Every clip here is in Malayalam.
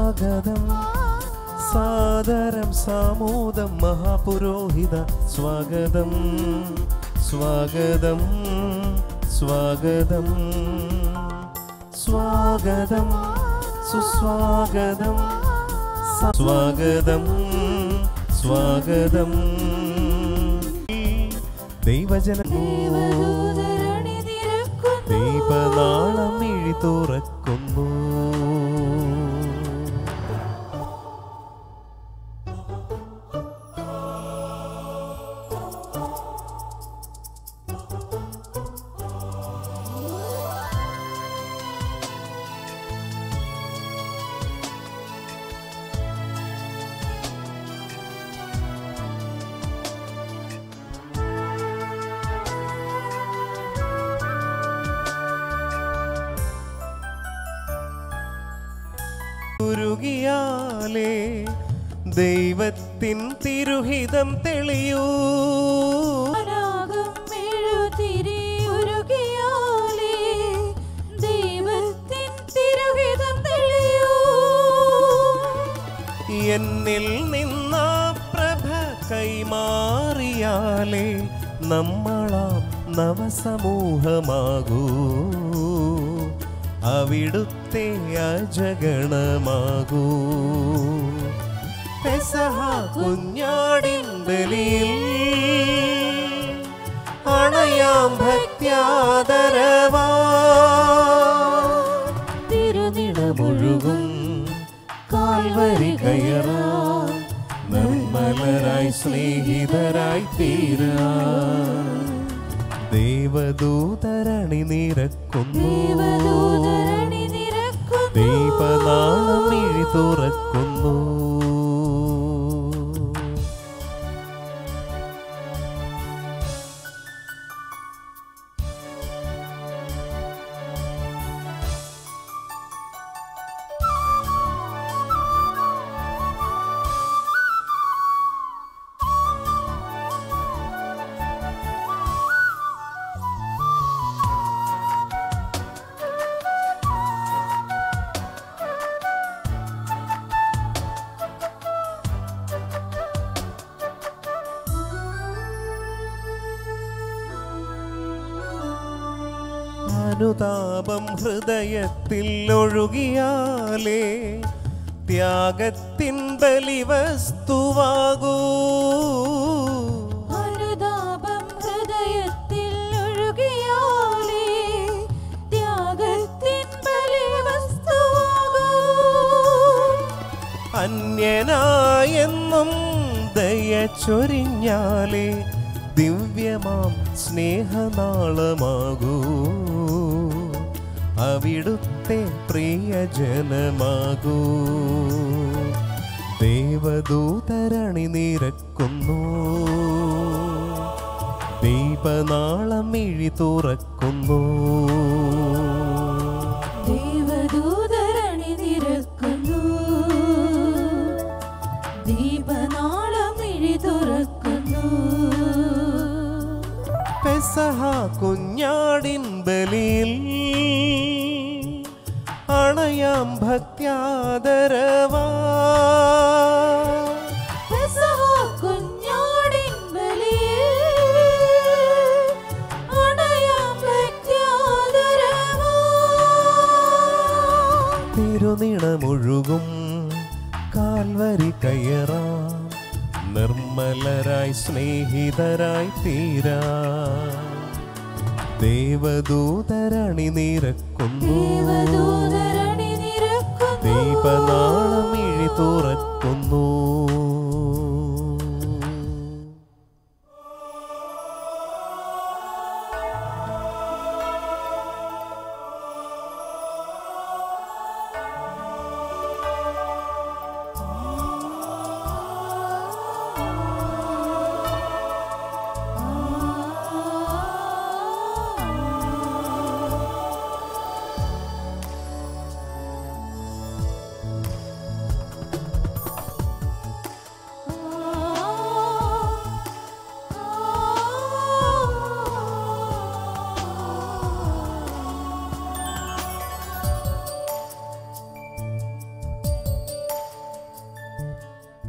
സ്വാഗതം സാദരം സാമോദം മഹാപുരോഹിത സ്വാഗതം സ്വാഗതം സ്വാഗതം സ്വാഗതം സുസ്വാഗതം സ- സ്വാഗതം സ്വാഗതം ദൈവജന ദീപനാളം ഇഴി തുറക്കുന്നു ഉരുകിയാലേ ദൈവത്തിൻ തിരുഹിതം തെളിയൂ രാഗം മെഴുതിരി ഉരുകിയാലേ ദൈവത്തിൻ തിരുഹിതം തെളിയൂ എന്നിൽ നിന്ന പ്രഭ കൈമാറിയാലേ നമ്മളാം നവസമൂഹമാകൂ അവിടുത്തെ അജഗണമാകൂ പെസഹ കുഞ്ഞാടിൻ ബലിയിൽ അണയാം ഭക്ത്യാദരവാ തിരുനിടമൊഴുകും കാൽവരി കയറാൻ നിർമ്മലരായി സ്നേഹിതരായി തീരാ ദേവദൂതരണി നിരക്കുന്നു ദേവദൂതരണി നിരക്കുന്നു ദീപനാളം ഇഴി തുറക്കുന്നു അനുതാപം ഹൃദയത്തിൽ ഒഴുകിയാലേ ത്യാഗത്തിൻ ബലിവസ്തുവാകൂ അനുതാപം ഹൃദയത്തിൽ ഒഴുകിയാലേ ത്യാഗത്തിൻ ബലിവസ്തുവാകൂ. അന്യനായെന്നും ദയ ചൊരിഞ്ഞാലേ ദിവ്യമാം സ്നേഹനാളമാകൂ അവിടുത്തെ പ്രിയജനമാകൂ ദേവദൂതരണി നിരക്കുന്നു ദീപനാളം ഇഴി തുറക്കുന്നു ദേവദൂതരണി നിരക്കുന്നു ദീപനാളം ഇഴി തുറക്കുന്നു പെസഹ കുഞ്ഞാടിൻ ബലിയിൽ അണയാം ഭക്ത്യാദരവാ പെസഹ കുഞ്ഞാടിൻ ബലിയിൽ അണയാം ഭക്ത്യാദരവാ. തിരുനിണമൊഴുകും കാൽവരി കയറാം നിർമ്മലരായി സ്നേഹിതരായി തീരാ ദേവദൂതരണി നിരക്കുന്നു ദേവദൂതരണി നിരക്കുന്നു ദീപനാളം ഇഴി തുറക്കുന്നു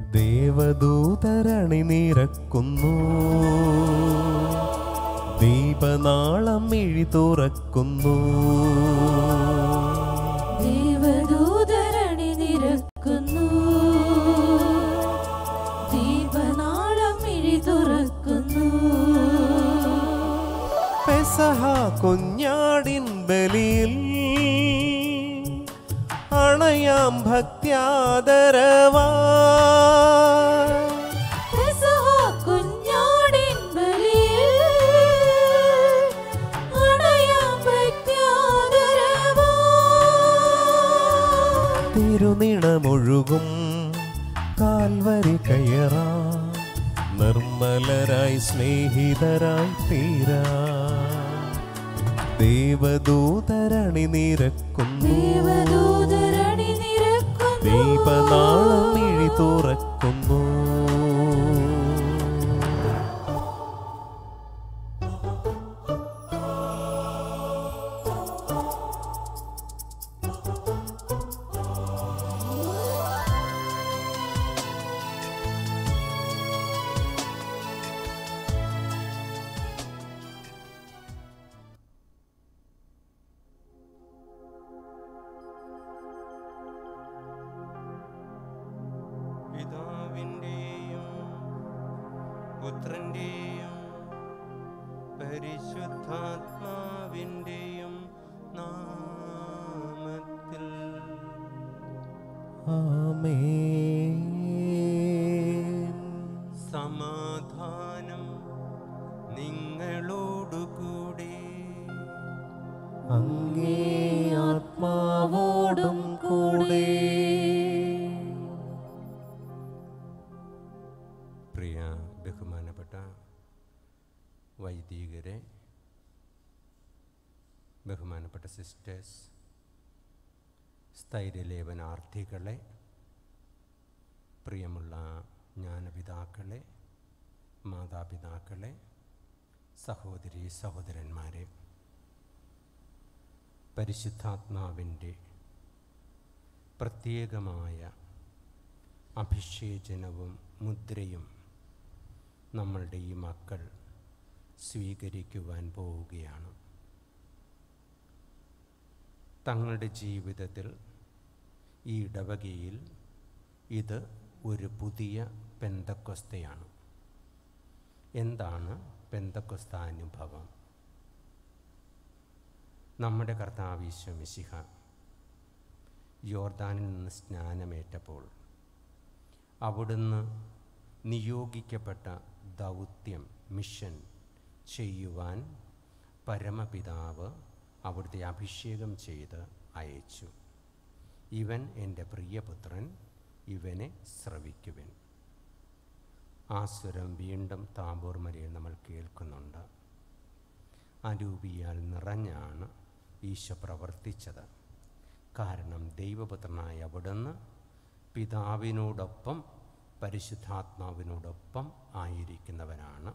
ദേവദൂതരണി നിരക്കുന്നു ദീപനാളം മിഴി തുറക്കുന്നു ദേവദൂതരണി നിരക്കുന്നു ദീപനാളം മിഴി തുറക്കുന്നു പെസഹ കുഞ്ഞാടിൻ ബലിയിൽ അണയാം ഭക്ത്യാദരവാ പെസഹ കുഞ്ഞാടിൻ ബലിയിൽ അണയാം ഭക്ത്യാദരവാ. തിരുനിണമൊഴുകും കാൽവരി കയറാ നിർമ്മലരായി സ്നേഹിതരായി തീരാ ദേവദൂതരണി നിരക്കുന്നു ദേവദൂതരണി നിരക്കുന്നു ദീപനാളം മിഴി തുറക്കുന്നു പിതാവിൻ്റെയും പുത്രൻ്റെയും പരിശുദ്ധാത്മാവിൻ്റെയും നാമത്തിൽ ആമേൻ സമാധാനം നിങ്ങളോടുകൂടി അങ്ങേ ആത്മാവോടും കൂടെ പ്രിയ ബഹുമാനപ്പെട്ട വൈദികരെ ബഹുമാനപ്പെട്ട സിസ്റ്റേഴ്സ് സ്ഥൈര്യലേപനാർത്ഥികളെ പ്രിയമുള്ള ജ്ഞാനപിതാക്കളെ മാതാപിതാക്കളെ സഹോദരി സഹോദരന്മാരെ പരിശുദ്ധാത്മാവിൻ്റെ പ്രത്യേകമായ അഭിഷേചനവും മുദ്രയും നമ്മളുടെ ഈ മക്കൾ സ്വീകരിക്കുവാൻ പോവുകയാണ് തങ്ങളുടെ ജീവിതത്തിൽ ഈ ഇടവകയിൽ ഇത് ഒരു പുതിയ പെന്തക്കൊസ്തയാണ് എന്താണ് പെന്തക്കൊസ്ത അനുഭവം നമ്മുടെ കർത്താവീശ്വ മിശിഹ യോർദാനിൽ നിന്ന് സ്നാനമേറ്റപ്പോൾ അവിടുന്ന് നിയോഗിക്കപ്പെട്ട ദൗത്യം മിഷൻ ചെയ്യുവാൻ പരമപിതാവ് അവിടുത്തെ അഭിഷേകം ചെയ്ത് അയച്ചു ഇവൻ എൻ്റെ പ്രിയപുത്രൻ ഇവനെ ശ്രവിക്കുവൻ ആ സ്വരം വീണ്ടും താമ്പൂർ മരയിൽ നമ്മൾ കേൾക്കുന്നുണ്ട് അരൂപിയാൽ നിറഞ്ഞാണ് ഈശോ പ്രവർത്തിച്ചത് കാരണം ദൈവപുത്രനായ അവിടുന്ന് പിതാവിനോടൊപ്പം പരിശുദ്ധാത്മാവിനോടൊപ്പം ആയിരിക്കുന്നവനാണ്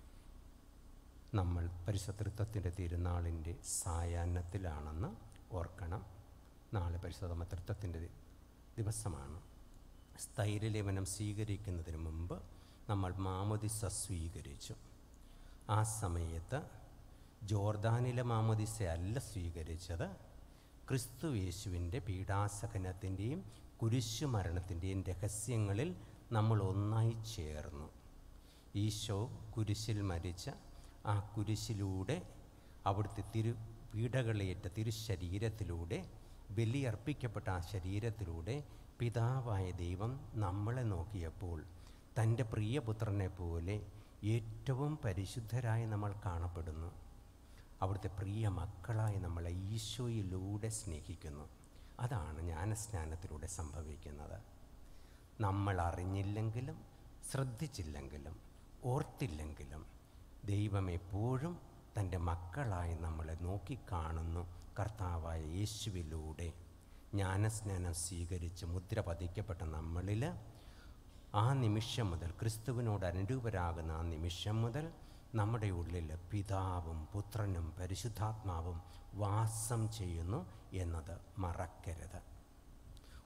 നമ്മൾ പരിശുദ്ധത്വത്തിൻ്റെ തിരുനാളിൻ്റെ സായാഹ്നത്തിലാണെന്ന് ഓർക്കണം നാളെ പരിശുദ്ധമ തൃത്വത്തിൻ്റെ ദിവസമാണ് സ്ഥൈര്യലേപനം സ്വീകരിക്കുന്നതിന് മുമ്പ് നമ്മൾ മാമോദിസ സ്വീകരിച്ചു ആ സമയത്ത് ജോർദാനിലെ മാമോദിസ അല്ല സ്വീകരിച്ചത് ക്രിസ്തു യേശുവിൻ്റെ പീഡാസഹനത്തിൻ്റെയും കുരിശുമരണത്തിൻ്റെയും രഹസ്യങ്ങളിൽ നമ്മൾ ഒന്നായി ചേർന്നു ഈശോ കുരിശിൽ മരിച്ച ആ കുരിശിലൂടെ അവിടുത്തെ തിരു പീഡകളേറ്റ തിരുശരീരത്തിലൂടെ ബലിയർപ്പിക്കപ്പെട്ട ആ ശരീരത്തിലൂടെ പിതാവായ ദൈവം നമ്മളെ നോക്കിയപ്പോൾ തൻ്റെ പ്രിയപുത്രനെ പോലെ ഏറ്റവും പരിശുദ്ധരായി നമ്മൾ കാണപ്പെടുന്നു അവിടുത്തെ പ്രിയ മക്കളായി നമ്മളെ ഈശോയിലൂടെ സ്നേഹിക്കുന്നു അതാണ് ജ്ഞാനസ്നാനത്തിലൂടെ സംഭവിക്കുന്നത് നമ്മൾ അറിഞ്ഞില്ലെങ്കിലും ശ്രദ്ധിച്ചില്ലെങ്കിലും ഓർത്തില്ലെങ്കിലും ദൈവം എപ്പോഴും തൻ്റെ മക്കളായി നമ്മളെ നോക്കിക്കാണുന്നു കർത്താവായ യേശുവിലൂടെ ജ്ഞാനസ്നാനം സ്വീകരിച്ച് മുദ്ര പതിക്കപ്പെട്ട നമ്മളിൽ ആ നിമിഷം മുതൽ ക്രിസ്തുവിനോട് അനുരൂപരാകുന്ന ആ നിമിഷം മുതൽ നമ്മുടെ ഉള്ളിൽ പിതാവും പുത്രനും പരിശുദ്ധാത്മാവും വാസം ചെയ്യുന്നു എന്നത് മറക്കരുത്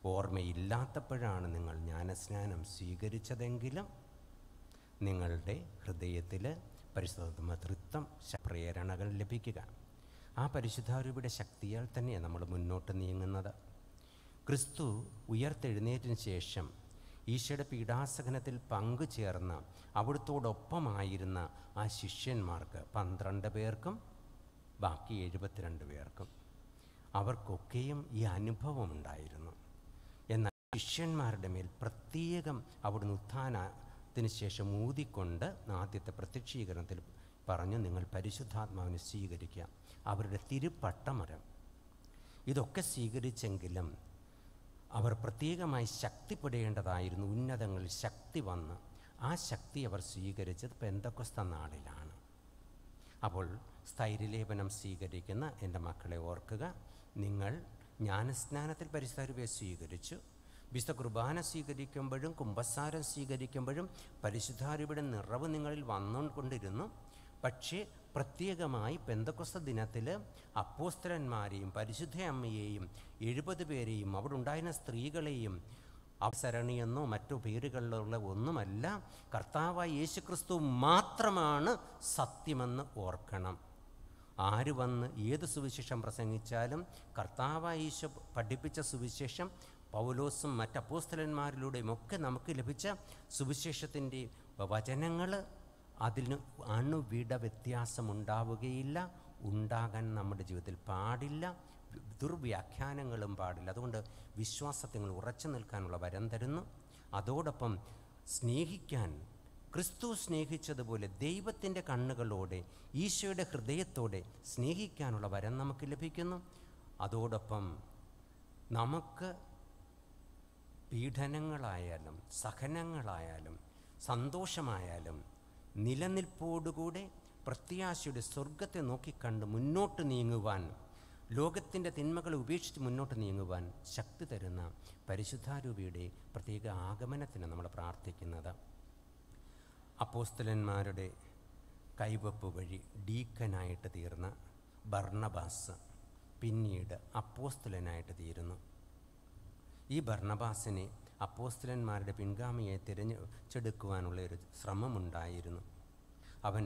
ഓർമ്മയില്ലാത്തപ്പോഴാണ് നിങ്ങൾ ജ്ഞാനസ്നാനം സ്വീകരിച്ചതെങ്കിലും നിങ്ങളുടെ ഹൃദയത്തിൽ പരിശുദ്ധ തൃത്വം പ്രേരണകൾ ലഭിക്കുക ആ പരിശുദ്ധാരൂപിയുടെ ശക്തിയാൽ തന്നെയാണ് നമ്മൾ മുന്നോട്ട് നീങ്ങുന്നത് ക്രിസ്തു ഉയർത്തെഴുന്നേറ്റിന് ശേഷം ഈശോയുടെ പീഡാസഹനത്തിൽ പങ്കുചേർന്ന അവിടുത്തോടൊപ്പമായിരുന്ന ആ ശിഷ്യന്മാർക്ക് പന്ത്രണ്ട് പേർക്കും ബാക്കി എഴുപത്തിരണ്ട് പേർക്കും അവർക്കൊക്കെയും ഈ അനുഭവം ഉണ്ടായിരുന്നു എന്നാൽ ശിഷ്യന്മാരുടെ മേൽ പ്രത്യേകം അവിടുന്ന് ഉത്ഥാനത്തിന് ശേഷം ഊതിക്കൊണ്ട് ആദ്യത്തെ പ്രത്യക്ഷീകരണത്തിൽ പറഞ്ഞു നിങ്ങൾ പരിശുദ്ധാത്മാവിനെ സ്വീകരിക്കുക അവരുടെ തിരുപ്പട്ടമരം ഇതൊക്കെ സ്വീകരിച്ചെങ്കിലും അവർ പ്രത്യേകമായി ശക്തിപ്പെടേണ്ടതായിരുന്നു ഉന്നതങ്ങളിൽ ശക്തി വന്ന് ആ ശക്തി അവർ സ്വീകരിച്ചത് പെന്തക്കൊസ്ത നാളിലാണ് അപ്പോൾ സ്ഥൈര്യലേപനം സ്വീകരിക്കുന്ന എൻ്റെ മക്കളെ ഓർക്കുക നിങ്ങൾ ജ്ഞാനസ്നാനത്തിൽ പരിസ്ഥാരൂപയെ സ്വീകരിച്ചു വിശുദ്ധ കുർബാന സ്വീകരിക്കുമ്പോഴും കുംഭസാരം സ്വീകരിക്കുമ്പോഴും പരിശുദ്ധാരൂപയുടെ നിറവ് നിങ്ങളിൽ വന്നുകൊണ്ടിരുന്നു പക്ഷേ പ്രത്യേകമായി പെന്തക്കൊസ്ത ദിനത്തിൽ അപ്പോസ്തലന്മാരെയും പരിശുദ്ധ അമ്മയെയും എഴുപത് പേരെയും അവിടെ ഉണ്ടായിരുന്ന സ്ത്രീകളെയും അവസരണിയെന്നോ മറ്റു പേരുകളിലുള്ള ഒന്നുമല്ല കർത്താവായ യേശുക്രിസ്തു മാത്രമാണ് സത്യമെന്ന് ഓർക്കണം ആര് വന്ന് ഏത് സുവിശേഷം പ്രസംഗിച്ചാലും കർത്താവായ ഈശോ പഠിപ്പിച്ച സുവിശേഷം പൗലോസും മറ്റ് അപ്പോസ്തലന്മാരിലൂടെയും ഒക്കെ നമുക്ക് ലഭിച്ച സുവിശേഷത്തിൻ്റെ വചനങ്ങൾ അതിന് അണുവിട വ്യത്യാസം ഉണ്ടാവുകയില്ല ഉണ്ടാകാൻ നമ്മുടെ ജീവിതത്തിൽ പാടില്ല ദുർവ്യാഖ്യാനങ്ങളും പാടില്ല അതുകൊണ്ട് വിശ്വാസത്തിൽ ഉറച്ചു നിൽക്കാനുള്ള വരം തരുന്നു അതോടൊപ്പം സ്നേഹിക്കാൻ ക്രിസ്തു സ്നേഹിച്ചതുപോലെ ദൈവത്തിൻ്റെ കണ്ണുകളോടെ ഈശോയുടെ ഹൃദയത്തോടെ സ്നേഹിക്കാനുള്ള വരം നമുക്ക് ലഭിക്കുന്നു അതോടൊപ്പം നമുക്ക് പീഡനങ്ങളായാലും സഹനങ്ങളായാലും സന്തോഷമായാലും നിലനിൽപ്പോടുകൂടെ പ്രത്യാശയുടെ സ്വർഗത്തെ നോക്കിക്കണ്ട് മുന്നോട്ട് നീങ്ങുവാൻ ലോകത്തിൻ്റെ തിന്മകളെ ഉപേക്ഷിച്ച് മുന്നോട്ട് നീങ്ങുവാൻ ശക്തി തരുന്ന പരിശുദ്ധാരൂപിയുടെ പ്രത്യേക ആഗമനത്തിന് നമ്മൾ പ്രാർത്ഥിക്കുന്നത് അപ്പോസ്തലന്മാരുടെ കൈവപ്പ് വഴി ഡീക്കനായിട്ട് തീർന്ന ബർണബാസ് പിന്നീട് അപ്പോസ്തലനായിട്ട് തീരുന്നു ഈ ഭർണബാസിനെ അപ്പോസ്തലന്മാരുടെ പിൻഗാമിയെ തിരഞ്ഞെടുക്കുവാനുള്ള ഒരു ശ്രമമുണ്ടായിരുന്നു അവൻ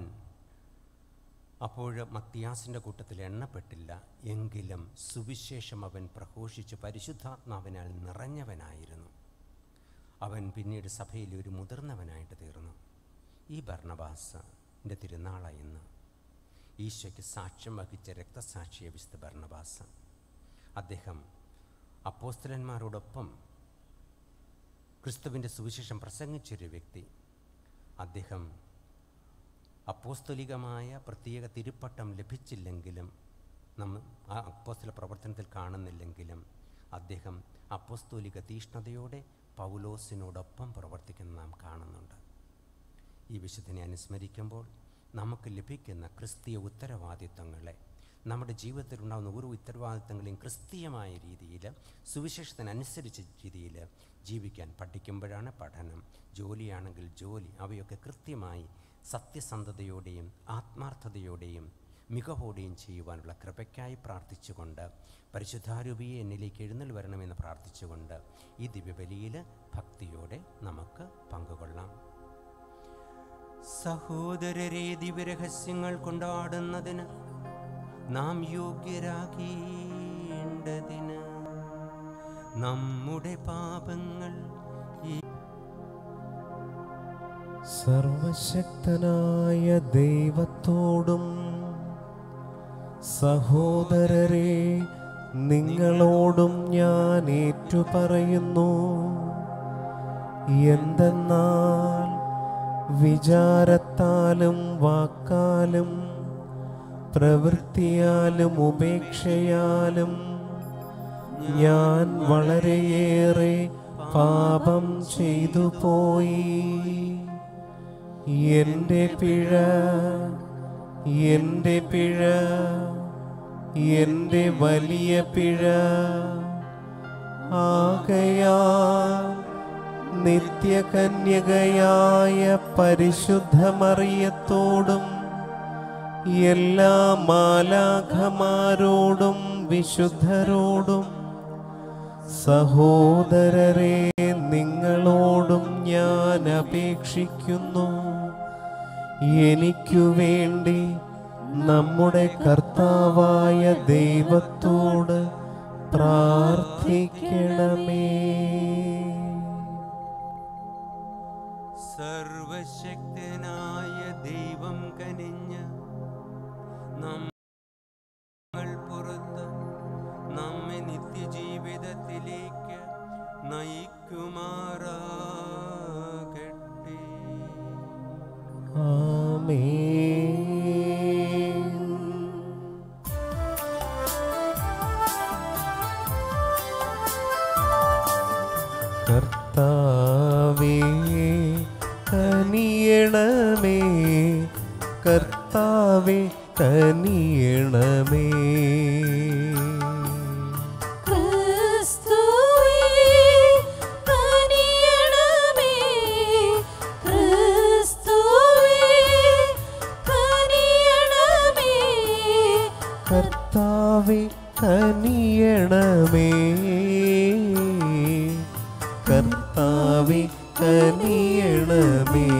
അപ്പോൾ മത്തിയാസിൻ്റെ കൂട്ടത്തിൽ എണ്ണപ്പെട്ടില്ല എങ്കിലും സുവിശേഷം അവൻ പ്രഘോഷിച്ച് പരിശുദ്ധാത്മാവിനാൽ നിറഞ്ഞവനായിരുന്നു അവൻ പിന്നീട് സഭയിൽ ഒരു മുതിർന്നവനായിട്ട് തീർന്നു ഈ ഭർണബാസിൻ്റെ തിരുനാളായി ഇന്ന് ഈശോയ്ക്ക് സാക്ഷ്യം വഹിച്ച രക്തസാക്ഷിയെ വിശുദ്ധ ഭർണബാസ് അദ്ദേഹം അപ്പോസ്തലന്മാരോടൊപ്പം ക്രിസ്തുവിൻ്റെ സുവിശേഷം പ്രസംഗിച്ചൊരു വ്യക്തി അദ്ദേഹം അപ്പോസ്തലികമായ പ്രത്യേക തിരുപ്പട്ടം ലഭിച്ചില്ലെങ്കിലും നമ്മൾ ആ അപ്പോസ്തല പ്രവർത്തനത്തിൽ കാണുന്നില്ലെങ്കിലും അദ്ദേഹം അപ്പോസ്തോലിക തീഷ്ണതയോടെ പൗലോസിനോടൊപ്പം പ്രവർത്തിക്കുന്ന നാം കാണുന്നുണ്ട് ഈ വിശുദ്ധനെ അനുസ്മരിക്കുമ്പോൾ നമുക്ക് ലഭിക്കുന്ന ക്രിസ്തീയ ഉത്തരവാദിത്വങ്ങളെ നമ്മുടെ ജീവിതത്തിലുണ്ടാകുന്ന ഓരോ ഉത്തരവാദിത്തങ്ങളെയും ക്രിസ്തീയമായ രീതിയിൽ സുവിശേഷത്തിനനുസരിച്ച രീതിയിൽ ജീവിക്കാൻ പഠിക്കുമ്പോഴാണ് പഠനം ജോലിയാണെങ്കിൽ ജോലി അവയൊക്കെ കൃത്യമായി സത്യസന്ധതയോടെയും ആത്മാർത്ഥതയോടെയും മികവോടെയും ചെയ്യുവാനുള്ള കൃപയ്ക്കായി പ്രാർത്ഥിച്ചുകൊണ്ട് പരിശുദ്ധാരൂപിയെ എന്നിലേക്ക് എഴുന്നൽ വരണമെന്ന് പ്രാർത്ഥിച്ചുകൊണ്ട് ഈ ദിവ്യബലിയിൽ ഭക്തിയോടെ നമുക്ക് പങ്കുകൊള്ളാം സഹോദരരെ ദിവ്യരഹസ്യങ്ങൾ കൊണ്ടാടുന്നതിന് നാം യോഗ്യരാകേണ്ടതിന് നമ്മുടെ പാപങ്ങൾ ഈ സർവശക്തനായ ദൈവത്തോടും സഹോദരരെ നിങ്ങളോടും ഞാൻ ഏറ്റുപറയുന്നു എന്തെന്നാൽ വിചാരത്താലും വാക്കാലും പ്രവൃത്തിയാലും ഉപേക്ഷയാലും ഞാൻ വളരെയേറെ പാപം ചെയ്തു പോയി എന്റെ പിഴ എന്റെ പിഴ എന്റെ വലിയ പിഴ ആകയാ നിത്യകന്യകയായ പരിശുദ്ധമറിയത്തോടും എല്ലാ മാലാഖമാരോടും വിശുദ്ധരോടും സഹോദരരെ നിങ്ങളോടും ഞാൻ അപേക്ഷിക്കുന്നു എനിക്കു വേണ്ടി നമ്മുടെ കർത്താവായ ദൈവത്തോട് പ്രാർത്ഥിക്കണമേ സർവശക്തനായ ദൈവം കനിഞ്ഞ് നമ്മൾ പുറത്ത് നമ്മെ നിത്യജീവിതത്തിലേക്ക് നയിക്കുമാറാകട്ടെ ആമേൻ കർത്താവേ കനിയണമേ കർത്താവേ കനിയണമേ ക്രിസ്തുവേ കനിയണമേ ക്രിസ്തുവേ കനിയണമേ കർത്താവേ കനിയണമേ കർത്താവേ കനിയണമേ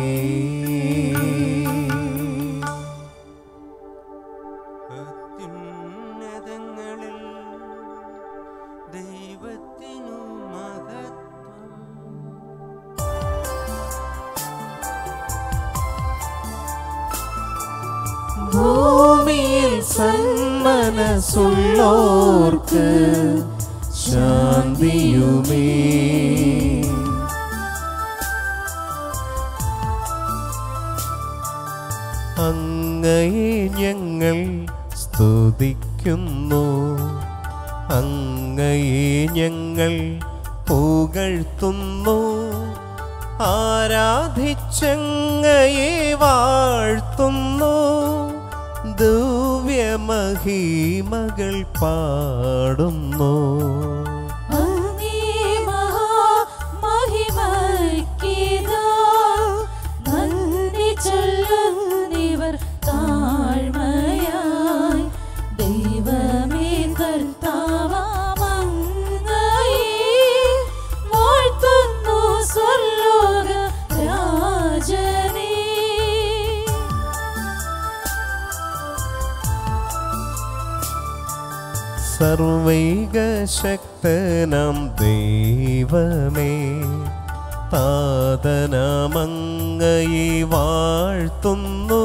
അത്യുന്നതങ്ങളിൽ ദൈവത്തിനു മഹത്വം ഭൂമിയിൽ സന്മനസ്സുള്ളോർക്ക് ശാന്തിയുമേ അങ്ങയെ ഞങ്ങൾ സ്തുതിക്കുന്നു അങ്ങയെ ഞങ്ങൾ പുകഴ്ത്തുന്നു ആരാധിച്ചങ്ങയെ വാഴ്ത്തുന്നു ദിവ്യമഹിമകൾ പാടുന്നു അങ്ങേ മഹാമഹിമയ്ക്കിതാ നന്ദി ചൊല്ലുന്നിവർ താഴ്മയായി ദൈവമേ കർത്താവാമങ്ങയെ വാഴ്ത്തുന്നു സ്വർലോക രാജനേ സർവൈക ശക്തനാം ദൈവമേ താതനാമങ്ങയെ വാഴ്ത്തുന്നു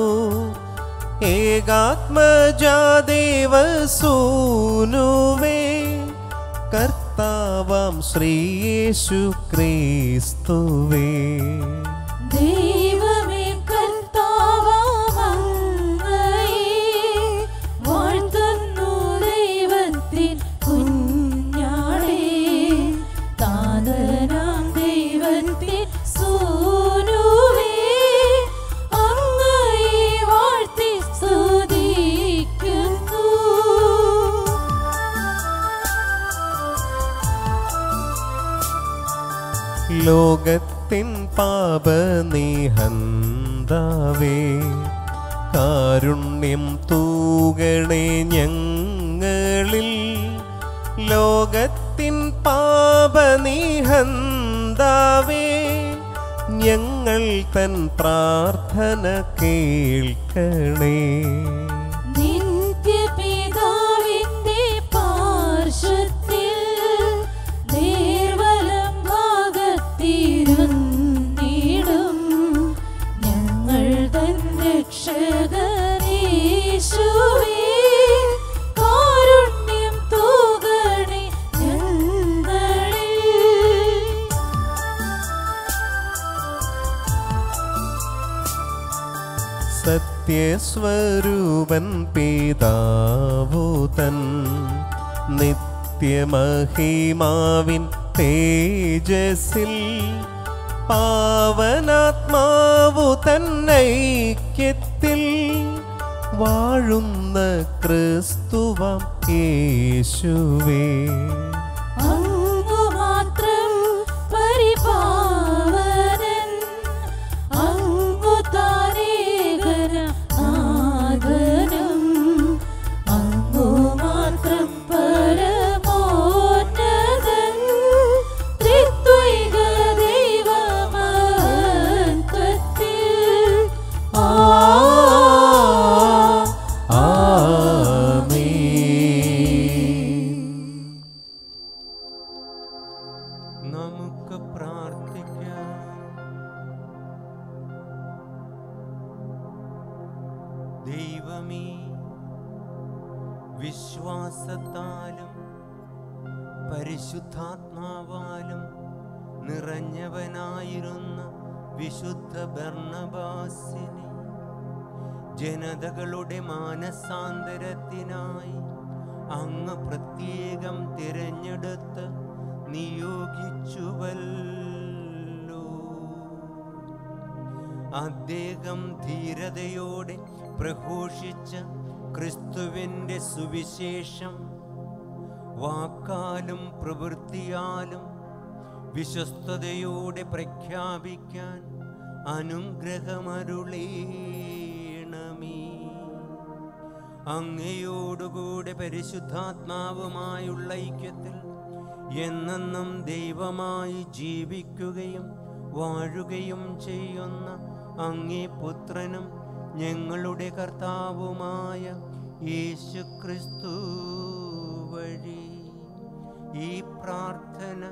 ഏകാത്മജാദേവസൂനുവേ കർത്താവാം ശ്രീയേശു ക്രിസ്തുവേ ദൈവമേ കർത്താവാമങ്ങയെ വാഴ്ത്തുന്നു ദൈവത്തിൻ കുഞ്ഞാടേ താതനാം ദൈവത്തിൻ സൂനുവേ അങ്ങയെ വാഴ്ത്തി സ്തുതിക്കുന്നു ലോകത്തിൻ പാപനിഹന്താവേ കാരുണ്യം തൂകണേ ഞങ്ങളിൽ ലോകത്തിൻ പാപനിഹന്താവേ ഞങ്ങൾ തൻ പ്രാർത്ഥന കേൾക്കണേ നിത്യപിതാവിന്റെ പാർശ്വത്തിൽ നേർവലം ഭാഗത്തിരുന്നിടും ഞങ്ങൾ തൻ രക്ഷകനീശുവേ കാരുണ്യം തൂകണേ ഞങ്ങളിൽ സത്യസ്വരൂപൻ പിതാവുതൻ നിത്യമഹിമാവിൻ തേജസ്സിൽ പാവനാത്മാവു തന്നൈക്യത്തിൽ വാഴുന്ന ക്രിസ്തുവം യേശുവേ അങ്ങു മാത്രം പരിപാവനൻ അങ്ങു താരേകന നാഥനും അങ്ങു മാത്രം പരമോന്നതൻ ദൈവമേ വിശ്വാസത്താലും പരിശുദ്ധാത്മാവാലും നിറഞ്ഞവനായിരുന്ന വിശുദ്ധ ഭർണബാസിനെ ജനതകളുടെ മാനസാന്തരത്തിനായി അങ്ങ് പ്രത്യേകം തിരഞ്ഞെടുത്ത് നിയോഗിച്ചുവല്ലോ അദ്ദേഹം ധീരതയോടെ പ്രഘോഷിച്ച ക്രിസ്തുവിൻ്റെ സുവിശേഷം വാക്കാലും പ്രവൃത്തിയാലും വിശ്വസ്തയോടെ പ്രഖ്യാപിക്കാൻ അനുഗ്രഹമരുളേണമേ അങ്ങയോടുകൂടെ പരിശുദ്ധാത്മാവുമായുള്ള ഐക്യത്തിൽ എന്നെന്നും ദൈവമായി ജീവിക്കുകയും വാഴുകയും ചെയ്യുന്ന അങ്ങേ പുത്രനും ഞങ്ങളുടെ കർത്താവുമായ യേശു ക്രിസ്തു വഴി ഈ പ്രാർത്ഥന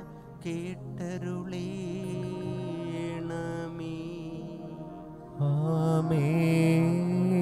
കേട്ടരുളേണമേ ആമേൻ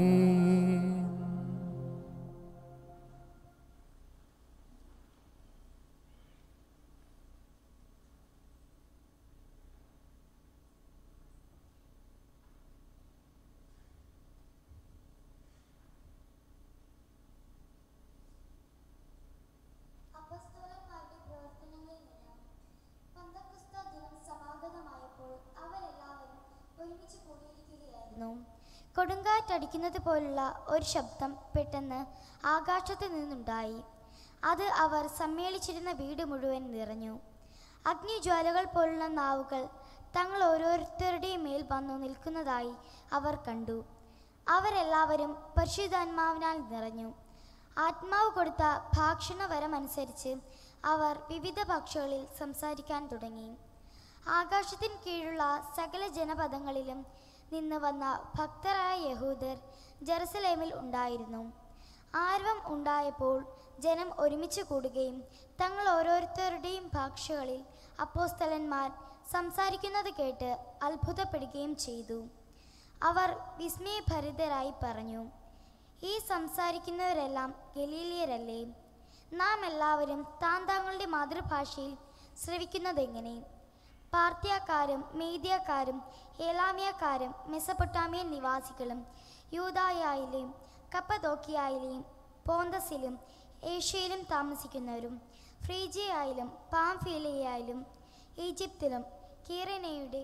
അപ്പസ്തോലന്മാരുടെ പ്രവർത്തനങ്ങളിൽ നിന്ന് പന്തക്കുസ്ത ദിനം സമാഗതമായപ്പോൾ അവരെല്ലാവരും ഒരുമിച്ച് കൂടിയിരിക്കുകയായിരുന്നു കൊടുങ്കാറ്റടിക്കുന്നത് പോലുള്ള ഒരു ശബ്ദം പെട്ടെന്ന് ആകാശത്ത് നിന്നുണ്ടായി അത് അവർ സമ്മേളിച്ചിരുന്ന വീട് മുഴുവൻ നിറഞ്ഞു അഗ്നിജ്വാലകൾ പോലുള്ള നാവുകൾ തങ്ങൾ ഓരോരുത്തരുടെയും മേൽ വന്നു നിൽക്കുന്നതായി അവർ കണ്ടു അവരെല്ലാവരും പരിശുദ്ധാത്മാവിനാൽ നിറഞ്ഞു ആത്മാവ് കൊടുത്ത ഭാക്ഷണവരം അനുസരിച്ച് അവർ വിവിധ ഭാഷകളിൽ സംസാരിക്കാൻ തുടങ്ങി ആകാശത്തിന് കീഴുള്ള സകല ജനപദങ്ങളിലും നിന്ന് വന്ന ഭക്തരായ യഹൂദർ ജെറുസലേമിൽ ഉണ്ടായിരുന്നു ആരവം ഉണ്ടായപ്പോൾ ജനം ഒരുമിച്ച് കൂടുകയും തങ്ങൾ ഓരോരുത്തരുടെയും ഭാഷകളിൽ അപ്പോസ്തലന്മാർ സംസാരിക്കുന്നത് കേട്ട് അത്ഭുതപ്പെടുകയും ചെയ്തു അവർ വിസ്മയഭരിതരായി പറഞ്ഞു ഈ സംസാരിക്കുന്നവരെല്ലാം ഗലീലിയരല്ലേ നാം എല്ലാവരും താൻ താങ്കളുടെ മാതൃഭാഷയിൽ ശ്രവിക്കുന്നതെങ്ങനെ പാർത്തിയക്കാരും മേദ്യക്കാരും ഏലാമിയക്കാരും മെസ്സപ്പൊട്ടാമിയൻ നിവാസികളും യൂതായായിലെയും കപ്പതോക്കിയായിലെയും പോന്തസിലും ഏഷ്യയിലും താമസിക്കുന്നവരും ഫ്രീജിയായാലും പാംഫീലിയായാലും ഈജിപ്തിലും കീറനയുടെ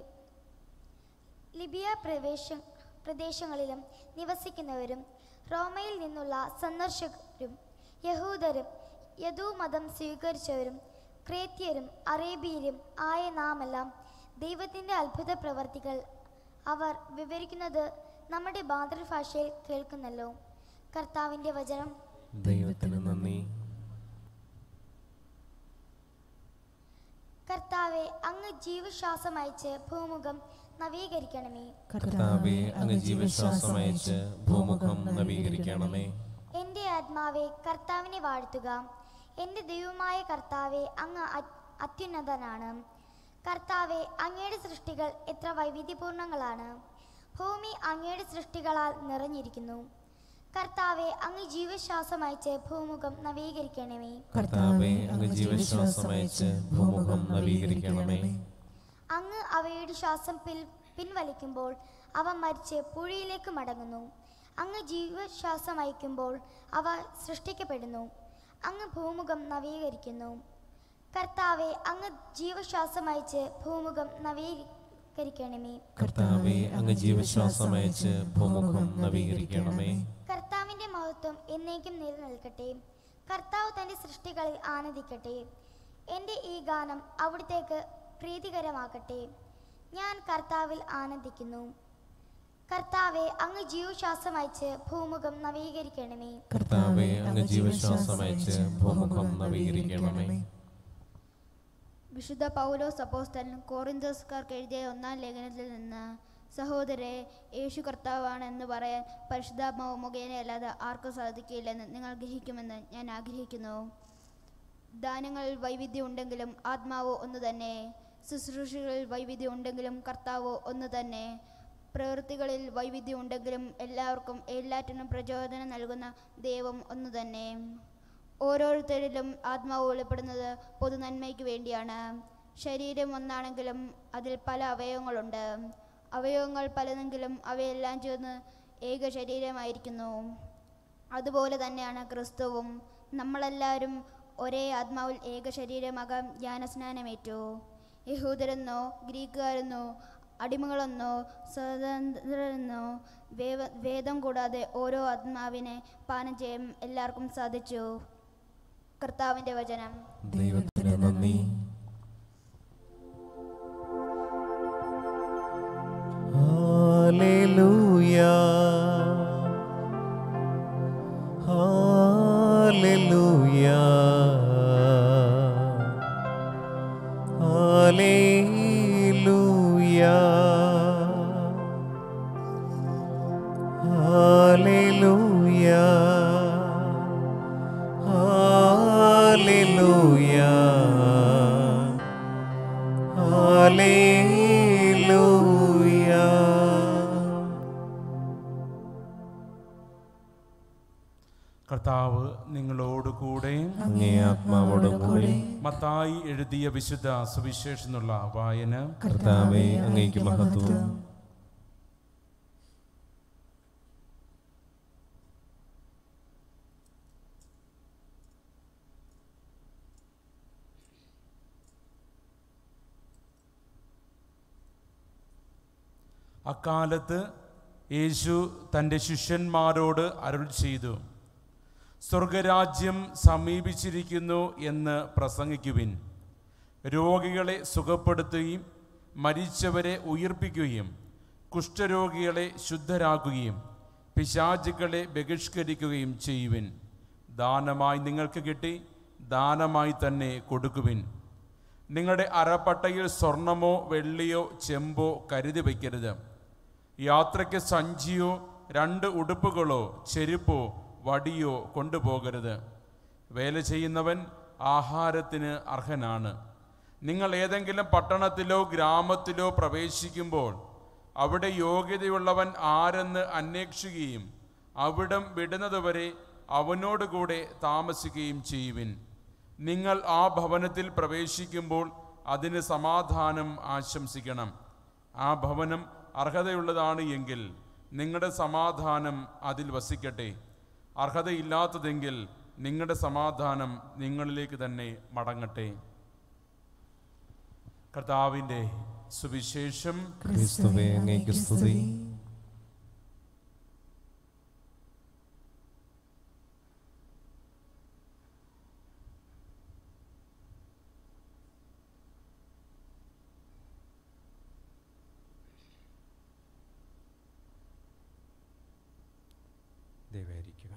ലിബിയ പ്രവേശ പ്രദേശങ്ങളിലും നിവസിക്കുന്നവരും റോമയിൽ നിന്നുള്ള സന്ദർശകരും യഹൂദരും യദൂമതം സ്വീകരിച്ചവരും ക്രേത്യരും അറേബ്യരും ആയ നാമെല്ലാം ദൈവത്തിൻ്റെ അത്ഭുത പ്രവർത്തികൾ അവർ വിവരിക്കുന്നത് നമ്മുടെ മാതൃഭാഷയിൽ കേൾക്കുന്നല്ലോ കർത്താവിൻ്റെ വചനം ദൈവത്തിന് നന്ദി കർത്താവെ അങ്ങ് ജീവശ്വാസം അയച്ച് ഭൂമുഖം നവീകരിക്കണമേ കർത്താവെ അങ്ങ് ജീവശ്വാസം അയച്ച് ഭൂമുഖം നവീകരിക്കണമേ എൻ്റെ ആത്മാവെ കർത്താവിനെ വാഴ്ത്തുക എൻ്റെ ദൈവമായ കർത്താവെ അങ്ങ് അ- അത്യുന്നതനാണ് കർത്താവെ അങ്ങയുടെ സൃഷ്ടികൾ എത്ര വൈവിധ്യപൂർണങ്ങളാണ് ഭൂമി അങ്ങയുടെ സൃഷ്ടികളാൽ നിറഞ്ഞിരിക്കുന്നു കർത്താവെ അങ്ങ് ജീവശ്വാസം അയച്ച് ഭൂമുഖം നവീകരിക്കണമേ കർത്താവെ അങ്ങ് ജീവശ്വാസം അയച്ച് ഭൂമുഖം നവീകരിക്കണമേ അങ്ങ് അവയുടെ ശ്വാസം പിൽ പിൻവലിക്കുമ്പോൾ അവ മരിച്ച് പുഴയിലേക്ക് മടങ്ങുന്നു അങ്ങ് ജീവശ്വാസം അയക്കുമ്പോൾ അവ സൃഷ്ടിക്കപ്പെടുന്നു അങ്ങ് ഭൂമുഖം നവീകരിക്കുന്നു കർത്താവെ അങ്ങ് ജീവശ്വാസം അയച്ച് ഭൂമുഖം നവീകരിക്കണമേ കർത്താവെ അങ്ങ് ജീവശ്വാസം അയച്ച് ഭൂമുഖം നവീകരിക്കണമേ കർത്താവിൻ്റെ മഹത്വം എന്നേക്കും നിലനിൽക്കട്ടെ കർത്താവ് തൻ്റെ സൃഷ്ടികളിൽ ആനന്ദിക്കട്ടെ എൻ്റെ ഈ ഗാനം അവിടത്തേക്ക് പ്രീതികരമാക്കട്ടെ ഞാൻ കർത്താവിൽ ആനന്ദിക്കുന്നു കർത്താവെ അങ്ങ് ജീവശ്വാസം അയച്ച് ഭൂമുഖം നവീകരിക്കണമേ കർത്താവെ അങ്ങ് ജീവശ്വാസം അയച്ച് ഭൂമുഖം നവീകരിക്കണമേ വിശുദ്ധ പൗലോസ് അപ്പോസ്തലൻ കോറിന്തോസ്കാർക്ക് എഴുതിയ ഒന്നാം ലേഖനത്തിൽ നിന്ന് സഹോദരെ യേശു കർത്താവാണ് എന്ന് പറയാൻ പരിശുദ്ധാത്മാവ് മുഖേനയല്ലാതെ ആർക്കും സാധിക്കില്ലെന്ന് നിങ്ങൾ ഗ്രഹിക്കുമെന്ന് ഞാൻ ആഗ്രഹിക്കുന്നു ദാനങ്ങളിൽ വൈവിധ്യം ഉണ്ടെങ്കിലും ആത്മാവ് ഒന്ന് തന്നെ ശുശ്രൂഷകളിൽ വൈവിധ്യം ഉണ്ടെങ്കിലും കർത്താവ് ഒന്ന് തന്നെ പ്രവൃത്തികളിൽ വൈവിധ്യം ഉണ്ടെങ്കിലും എല്ലാവർക്കും എല്ലാറ്റിനും പ്രചോദനം നൽകുന്ന ദൈവം ഒന്നു തന്നെ ഓരോരുത്തരിലും ആത്മാവ് വെളിപ്പെടുന്നത് പൊതു നന്മയ്ക്ക് വേണ്ടിയാണ് ശരീരം ഒന്നാണെങ്കിലും അതിൽ പല അവയവങ്ങളുണ്ട് അവയവങ്ങൾ പലതെങ്കിലും അവയെല്ലാം ചേർന്ന് ഏക ശരീരമായിരിക്കുന്നു അതുപോലെ തന്നെയാണ് ക്രിസ്തുവും നമ്മളെല്ലാവരും ഒരേ ആത്മാവിൽ ഏക ശരീരമാകാൻ ജ്ഞാനസ്നാനമേറ്റു യഹൂദരെന്നോ ഗ്രീക്കുകാരെന്നോ അടിമകളെന്നോ സ്വതന്ത്രരെന്നോ വേവ വേദം കൂടാതെ ഓരോ ആത്മാവിനെ പാനം ചെയ്യാൻ എല്ലാവർക്കും സാധിച്ചു കർത്താവിൻ്റെ വചനം ദൈവത്തിന് നന്ദി Hallelujah. Hallelujah. Hallelujah. Hallelujah. Hallelujah. Hallelujah. കർത്താവ് നിങ്ങളോട് കൂടെ അങ്ങേ ആത്മാവോടും കൂടി മത്തായി എഴുതിയ വിശുദ്ധ സുവിശേഷം എന്നുള്ള വായന കർത്താവെ അങ്ങേക്ക് മഹത്വം അക്കാലത്ത് യേശു തൻ്റെ ശിഷ്യന്മാരോട് അരുൾ ചെയ്തു സ്വർഗരാജ്യം സമീപിച്ചിരിക്കുന്നു എന്ന് പ്രസംഗിക്കുവിൻ രോഗികളെ സുഖപ്പെടുത്തുകയും മരിച്ചവരെ ഉയർപ്പിക്കുകയും കുഷ്ഠരോഗികളെ ശുദ്ധരാക്കുകയും പിശാചുക്കളെ ബഹിഷ്കരിക്കുകയും ചെയ്യുവിൻ ദാനമായി നിങ്ങൾക്ക് കിട്ടി ദാനമായി തന്നെ കൊടുക്കുവിൻ നിങ്ങളുടെ അരപ്പട്ടയിൽ സ്വർണമോ വെള്ളിയോ ചെമ്പോ കരുതി വയ്ക്കരുത് യാത്രയ്ക്ക് സഞ്ചിയോ രണ്ട് ഉടുപ്പുകളോ ചെരുപ്പോ വടിയോ കൊണ്ടുപോകരുത് വേല ചെയ്യുന്നവൻ ആഹാരത്തിന് അർഹനാണ് നിങ്ങൾ ഏതെങ്കിലും പട്ടണത്തിലോ ഗ്രാമത്തിലോ പ്രവേശിക്കുമ്പോൾ അവിടെ യോഗ്യതയുള്ളവൻ ആരെന്ന് അന്വേഷിക്കുകയും അവിടം വിടുന്നതുവരെ അവനോടുകൂടെ താമസിക്കുകയും ചെയ്യുവിൻ നിങ്ങൾ ആ ഭവനത്തിൽ പ്രവേശിക്കുമ്പോൾ അതിന് സമാധാനം ആശംസിക്കണം ആ ഭവനം അർഹതയുള്ളതാണ് എങ്കിൽ നിങ്ങളുടെ സമാധാനം അതിൽ വസിക്കട്ടെ അർഹതയില്ലാത്തതെങ്കിൽ നിങ്ങളുടെ സമാധാനം നിങ്ങളിലേക്ക് തന്നെ മടങ്ങട്ടെ കർത്താവിൻ്റെ സുവിശേഷം ക്രിസ്തുവേ അങ്ങേക്ക് സ്തുതി ദയവായിരിക്കുക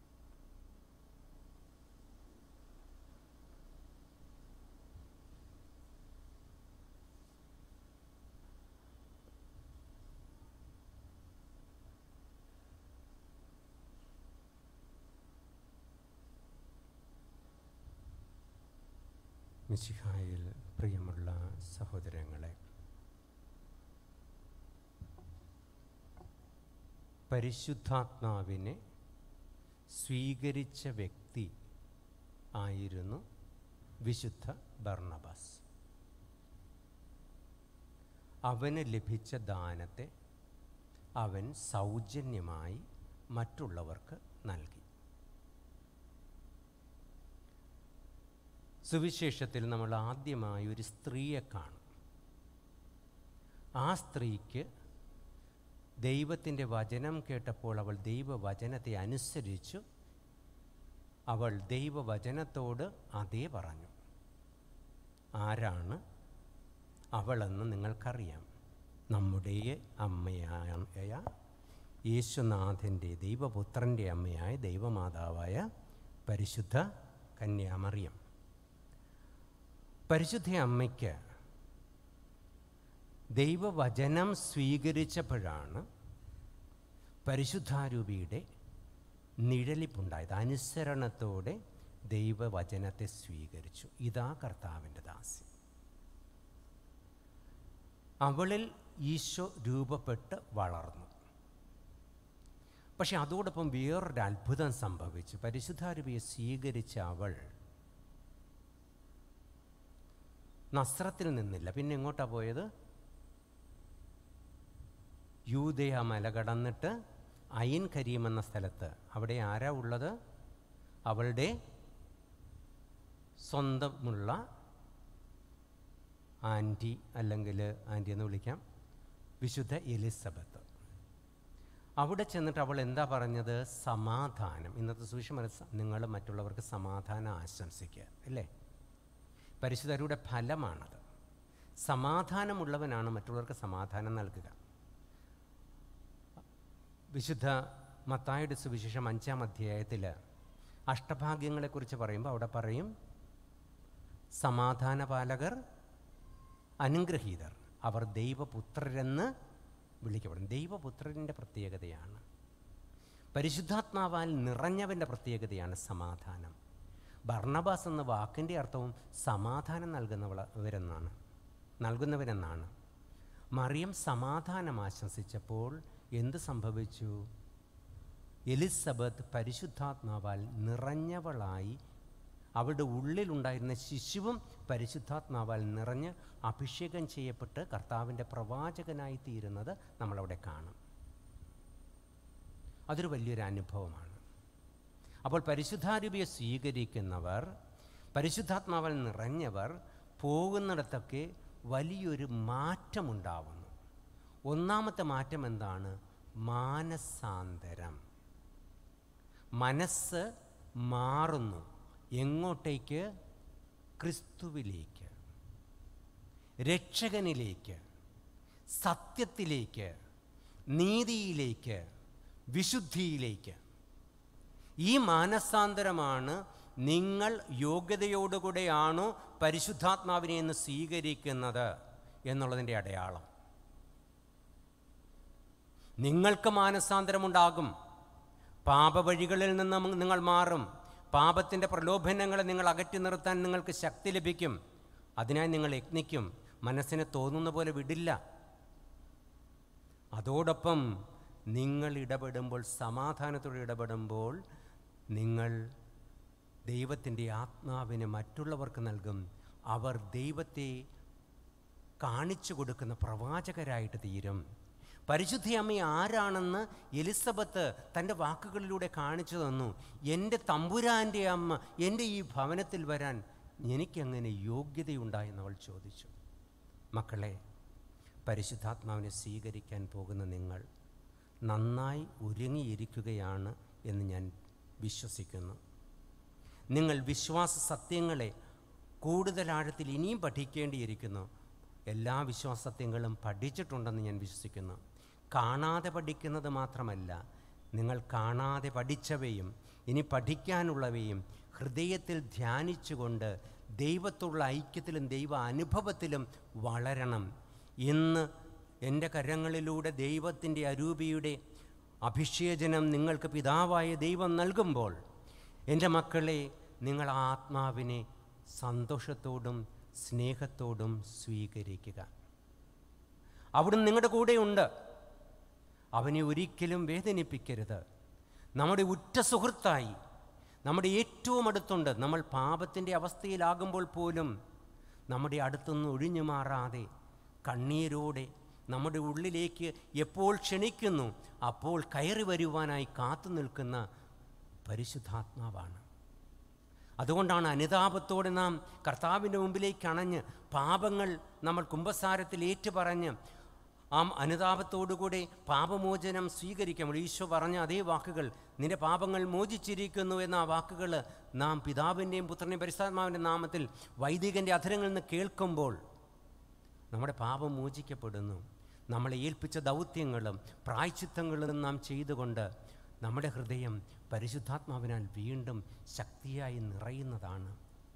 മിശിഹായിൽ പ്രിയമുള്ള സഹോദരങ്ങളെ പരിശുദ്ധാത്മാവിനെ സ്വീകരിച്ച വ്യക്തി ആയിരുന്നു വിശുദ്ധ ബർണബാസ് അവന് ലഭിച്ച ദാനത്തെ അവൻ സൗജന്യമായി മറ്റുള്ളവർക്ക് നൽകി സുവിശേഷത്തിൽ നമ്മൾ ആദ്യമായി ഒരു സ്ത്രീയെ കാണും ആ സ്ത്രീക്ക് ദൈവത്തിൻ്റെ വചനം കേട്ടപ്പോൾ അവൾ ദൈവവചനത്തെ അനുസരിച്ചു അവൾ ദൈവവചനത്തോട് അതേ പറഞ്ഞു ആരാണ് അവളെന്ന് നിങ്ങൾക്കറിയാം നമ്മുടെ അമ്മയായ യേശുനാഥൻ്റെ ദൈവപുത്രൻ്റെ അമ്മയായ ദൈവമാതാവായ പരിശുദ്ധ കന്യാമറിയം പരിശുദ്ധ അമ്മയ്ക്ക് ദൈവവചനം സ്വീകരിച്ചപ്പോഴാണ് പരിശുദ്ധാരൂപിയുടെ നിഴലിപ്പുണ്ടായത് അനുസരണത്തോടെ ദൈവവചനത്തെ സ്വീകരിച്ചു ഇതാ കർത്താവിൻ്റെ ദാസി അവളിൽ ഈശോ രൂപപ്പെട്ട് വളർന്നു പക്ഷെ അതോടൊപ്പം വേറൊരു അത്ഭുതം സംഭവിച്ചു പരിശുദ്ധാരൂപിയെ സ്വീകരിച്ച അവൾ നസ്രത്തിൽ നിന്നില്ല പിന്നെ എങ്ങോട്ടാ പോയത് യൂതയ മല കടന്നിട്ട് അയിൻ കരീം എന്ന സ്ഥലത്ത് അവിടെ ആരാ ഉള്ളത് അവളുടെ സ്വന്തമുള്ള ആൻറ്റി അല്ലെങ്കിൽ ആൻറ്റി എന്ന് വിളിക്കാം വിശുദ്ധ എലിസബത്ത് അവിടെ ചെന്നിട്ട് അവൾ എന്താ പറഞ്ഞത് സമാധാനം ഇന്നത്തെ സുവിശേഷം നിങ്ങൾ മറ്റുള്ളവർക്ക് സമാധാനം ആശംസിക്കുക അല്ലേ പരിശുദ്ധരുടെ ഫലമാണത് സമാധാനമുള്ളവനാണ് മറ്റുള്ളവർക്ക് സമാധാനം നൽകുക വിശുദ്ധ മത്തായുടെ സുവിശേഷം അഞ്ചാം അധ്യായത്തിൽ അഷ്ടഭാഗ്യങ്ങളെക്കുറിച്ച് പറയുമ്പോൾ അവിടെ പറയും സമാധാനപാലകർ അനുഗ്രഹീതർ അവർ ദൈവപുത്രരെന്ന് വിളിക്കപ്പെടും ദൈവപുത്രൻ്റെ പ്രത്യേകതയാണ് പരിശുദ്ധാത്മാവാൽ നിറഞ്ഞവൻ്റെ പ്രത്യേകതയാണ് സമാധാനം ഭർണബാസ് എന്ന വാക്കിൻ്റെ അർത്ഥവും സമാധാനം നൽകുന്നവരെന്നാണ് നൽകുന്നവരെന്നാണ് മറിയം സമാധാനം ആശംസിച്ചപ്പോൾ എന്ത് സംഭവിച്ചു എലിസബത്ത് പരിശുദ്ധാത്മാവാൽ നിറഞ്ഞവളായി അവളുടെ ഉള്ളിലുണ്ടായിരുന്ന ശിശുവും പരിശുദ്ധാത്മാവാൽ നിറഞ്ഞ് അഭിഷേകം ചെയ്യപ്പെട്ട് കർത്താവിൻ്റെ പ്രവാചകനായി തീരുന്നത് നമ്മളവിടെ കാണും അതൊരു വലിയൊരു അനുഭവമാണ് അപ്പോൾ പരിശുദ്ധാരൂപിയെ സ്വീകരിക്കുന്നവർ പരിശുദ്ധാത്മാവിൽ നിറഞ്ഞവർ പോകുന്നിടത്തൊക്കെ വലിയൊരു മാറ്റമുണ്ടാവുന്നു ഒന്നാമത്തെ മാറ്റം എന്താണ് മാനസാന്തരം മനസ്സ് മാറുന്നു എങ്ങോട്ടേക്ക് ക്രിസ്തുവിലേക്ക് രക്ഷകനിലേക്ക് സത്യത്തിലേക്ക് നീതിയിലേക്ക് വിശുദ്ധിയിലേക്ക് ഈ മാനസാന്തരമാണ് നിങ്ങൾ യോഗ്യതയോടുകൂടെയാണോ പരിശുദ്ധാത്മാവിനെ എന്ന് സ്വീകരിക്കുന്നത് എന്നുള്ളതിൻ്റെ അടയാളം നിങ്ങൾക്ക് മാനസാന്തരമുണ്ടാകും പാപവഴികളിൽ നിന്ന് നിങ്ങൾ മാറും പാപത്തിൻ്റെ പ്രലോഭനങ്ങളെ നിങ്ങൾ അകറ്റി നിർത്താൻ നിങ്ങൾക്ക് ശക്തി ലഭിക്കും അതിനായി നിങ്ങൾ യത്നിക്കും മനസ്സിന് തോന്നുന്ന പോലെ വിടില്ല അതോടൊപ്പം നിങ്ങൾ ഇടപെടുമ്പോൾ സമാധാനത്തോടെ ഇടപെടുമ്പോൾ നിങ്ങൾ ദൈവത്തിൻ്റെ ആത്മാവിനെ മറ്റുള്ളവർക്ക് നൽകും അവർ ദൈവത്തെ കാണിച്ചു കൊടുക്കുന്ന പ്രവാചകരായിട്ട് തീരും പരിശുദ്ധ അമ്മ ആരാണെന്ന് എലിസബത്ത് തൻ്റെ വാക്കുകളിലൂടെ കാണിച്ചു തന്നു എൻ്റെ തമ്പുരാൻ്റെ അമ്മ എൻ്റെ ഈ ഭവനത്തിൽ വരാൻ എനിക്കങ്ങനെ യോഗ്യതയുണ്ടായെന്ന് അവൾ ചോദിച്ചു മക്കളെ പരിശുദ്ധാത്മാവിനെ സ്വീകരിക്കാൻ പോകുന്ന നിങ്ങൾ നന്നായി ഒരുങ്ങിയിരിക്കുകയാണ് എന്ന് ഞാൻ വിശ്വസിക്കുന്നു നിങ്ങൾ വിശ്വാസ സത്യങ്ങളെ കൂടുതൽ ആഴത്തിൽ ഇനിയും പഠിക്കേണ്ടിയിരിക്കുന്നു എല്ലാ വിശ്വാസ സത്യങ്ങളും പഠിച്ചിട്ടുണ്ടെന്ന് ഞാൻ വിശ്വസിക്കുന്നു കാണാതെ പഠിക്കുന്നത് മാത്രമല്ല നിങ്ങൾ കാണാതെ പഠിച്ചവയും ഇനി പഠിക്കാനുള്ളവയും ഹൃദയത്തിൽ ധ്യാനിച്ചുകൊണ്ട് ദൈവത്തുള്ള ഐക്യത്തിലും ദൈവ അനുഭവത്തിലും വളരണം ഇന്ന് എൻ്റെ കരങ്ങളിലൂടെ ദൈവത്തിൻ്റെ അരൂപിയുടെ അഭിഷേചനം നിങ്ങൾക്ക് പിതാവായ ദൈവം നൽകുമ്പോൾ എൻ്റെ മക്കളെ നിങ്ങൾ ആ ആത്മാവിനെ സന്തോഷത്തോടും സ്നേഹത്തോടും സ്വീകരിക്കുക അവിടുന്ന് നിങ്ങളുടെ കൂടെയുണ്ട് അവനെ ഒരിക്കലും വേദനിപ്പിക്കരുത് നമ്മുടെ ഉറ്റ സുഹൃത്തായി നമ്മുടെ ഏറ്റവും അടുത്തുണ്ട് നമ്മൾ പാപത്തിൻ്റെ അവസ്ഥയിലാകുമ്പോൾ പോലും നമ്മുടെ അടുത്തുനിന്ന് ഒഴിഞ്ഞു മാറാതെ കണ്ണീരോടെ നമ്മുടെ ഉള്ളിലേക്ക് എപ്പോൾ ക്ഷണിക്കുന്നു അപ്പോൾ കയറി വരുവാനായി കാത്തു നിൽക്കുന്ന പരിശുദ്ധാത്മാവാണ് അതുകൊണ്ടാണ് അനുതാപത്തോടെ നാം കർത്താവിൻ്റെ മുമ്പിലേക്ക് അണഞ്ഞ് പാപങ്ങൾ നമ്മൾ കുംഭസാരത്തിൽ ഏറ്റുപറഞ്ഞ് ആ അനുതാപത്തോടുകൂടി പാപമോചനം സ്വീകരിക്കുമ്പോൾ ഈശോ പറഞ്ഞ അതേ വാക്കുകൾ നിന്റെ പാപങ്ങൾ മോചിച്ചിരിക്കുന്നു എന്ന ആ വാക്കുകൾ നാം പിതാവിൻ്റെയും പുത്രൻ്റെയും പരിശുദ്ധാത്മാവിൻ്റെ നാമത്തിൽ വൈദികൻ്റെ അധരങ്ങളിൽ നിന്ന് കേൾക്കുമ്പോൾ നമ്മുടെ പാപം മോചിക്കപ്പെടുന്നു നമ്മളെ ഏൽപ്പിച്ച ദൗത്യങ്ങളും പ്രായച്ചിത്തങ്ങളും നാം ചെയ്തുകൊണ്ട് നമ്മുടെ ഹൃദയം പരിശുദ്ധാത്മാവിനാൽ വീണ്ടും ശക്തിയായി നിറയുന്നതാണ്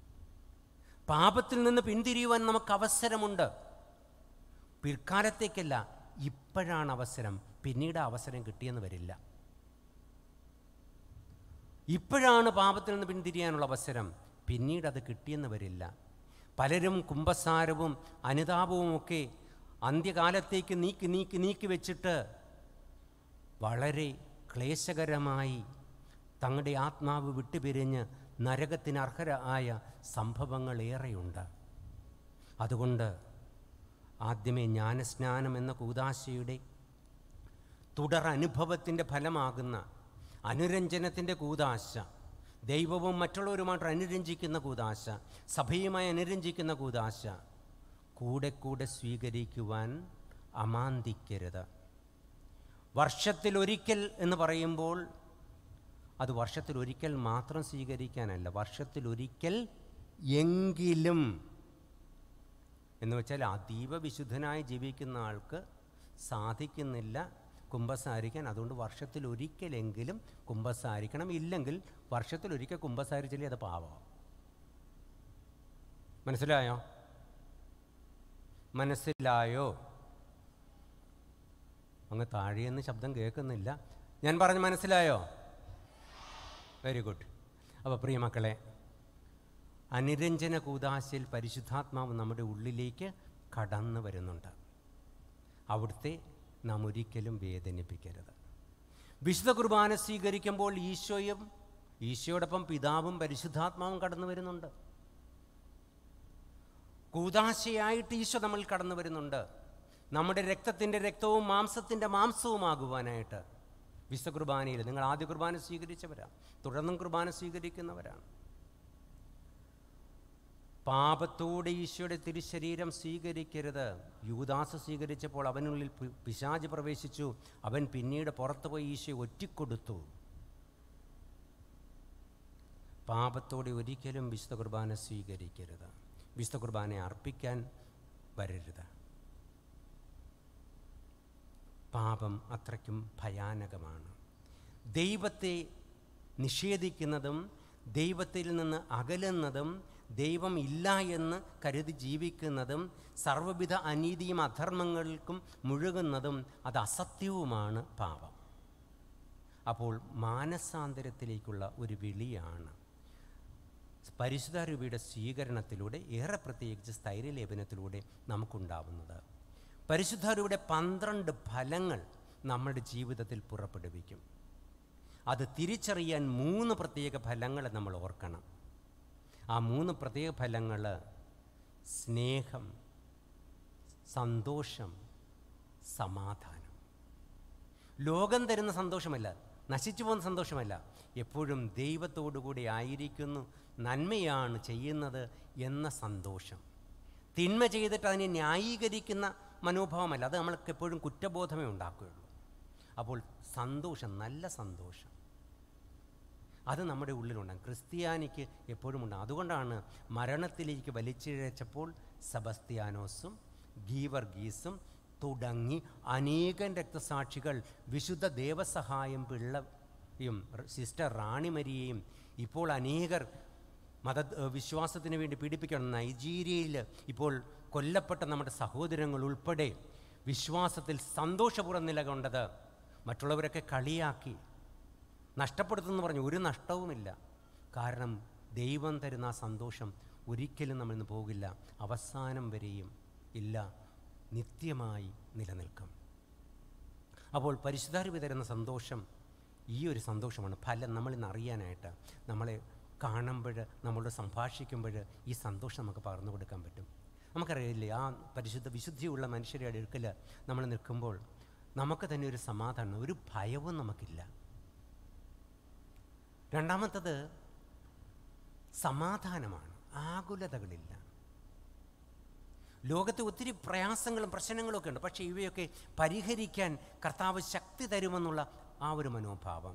പാപത്തിൽ നിന്ന് പിന്തിരിയുവാൻ നമുക്ക് അവസരമുണ്ട് പിൽക്കാലത്തേക്കല്ല ഇപ്പോഴാണ് അവസരം പിന്നീട് ആ അവസരം കിട്ടിയെന്ന് വരില്ല ഇപ്പോഴാണ് പാപത്തിൽ നിന്ന് പിന്തിരിയാനുള്ള അവസരം പിന്നീട് അത് കിട്ടിയെന്ന് വരില്ല പലരും കുംഭസാരവും അനുതാപവും ഒക്കെ അന്ത്യകാലത്തേക്ക് നീക്കി നീക്കി നീക്കി വെച്ചിട്ട് വളരെ ക്ലേശകരമായി തങ്ങളുടെ ആത്മാവ് വിട്ടുപിരിഞ്ഞ് നരകത്തിന് അർഹരായ സംഭവങ്ങൾ ഏറെയുണ്ട് അതുകൊണ്ട് ആദ്യമേ ജ്ഞാനസ്നാനം എന്ന കൂതാശയുടെ തുടർ അനുഭവത്തിൻ്റെ ഫലമാകുന്ന അനുരഞ്ജനത്തിൻ്റെ കൂതാശ ദൈവവും മറ്റുള്ളവരുമായിട്ട് അനുരഞ്ജിക്കുന്ന കൂതാശ സഭയുമായി അനുരഞ്ജിക്കുന്ന കൂതാശ കൂടെ കൂടെ സ്വീകരിക്കുവാൻ അമാന്തിക്കരുത് വർഷത്തിലൊരിക്കൽ എന്ന് പറയുമ്പോൾ അത് വർഷത്തിലൊരിക്കൽ മാത്രം സ്വീകരിക്കാനല്ല വർഷത്തിലൊരിക്കൽ എങ്കിലും എന്ന് വെച്ചാൽ അതീവ വിശുദ്ധനായി ജീവിക്കുന്ന ആൾക്ക് സാധിക്കുന്നില്ല കുമ്പസാരിക്കാൻ അതുകൊണ്ട് വർഷത്തിലൊരിക്കലെങ്കിലും കുമ്പസാരിക്കണം ഇല്ലെങ്കിൽ വർഷത്തിലൊരിക്കൽ കുമ്പസാരിച്ചില്ലേ അത് പാവം മനസ്സിലായോ മനസ്സിലായോ അങ്ങ് താഴെയെന്ന് ശബ്ദം കേൾക്കുന്നില്ല ഞാൻ പറഞ്ഞ് മനസ്സിലായോ വെരി ഗുഡ് അപ്പോൾ പ്രിയ മക്കളെ അനുരഞ്ജന കൂതാശയിൽ പരിശുദ്ധാത്മാവ് നമ്മുടെ ഉള്ളിലേക്ക് കടന്നു വരുന്നുണ്ട് അവിടുത്തെ നാം ഒരിക്കലും വേദനിപ്പിക്കരുത് വിശുദ്ധ കുർബാന സ്വീകരിക്കുമ്പോൾ ഈശോയും ഈശോയോടൊപ്പം പിതാവും പരിശുദ്ധാത്മാവും കടന്നു വരുന്നുണ്ട് കൂതാശയായിട്ട് ഈശോ നമ്മൾ കടന്നു വരുന്നുണ്ട് നമ്മുടെ രക്തത്തിൻ്റെ രക്തവും മാംസത്തിൻ്റെ മാംസവുമാകുവാനായിട്ട് വിശുദ്ധ കുർബാനയിൽ നിങ്ങൾ ആദ്യ കുർബാന സ്വീകരിച്ചവരാണ് തുടർന്നും കുർബാന സ്വീകരിക്കുന്നവരാണ് പാപത്തോടെ ഈശോയുടെ തിരുശരീരം സ്വീകരിക്കരുത് യൂദാസ് സ്വീകരിച്ചപ്പോൾ അവനുള്ളിൽ പി- പിശാച് പ്രവേശിച്ചു അവൻ പിന്നീട് പുറത്തുപോയി ഈശോയെ ഒറ്റിക്കൊടുത്തു പാപത്തോടെ ഒരിക്കലും വിശുദ്ധ കുർബാന സ്വീകരിക്കരുത് വിശുദ്ധ കുർബാന അർപ്പിക്കാൻ വരരുത് പാപം അത്രയ്ക്കും ഭയാനകമാണ് ദൈവത്തെ നിഷേധിക്കുന്നതും ദൈവത്തിൽ നിന്ന് അകലുന്നതും ദൈവം ഇല്ല എന്ന് കരുതി ജീവിക്കുന്നതും സർവ്വവിധ അനീതിയും അധർമ്മങ്ങൾക്കും മുഴുകുന്നതും അത് അസത്യവുമാണ് പാപം അപ്പോൾ മാനസാന്തരത്തിലേക്കുള്ള ഒരു വിളിയാണ് പരിശുദ്ധാരൂപിയുടെ സ്വീകരണത്തിലൂടെ ഏറെ പ്രത്യേകിച്ച് സ്ഥൈര്യലേപനത്തിലൂടെ നമുക്കുണ്ടാവുന്നത് പരിശുദ്ധാരൂപിയുടെ പന്ത്രണ്ട് ഫലങ്ങൾ നമ്മുടെ ജീവിതത്തിൽ പുറപ്പെടുവിക്കും അത് തിരിച്ചറിയാൻ മൂന്ന് പ്രത്യേക ഫലങ്ങൾ നമ്മൾ ഓർക്കണം ആ മൂന്ന് പ്രത്യേക ഫലങ്ങൾ സ്നേഹം സന്തോഷം സമാധാനം ലോകം തരുന്ന സന്തോഷമല്ല നശിച്ചു പോകുന്ന സന്തോഷമല്ല എപ്പോഴും ദൈവത്തോടുകൂടി ആയിരിക്കുന്നു നന്മയാണ് ചെയ്യുന്നത് എന്ന സന്തോഷം തിന്മ ചെയ്തിട്ട് അതിനെ ന്യായീകരിക്കുന്ന മനോഭാവമല്ല അത് നമ്മൾക്ക് എപ്പോഴും കുറ്റബോധമേ ഉണ്ടാക്കുകയുള്ളൂ അപ്പോൾ സന്തോഷം നല്ല സന്തോഷം അത് നമ്മുടെ ഉള്ളിലുണ്ടാകും ക്രിസ്ത്യാനിക്ക് എപ്പോഴും ഉണ്ടാകും അതുകൊണ്ടാണ് മരണത്തിലേക്ക് വലിച്ചിഴച്ചപ്പോൾ സെബസ്ത്യാനോസും ഗീവർഗീസും തുടങ്ങി അനേകം രക്തസാക്ഷികൾ വിശുദ്ധ ദേവസഹായം പിള്ളയും സിസ്റ്റർ റാണിമരിയെയും ഇപ്പോൾ അനേകർ മത വിശ്വാസത്തിന് വേണ്ടി പീഡിപ്പിക്കണം നൈജീരിയയിൽ ഇപ്പോൾ കൊല്ലപ്പെട്ട നമ്മുടെ സഹോദരങ്ങൾ ഉൾപ്പെടെ വിശ്വാസത്തിൽ സന്തോഷപൂർവ്വം നിലകൊണ്ടത് മറ്റുള്ളവരൊക്കെ കളിയാക്കി നഷ്ടപ്പെടുത്തുമെന്ന് പറഞ്ഞു ഒരു നഷ്ടവുമില്ല കാരണം ദൈവം തരുന്ന ആ സന്തോഷം ഒരിക്കലും നമ്മളിൽ നിന്ന് പോകില്ല അവസാനം വരെയും ഇല്ല നിത്യമായി നിലനിൽക്കും അപ്പോൾ പരിശുദ്ധാരൂപി തരുന്ന സന്തോഷം ഈ ഒരു സന്തോഷമാണ് ഫലം നമ്മളിന്ന് അറിയാനായിട്ട് നമ്മളെ കാണുമ്പോൾ നമ്മളോട് സംഭാഷിക്കുമ്പോൾ ഈ സന്തോഷം നമുക്ക് പകർന്നു കൊടുക്കാൻ പറ്റും നമുക്കറിയില്ലേ ആ പരിശുദ്ധ വിശുദ്ധിയുള്ള മനുഷ്യരുടെ അടുക്കൽ നമ്മൾ നിൽക്കുമ്പോൾ നമുക്ക് തന്നെ ഒരു സമാധാനം ഒരു ഭയവും നമുക്കില്ല രണ്ടാമത്തത് സമാധാനമാണ് ആകുലതകളില്ല ലോകത്ത് ഒത്തിരി പ്രയാസങ്ങളും പ്രശ്നങ്ങളും ഒക്കെ ഉണ്ട് പക്ഷേ ഇവയൊക്കെ പരിഹരിക്കാൻ കർത്താവ് ശക്തി തരുമെന്നുള്ള ആ ഒരു മനോഭാവം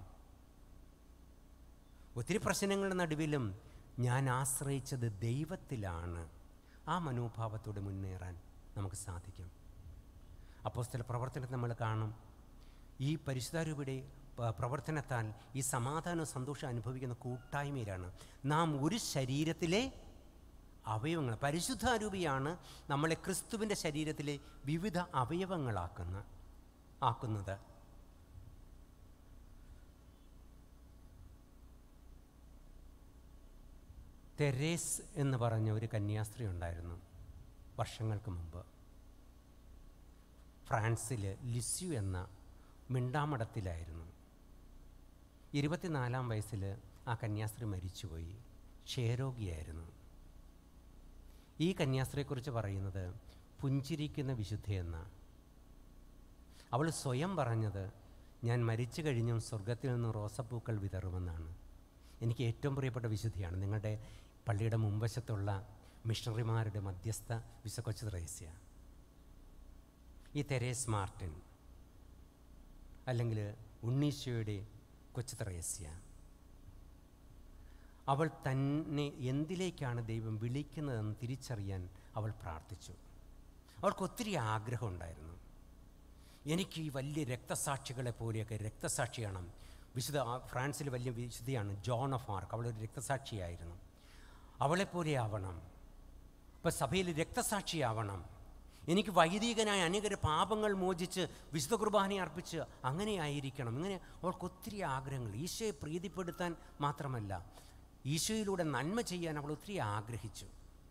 ഒത്തിരി പ്രശ്നങ്ങളുടെ നടുവിലും ഞാൻ ആശ്രയിച്ചത് ദൈവത്തിലാണ് ആ മനോഭാവത്തോടെ മുന്നേറാൻ നമുക്ക് സാധിക്കും അപ്പോസ്തല പ്രവർത്തനത്തിൽ നമ്മൾ കാണും ഈ പരിശുദ്ധാരൂപയുടെ പ- പ്രവർത്തനത്താൽ ഈ സമാധാനവും സന്തോഷം അനുഭവിക്കുന്ന കൂട്ടായ്മയിലാണ് നാം ഒരു ശരീരത്തിലെ അവയവങ്ങൾ പരിശുദ്ധാരൂപിയാണ് നമ്മളെ ക്രിസ്തുവിൻ്റെ ശരീരത്തിലെ വിവിധ അവയവങ്ങളാക്കുന്ന ആക്കുന്നത് തെരേസ് എന്ന് പറഞ്ഞ ഒരു കന്യാസ്ത്രീ ഉണ്ടായിരുന്നു വർഷങ്ങൾക്ക് മുമ്പ് ഫ്രാൻസിൽ ലിസ്യു എന്ന മിണ്ടാമടത്തിലായിരുന്നു ഇരുപത്തിനാലാം വയസ്സിൽ ആ കന്യാസ്ത്രീ മരിച്ചുപോയി ക്ഷയരോഗിയായിരുന്നു ഈ കന്യാസ്ത്രീയെക്കുറിച്ച് പറയുന്നത് പുഞ്ചിരിക്കുന്ന വിശുദ്ധയെന്ന അവൾ സ്വയം പറഞ്ഞത് ഞാൻ മരിച്ചു കഴിഞ്ഞും സ്വർഗത്തിൽ നിന്ന് റോസപ്പൂക്കൾ വിതറുമെന്നാണ് എനിക്ക് ഏറ്റവും പ്രിയപ്പെട്ട വിശുദ്ധിയാണ് നിങ്ങളുടെ പള്ളിയുടെ മുൻവശത്തുള്ള മിഷണറിമാരുടെ മധ്യസ്ഥ വിശക്കൊച്ചു ത്രേസ്യ ഈ തെരേസ് മാർട്ടിൻ അല്ലെങ്കിൽ ഉണ്ണീശോയുടെ കൊച്ചു ത്രേസ്യ അവൾ തന്നെ എന്തിലേക്കാണ് ദൈവം വിളിക്കുന്നതെന്ന് തിരിച്ചറിയാൻ അവൾ പ്രാർത്ഥിച്ചു അവൾക്ക് ഒത്തിരി ആഗ്രഹമുണ്ടായിരുന്നു എനിക്ക് ഈ വലിയ രക്തസാക്ഷികളെ പോലെയൊക്കെ രക്തസാക്ഷിയാണ് വിശുദ്ധ ആ ഫ്രാൻസിൽ വലിയ വിശുദ്ധിയാണ് ജോൺ ഓഫ് ആർക്ക് അവളൊരു രക്തസാക്ഷിയായിരുന്നു അവളെപ്പോലെ ആവണം ഇപ്പം സഭയിൽ രക്തസാക്ഷിയാവണം എനിക്ക് വൈദികനായ അനേകരെ പാപങ്ങൾ മോചിച്ച് വിശുദ്ധ കുർബാന അർപ്പിച്ച് അങ്ങനെ ആയിരിക്കണം ഇങ്ങനെ അവൾക്ക് ഒത്തിരി ആഗ്രഹങ്ങൾ ഈശോയെ പ്രീതിപ്പെടുത്താൻ മാത്രമല്ല ഈശോയിലൂടെ നന്മ ചെയ്യാൻ അവൾ ഒത്തിരി ആഗ്രഹിച്ചു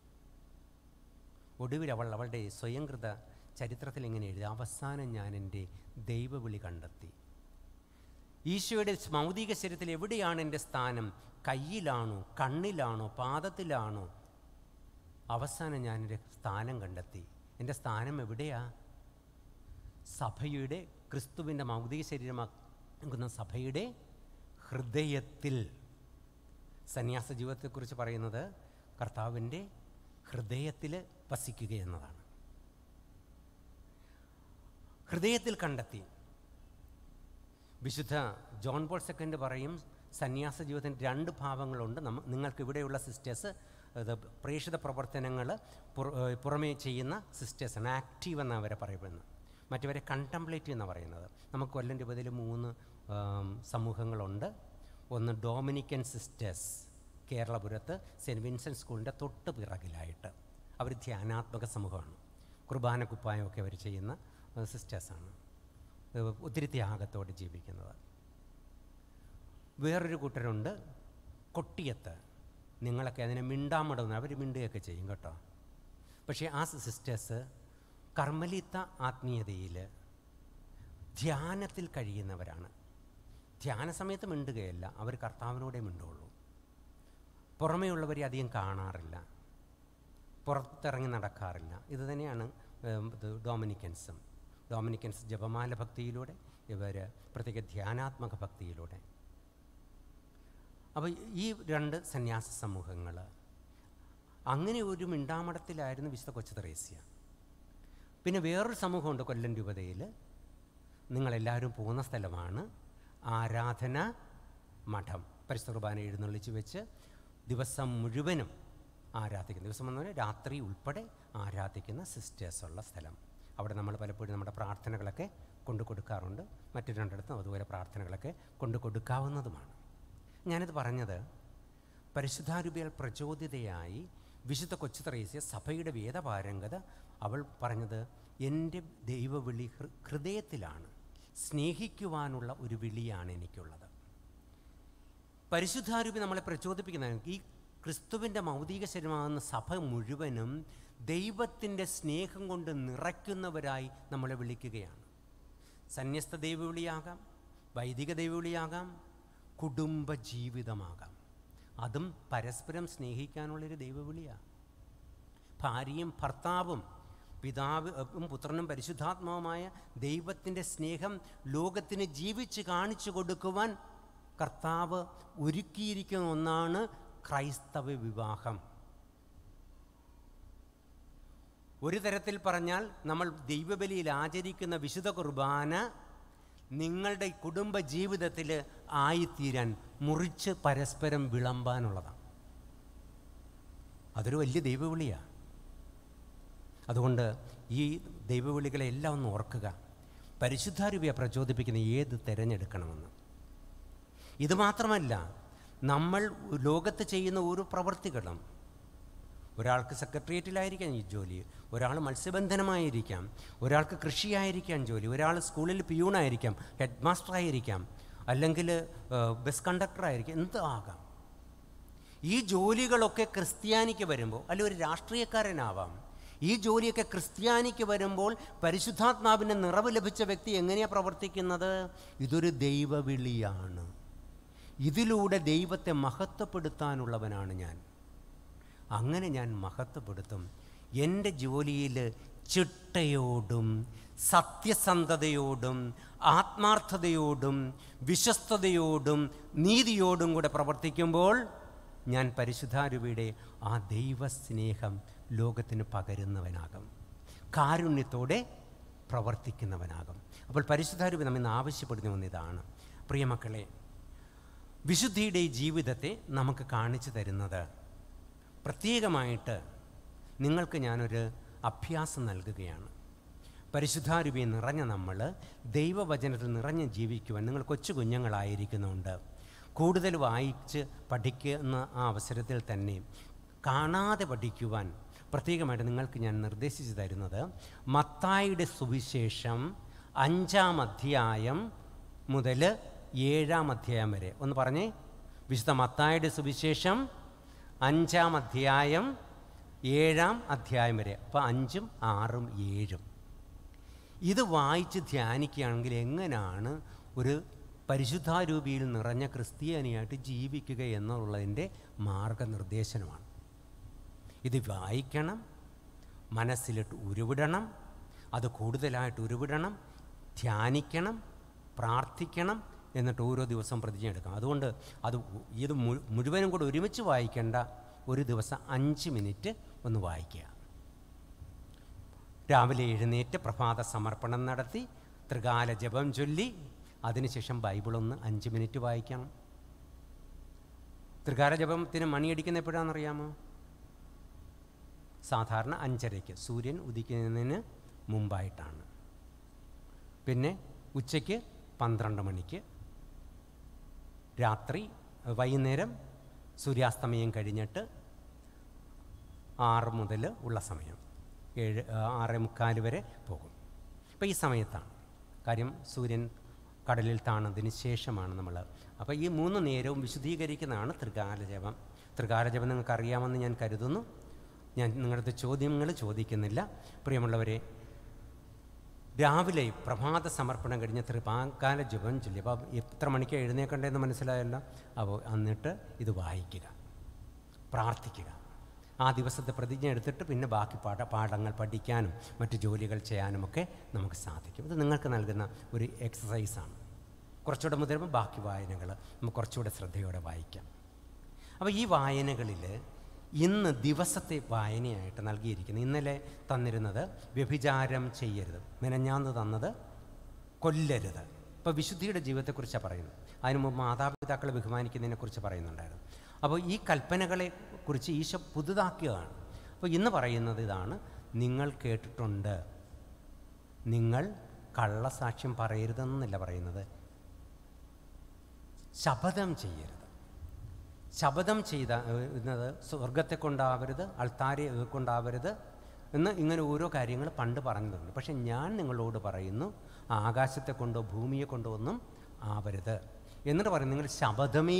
ഒടുവിൽ അവൾ അവളുടെ സ്വയംകൃത ചരിത്രത്തിൽ എങ്ങനെ എഴുതി അവസാനം ഞാൻ എൻ്റെ ദൈവവിളി കണ്ടെത്തി ഈശോയുടെ മൗതിക ശരീരത്തിൽ എവിടെയാണ് എൻ്റെ സ്ഥാനം കയ്യിലാണോ കണ്ണിലാണോ പാദത്തിലാണോ അവസാനം ഞാൻ എൻ്റെ സ്ഥാനം കണ്ടെത്തി എൻ്റെ സ്ഥാനം എവിടെയാ സഭയുടെ ക്രിസ്തുവിൻ്റെ മൗതിക ശരീരമാകുന്ന സഭയുടെ ഹൃദയത്തിൽ സന്യാസ ജീവിതത്തെക്കുറിച്ച് പറയുന്നത് കർത്താവിൻ്റെ ഹൃദയത്തിൽ വസിക്കുക എന്നതാണ് ഹൃദയത്തിൽ കണ്ടെത്തി വിശുദ്ധ ജോൺ പോൾ സെക്കൻഡ് പറയും സന്യാസ ജീവിതത്തിന് രണ്ട് ഭാവങ്ങളുണ്ട് നമ്മ നിങ്ങൾക്ക് ഇവിടെയുള്ള സിസ്റ്റേഴ്സ് ഇത് പ്രേക്ഷിത പ്രവർത്തനങ്ങൾ പുറമേ ചെയ്യുന്ന സിസ്റ്റേഴ്സാണ് ആക്റ്റീവ് എന്നാണ് അവരെ പറയപ്പെടുന്നത് മറ്റവരെ കണ്ടംപ്ലേറ്റീവ് എന്നാണ് പറയുന്നത് നമുക്ക് കൊല്ലം രൂപതയിൽ മൂന്ന് ആം, സമൂഹങ്ങളുണ്ട് ഒന്ന് ഡോമിനിക്കൻ സിസ്റ്റേഴ്സ് കേരളപുരത്ത് സെൻറ്റ് വിൻസെൻറ്റ് സ്കൂളിൻ്റെ തൊട്ട് പിറകിലായിട്ട് അവർ ധ്യാനാത്മക സമൂഹമാണ് കുർബാന കുപ്പായമൊക്കെ അവർ ചെയ്യുന്ന ഏഹ്, സിസ്റ്റേഴ്സാണ് ഏഹ്, ഒത്തിരി ത്യാഗത്തോടെ ജീവിക്കുന്നത് വേറൊരു കൂട്ടരുണ്ട് കൊട്ടിയത്ത് നിങ്ങളൊക്കെ അതിനെ മിണ്ടാമടുന്ന അവർ മിണ്ടുകയൊക്കെ ചെയ്യും കേട്ടോ പക്ഷേ ആ സിസ്റ്റേഴ്സ് കർമ്മലിത്ത ആത്മീയതയിൽ ധ്യാനത്തിൽ കഴിയുന്നവരാണ് ധ്യാന സമയത്ത് മിണ്ടുകയല്ല അവർ കർത്താവിനോടെ മിണ്ടുള്ളൂ പുറമേയുള്ളവരെ അധികം കാണാറില്ല പുറത്തിറങ്ങി നടക്കാറില്ല ഇത് തന്നെയാണ് ഏം, ഇത് ഡോമിനിക്കൻസും ഡോമിനിക്കൻസ് ജപമാല ഭക്തിയിലൂടെ ഇവർ പ്രത്യേക ധ്യാനാത്മക ഭക്തിയിലൂടെ അപ്പോൾ ഈ രണ്ട് സന്യാസ സമൂഹങ്ങൾ അങ്ങനെ ഒരു മിണ്ടാമടത്തിലായിരുന്നു വിശുദ്ധ കൊച്ചു ത്രേസ്യ പിന്നെ വേറൊരു സമൂഹമുണ്ട് കൊല്ലം രൂപതയിൽ നിങ്ങളെല്ലാവരും പോകുന്ന സ്ഥലമാണ് ആരാധന മഠം പരിശുദ്ധ കുർബാന എഴുന്നള്ളിച്ച് വെച്ച് ദിവസം മുഴുവനും ആരാധിക്കുന്ന ദിവസം എന്ന് പറഞ്ഞാൽ രാത്രി ഉൾപ്പെടെ ആരാധിക്കുന്ന സിസ്റ്റേഴ്സുള്ള സ്ഥലം അവിടെ നമ്മൾ പലപ്പോഴും നമ്മുടെ പ്രാർത്ഥനകളൊക്കെ കൊണ്ടു കൊടുക്കാറുണ്ട് മറ്റു രണ്ടിടത്തും അതുപോലെ പ്രാർത്ഥനകളൊക്കെ കൊണ്ടു കൊടുക്കാവുന്നതുമാണ് ഞാനിത് പറഞ്ഞത് പരിശുദ്ധാരൂപിയാൽ പ്രചോദിതയായി വിശുദ്ധ കൊച്ചു ത്രേസ്യ സഭയുടെ വേദപാരംഗത അവൾ പറഞ്ഞത് എൻ്റെ ദൈവവിളി ഹൃ ഹൃദയത്തിലാണ് സ്നേഹിക്കുവാനുള്ള ഒരു വിളിയാണ് എനിക്കുള്ളത് പരിശുദ്ധാരൂപി നമ്മളെ പ്രചോദിപ്പിക്കുന്ന ഈ ക്രിസ്തുവിൻ്റെ മൗതിക ശരീരമാകുന്ന സഭ മുഴുവനും ദൈവത്തിൻ്റെ സ്നേഹം കൊണ്ട് നിറയ്ക്കുന്നവരായി നമ്മളെ വിളിക്കുകയാണ് സന്യസ്ത ദൈവവിളിയാകാം വൈദിക ദൈവവിളിയാകാം കുടുംബ ജീവിതമാകാം അതും പരസ്പരം സ്നേഹിക്കാനുള്ളൊരു ദൈവവിളിയാണ് ഭാര്യയും ഭർത്താവും പിതാവ് ഉം പുത്രനും പരിശുദ്ധാത്മാവുമായ ദൈവത്തിൻ്റെ സ്നേഹം ലോകത്തിന് ജീവിച്ച് കാണിച്ചു കൊടുക്കുവാൻ കർത്താവ് ഒരുക്കിയിരിക്കുന്ന ഒന്നാണ് ക്രൈസ്തവ വിവാഹം ഒരു തരത്തിൽ പറഞ്ഞാൽ നമ്മൾ ദൈവബലിയിൽ ആചരിക്കുന്ന വിശുദ്ധ കുർബാന നിങ്ങളുടെ കുടുംബ ജീവിതത്തിൽ ആയിത്തീരാൻ മുറിച്ച് പരസ്പരം വിളമ്പാനുള്ളതാണ് അതൊരു വലിയ ദൈവവിളിയാണ് അതുകൊണ്ട് ഈ ദൈവവിളികളെ എല്ലാം ഒന്ന് ഓർക്കുക പരിശുദ്ധാരൂപിയെ പ്രചോദിപ്പിക്കുന്ന ഏത് തിരഞ്ഞെടുക്കണമെന്ന് ഇത് മാത്രമല്ല നമ്മൾ ലോകത്ത് ചെയ്യുന്ന ഓരോ പ്രവൃത്തികളും ഒരാൾക്ക് സെക്രട്ടേറിയറ്റിലായിരിക്കാം ഈ ജോലി ഒരാൾ മത്സ്യബന്ധനമായിരിക്കാം ഒരാൾക്ക് കൃഷിയായിരിക്കാം ജോലി ഒരാൾ സ്കൂളിൽ പിയൂണായിരിക്കാം ഹെഡ് മാസ്റ്റർ ആയിരിക്കാം അല്ലെങ്കിൽ ബസ് കണ്ടക്ടർ ആയിരിക്കാം എന്ത് ആകാം ഈ ജോലികളൊക്കെ ക്രിസ്ത്യാനിക്ക് വരുമ്പോൾ അല്ലെങ്കിൽ ഒരു രാഷ്ട്രീയക്കാരനാവാം ഈ ജോലിയൊക്കെ ക്രിസ്ത്യാനിക്ക് വരുമ്പോൾ പരിശുദ്ധാത്മാവിൻ്റെ നിറവ് ലഭിച്ച വ്യക്തി എങ്ങനെയാണ് പ്രവർത്തിക്കുന്നത് ഇതൊരു ദൈവവിളിയാണ് ഇതിലൂടെ ദൈവത്തെ മഹത്വപ്പെടുത്താനുള്ളവനാണ് ഞാൻ അങ്ങനെ ഞാൻ മഹത്വപ്പെടുത്തും എൻ്റെ ജോലിയിൽ ചിട്ടയോടും സത്യസന്ധതയോടും ആത്മാർത്ഥതയോടും വിശ്വസ്തയോടും നീതിയോടും കൂടെ പ്രവർത്തിക്കുമ്പോൾ ഞാൻ പരിശുദ്ധാരൂപിയുടെ ആ ദൈവസ്നേഹം ലോകത്തിന് പകരുന്നവനാകും കാരുണ്യത്തോടെ പ്രവർത്തിക്കുന്നവനാകും അപ്പോൾ പരിശുദ്ധാരൂപി നമ്മിന്ന് ആവശ്യപ്പെടുന്ന ഒന്നിതാണ് പ്രിയമക്കളെ വിശുദ്ധിയുടെ ഈ ജീവിതത്തെ നമുക്ക് കാണിച്ചു തരുന്നത് പ്രത്യേകമായിട്ട് നിങ്ങൾക്ക് ഞാനൊരു അഭ്യാസം നൽകുകയാണ് പരിശുദ്ധാരൂപിയെ നിറഞ്ഞ നമ്മൾ ദൈവവചനത്തിൽ നിറഞ്ഞ് ജീവിക്കുവാൻ നിങ്ങൾ കൊച്ചു കുഞ്ഞുങ്ങളായിരിക്കുന്നുണ്ട് കൂടുതൽ വായിച്ച് പഠിക്കുന്ന ആ അവസരത്തിൽ തന്നെ കാണാതെ പഠിക്കുവാൻ പ്രത്യേകമായിട്ട് നിങ്ങൾക്ക് ഞാൻ നിർദ്ദേശിച്ചു തരുന്നത് മത്തായിയുടെ സുവിശേഷം അഞ്ചാം അധ്യായം മുതൽ ഏഴാം അധ്യായം വരെ ഒന്ന് പറഞ്ഞേ വിശുദ്ധ മത്തായിയുടെ സുവിശേഷം അഞ്ചാം അധ്യായം ഏഴാം അധ്യായം വരെ അപ്പോൾ അഞ്ചും ആറും ഏഴും ഇത് വായിച്ച് ധ്യാനിക്കുകയാണെങ്കിൽ എങ്ങനെയാണ് ഒരു പരിശുദ്ധാരൂപിയിൽ നിറഞ്ഞ ക്രിസ്ത്യാനിയായിട്ട് ജീവിക്കുക എന്നുള്ളതിൻ്റെ മാർഗനിർദ്ദേശനമാണ് ഇത് വായിക്കണം മനസ്സിലിട്ട് ഉരുവിടണം അത് കൂടുതലായിട്ട് ഉരുവിടണം ധ്യാനിക്കണം പ്രാർത്ഥിക്കണം എന്നിട്ട് ഓരോ ദിവസം പ്രതിജ്ഞ എടുക്കണം അതുകൊണ്ട് അത് ഇത് മു- മുഴുവനും കൂടെ ഒരുമിച്ച് വായിക്കേണ്ട ഒരു ദിവസം അഞ്ച് മിനിറ്റ് ഒന്ന് വായിക്കുക രാവിലെ എഴുന്നേറ്റ് പ്രഭാത സമർപ്പണം നടത്തി ത്രികാല ജപം ചൊല്ലി അതിനുശേഷം ബൈബിളൊന്ന് അഞ്ച് മിനിറ്റ് വായിക്കണം ത്രികാല ജപത്തിന് മണിയടിക്കുന്ന എപ്പോഴാണെന്നറിയാമോ സാധാരണ അഞ്ചരയ്ക്ക് സൂര്യൻ ഉദിക്കുന്നതിന് മുമ്പായിട്ടാണ് പിന്നെ ഉച്ചയ്ക്ക് പന്ത്രണ്ട് മണിക്ക് രാത്രി വൈകുന്നേരം സൂര്യാസ്തമയം കഴിഞ്ഞിട്ട് ആറ് മുതൽ ഉള്ള സമയം ഏഴ് ആ, ആറേ മുക്കാൽ വരെ പോകും അപ്പോൾ ഈ സമയത്താണ് കാര്യം സൂര്യൻ കടലിൽ താണതിന് ശേഷമാണ് നമ്മൾ അപ്പോൾ ഈ മൂന്ന് നേരവും വിശദീകരിക്കുന്നതാണ് ത്രികാലജപം ത്രികാലജപം നിങ്ങൾക്ക് അറിയാമെന്ന് ഞാൻ കരുതുന്നു ഞാൻ നിങ്ങളുടെ ചോദ്യങ്ങൾ ചോദിക്കുന്നില്ല പ്രിയമുള്ളവരെ രാവിലെ പ്രഭാത സമർപ്പണം കഴിഞ്ഞ് ത്രിപാകാല ജപം ചൊല്ലി അപ്പോൾ എത്ര മണിക്ക് എഴുന്നേക്കണ്ടേന്ന് മനസ്സിലായല്ലോ അപ്പോൾ എന്നിട്ട് ഇത് വായിക്കുക പ്രാർത്ഥിക്കുക ആ ദിവസത്തെ പ്രതിജ്ഞ എടുത്തിട്ട് പിന്നെ ബാക്കി പാഠ പാഠങ്ങൾ പഠിക്കാനും മറ്റു ജോലികൾ ചെയ്യാനുമൊക്കെ നമുക്ക് സാധിക്കും ഇത് നിങ്ങൾക്ക് നൽകുന്ന ഒരു എക്സസൈസാണ് കുറച്ചുകൂടെ മുതലുമ്പോൾ ബാക്കി വായനകൾ നമുക്ക് കുറച്ചുകൂടെ ശ്രദ്ധയോടെ വായിക്കാം അപ്പോൾ ഈ വായനകളിൽ ഇന്ന് ദിവസത്തെ വായനയായിട്ട് നൽകിയിരിക്കുന്നത് ഇന്നലെ തന്നിരുന്നത് വ്യഭിചാരം ചെയ്യരുത് മെനഞ്ഞാന്ന് തന്നത് കൊല്ലരുത് ഇപ്പോൾ വിശുദ്ധിയുടെ ജീവിതത്തെക്കുറിച്ചാണ് പറയുന്നത് അതിനു മുമ്പ് മാതാപിതാക്കളെ ബഹുമാനിക്കുന്നതിനെക്കുറിച്ച് പറയുന്നുണ്ടായിരുന്നു അപ്പോൾ ഈ കൽപ്പനകളെ കുറിച്ച് ഈശോ പുതുതാക്കിയതാണ് അപ്പോൾ ഇന്ന് പറയുന്നത് ഇതാണ് നിങ്ങൾ കേട്ടിട്ടുണ്ട് നിങ്ങൾ കള്ളസാക്ഷ്യം പറയരുതെന്നല്ല പറയുന്നത് ശപഥം ചെയ്യരുത് ശപഥം ചെയ്ത എന്നത് സ്വർഗത്തെ കൊണ്ടാവരുത് അൾത്താരെ കൊണ്ടാവരുത് എന്ന് ഇങ്ങനെ ഓരോ കാര്യങ്ങൾ പണ്ട് പറഞ്ഞിട്ടുണ്ട് പക്ഷെ ഞാൻ നിങ്ങളോട് പറയുന്നു ആകാശത്തെ കൊണ്ടോ ഭൂമിയെ കൊണ്ടോ ഒന്നും ആവരുത് എന്നിട്ട് പറയും നിങ്ങൾ ശപഥമേ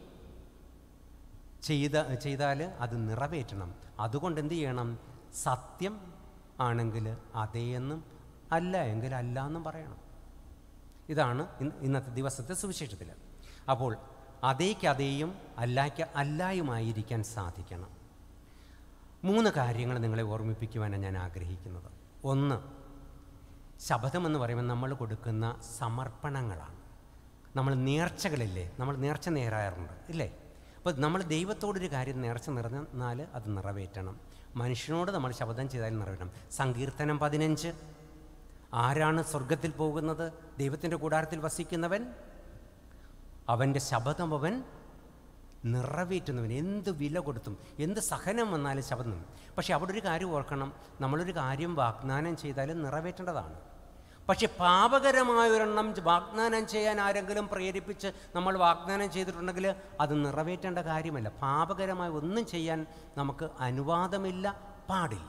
ചെയ്ത ചെയ്താൽ അത് നിറവേറ്റണം അതുകൊണ്ട് എന്ത് ചെയ്യണം സത്യം ആണെങ്കിൽ അതേയെന്നും അല്ല എങ്കിൽ അല്ല എന്നും പറയണം ഇതാണ് ഇന്ന് ഇന്നത്തെ ദിവസത്തെ സുവിശേഷത്തിൽ അപ്പോൾ അതേക്ക് അതേയും അല്ലായ്ക്ക് അല്ലായുമായിരിക്കാൻ സാധിക്കണം മൂന്ന് കാര്യങ്ങൾ നിങ്ങളെ ഓർമ്മിപ്പിക്കുവാനാണ് ഞാൻ ആഗ്രഹിക്കുന്നത് ഒന്ന് ശബദമെന്ന് പറയുമ്പോൾ നമ്മൾ കൊടുക്കുന്ന സമർപ്പണങ്ങളാണ് നമ്മൾ നേർച്ചകളില്ലേ നമ്മൾ നേർച്ച നേരാറുണ്ട് ഇല്ലേ അപ്പോൾ നമ്മൾ ദൈവത്തോടൊരു കാര്യം നേർച്ച നിറഞ്ഞാൽ അത് നിറവേറ്റണം മനുഷ്യനോട് നമ്മൾ ശബ്ദം ചെയ്താൽ നിറവേറ്റണം സങ്കീർത്തനം പതിനഞ്ച് ആരാണ് സ്വർഗത്തിൽ പോകുന്നത് ദൈവത്തിൻ്റെ കൂടാരത്തിൽ വസിക്കുന്നവൻ അവൻ്റെ ശബദം അവൻ നിറവേറ്റുന്നവൻ എന്ത് വില കൊടുത്തും എന്ത് സഹനം വന്നാലും ശബ്ദം പക്ഷെ അവിടെ ഒരു കാര്യം ഓർക്കണം നമ്മളൊരു കാര്യം വാഗ്ദാനം ചെയ്താലും നിറവേറ്റേണ്ടതാണ് പക്ഷെ പാപകരമായ ഒരെണ്ണം വാഗ്ദാനം ചെയ്യാൻ ആരെങ്കിലും പ്രേരിപ്പിച്ച് നമ്മൾ വാഗ്ദാനം ചെയ്തിട്ടുണ്ടെങ്കിൽ അത് നിറവേറ്റേണ്ട കാര്യമല്ല പാപകരമായ ഒന്നും ചെയ്യാൻ നമുക്ക് അനുവാദമില്ല പാടില്ല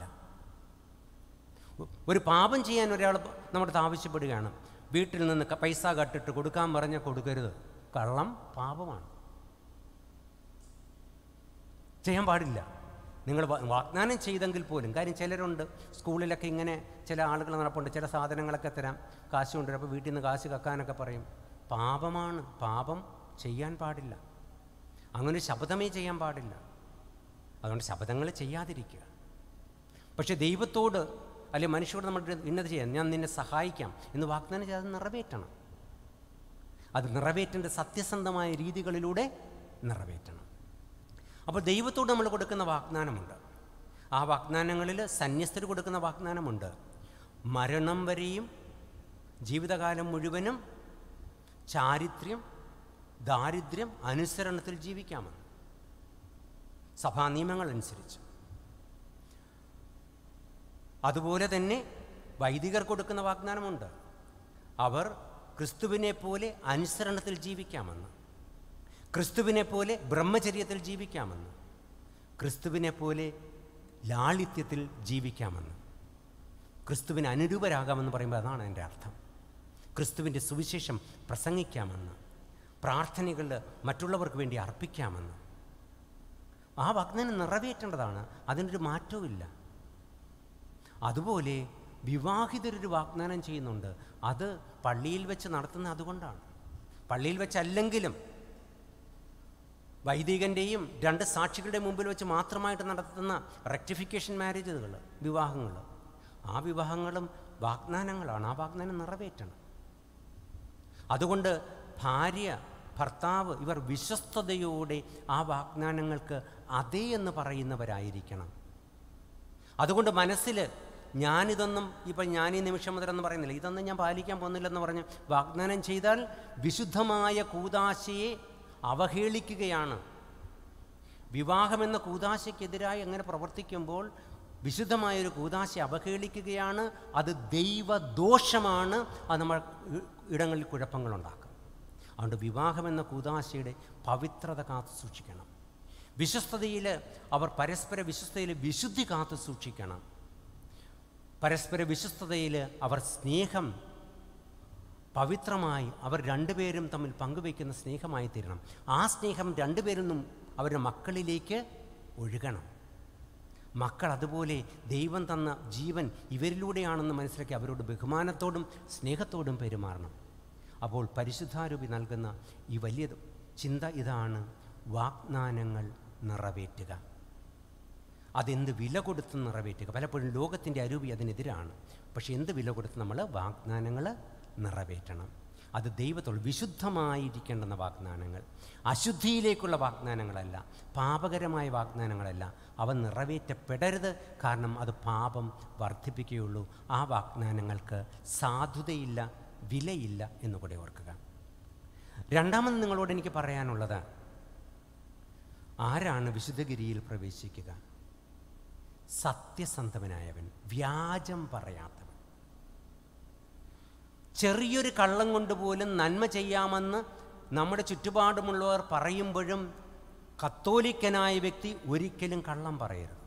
ഒരു പാപം ചെയ്യാൻ ഒരാൾ നമ്മുടെ ആവശ്യപ്പെടുകയാണ് വീട്ടിൽ നിന്ന് ക- പൈസ കട്ടിട്ട് കൊടുക്കാൻ പറഞ്ഞാൽ കൊടുക്കരുത് കള്ളം പാപമാണ് ചെയ്യാൻ പാടില്ല നിങ്ങൾ വ- വാഗ്ദാനം ചെയ്തെങ്കിൽ പോലും കാര്യം ചിലരുണ്ട് സ്കൂളിലൊക്കെ ഇങ്ങനെ ചില ആളുകൾ നടപ്പുണ്ട് ചില സാധനങ്ങളൊക്കെ തരാം കാശ് കൊണ്ടുവരും അപ്പോൾ വീട്ടിൽ നിന്ന് കാശ് കക്കാനൊക്കെ പറയും പാപമാണ് പാപം ചെയ്യാൻ പാടില്ല അങ്ങനെ ഒരു ശബ്ദമേ ചെയ്യാൻ പാടില്ല അതുകൊണ്ട് ശബ്ദങ്ങൾ ചെയ്യാതിരിക്കുക പക്ഷേ ദൈവത്തോട് അല്ലെങ്കിൽ മനുഷ്യരോട് നമ്മൾ ഇന്നത് ചെയ്യാം ഞാൻ നിന്നെ സഹായിക്കാം എന്ന് വാഗ്ദാനം ചെയ്ത് അത് നിറവേറ്റണം അത് നിറവേറ്റേണ്ട സത്യസന്ധമായ രീതികളിലൂടെ നിറവേറ്റണം അപ്പോൾ ദൈവത്തോട് നമ്മൾ കൊടുക്കുന്ന വാഗ്ദാനമുണ്ട് ആ വാഗ്ദാനങ്ങളിൽ സന്യസ്തർ കൊടുക്കുന്ന വാഗ്ദാനമുണ്ട് മരണം വരെയും ജീവിതകാലം മുഴുവനും ചാരിത്ര്യം ദാരിദ്ര്യം അനുസരണത്തിൽ ജീവിക്കാമെന്ന് സഭാ നിയമങ്ങൾ അനുസരിച്ച് അതുപോലെ തന്നെ വൈദികർ കൊടുക്കുന്ന വാഗ്ദാനമുണ്ട് അവർ ക്രിസ്തുവിനെ പോലെ അനുസരണത്തിൽ ജീവിക്കാമെന്ന് ക്രിസ്തുവിനെ പോലെ ബ്രഹ്മചര്യത്തിൽ ജീവിക്കാമെന്ന് ക്രിസ്തുവിനെ പോലെ ലാളിത്യത്തിൽ ജീവിക്കാമെന്ന് ക്രിസ്തുവിന് അനുരൂപരാകാമെന്ന് പറയുമ്പോൾ അതാണ് എൻ്റെ അർത്ഥം ക്രിസ്തുവിൻ്റെ സുവിശേഷം പ്രസംഗിക്കാമെന്ന് പ്രാർത്ഥനകൾ മറ്റുള്ളവർക്ക് വേണ്ടി അർപ്പിക്കാമെന്ന് ആ വാഗ്ദാനം നിറവേറ്റേണ്ടതാണ് അതിനൊരു മാറ്റവുമില്ല അതുപോലെ വിവാഹിതരൊരു വാഗ്ദാനം ചെയ്യുന്നുണ്ട് അത് പള്ളിയിൽ വെച്ച് നടത്തുന്നത് അതുകൊണ്ടാണ് പള്ളിയിൽ വെച്ചല്ലെങ്കിലും വൈദികൻ്റെയും രണ്ട് സാക്ഷികളുടെ മുമ്പിൽ വെച്ച് മാത്രമായിട്ട് നടത്തുന്ന റെക്ടിഫിക്കേഷൻ മാരേജുകൾ വിവാഹങ്ങൾ ആ വിവാഹങ്ങളും വാഗ്ദാനങ്ങളാണ് ആ വാഗ്ദാനം നിറവേറ്റണം അതുകൊണ്ട് ഭാര്യ ഭർത്താവ് ഇവർ വിശ്വസ്തയോടെ ആ വാഗ്ദാനങ്ങൾക്ക് അതേ എന്ന് പറയുന്നവരായിരിക്കണം അതുകൊണ്ട് മനസ്സിൽ ഞാനിതൊന്നും ഇപ്പം ഞാൻ ഈ നിമിഷം മുതലെന്ന് പറയുന്നില്ല ഇതൊന്നും ഞാൻ പാലിക്കാൻ പോകുന്നില്ലെന്ന് പറഞ്ഞ് വാഗ്ദാനം ചെയ്താൽ വിശുദ്ധമായ കൂതാശയെ അവഹേളിക്കുകയാണ് വിവാഹമെന്ന കൂതാശയ്ക്കെതിരായി അങ്ങനെ പ്രവർത്തിക്കുമ്പോൾ വിശുദ്ധമായൊരു കൂതാശ അവഹേളിക്കുകയാണ് അത് ദൈവദോഷമാണ് അത് നമ്മൾ ഇ- ഇടങ്ങളിൽ കുഴപ്പങ്ങളുണ്ടാക്കും അതുകൊണ്ട് വിവാഹമെന്ന കൂതാശയുടെ പവിത്രത കാത്തു സൂക്ഷിക്കണം വിശ്വസ്തതയിൽ അവർ പരസ്പര വിശ്വസ്തയിൽ വിശുദ്ധി കാത്തു സൂക്ഷിക്കണം പരസ്പര വിശ്വസ്തതയിൽ അവർ സ്നേഹം പവിത്രമായി അവർ രണ്ടുപേരും തമ്മിൽ പങ്കുവയ്ക്കുന്ന സ്നേഹമായി തീരണം ആ സ്നേഹം രണ്ടുപേരും അവരുടെ മക്കളിലേക്ക് ഒഴുകണം മക്കൾ അതുപോലെ ദൈവം തന്ന ജീവൻ ഇവരിലൂടെയാണെന്ന് മനസ്സിലാക്കി അവരോട് ബഹുമാനത്തോടും സ്നേഹത്തോടും പെരുമാറണം അപ്പോൾ പരിശുദ്ധാരൂപി നൽകുന്ന ഈ വലിയ ചിന്ത ഇതാണ് വാഗ്ദാനങ്ങൾ നിറവേറ്റുക അതെന്ത് വില കൊടുത്ത് നിറവേറ്റുക പലപ്പോഴും ലോകത്തിൻ്റെ അരൂപി അതിനെതിരാണ് പക്ഷെ എന്ത് വില കൊടുത്ത് നമ്മൾ വാഗ്ദാനങ്ങൾ നിറവേറ്റണം അത് ദൈവത്തോട് വിശുദ്ധമായിരിക്കേണ്ടുന്ന വാഗ്ദാനങ്ങൾ അശുദ്ധിയിലേക്കുള്ള വാഗ്ദാനങ്ങളല്ല പാപകരമായ വാഗ്ദാനങ്ങളല്ല അവ നിറവേറ്റപ്പെടരുത് കാരണം അത് പാപം വർദ്ധിപ്പിക്കുകയുള്ളൂ ആ വാഗ്ദാനങ്ങൾക്ക് സാധുതയില്ല വിലയില്ല എന്നുകൂടെ ഓർക്കുക രണ്ടാമത് നിങ്ങളോട് എനിക്ക് പറയാനുള്ളത് ആരാണ് വിശുദ്ധഗിരിയിൽ പ്രവേശിക്കുക സത്യസന്ധവനായവൻ വ്യാജം പറയാത്തവൻ ചെറിയൊരു കള്ളം കൊണ്ട് പോലും നന്മ ചെയ്യാമെന്ന് നമ്മുടെ ചുറ്റുപാടുമുള്ളവർ പറയുമ്പോഴും കത്തോലിക്കനായ വ്യക്തി ഒരിക്കലും കള്ളം പറയരുത്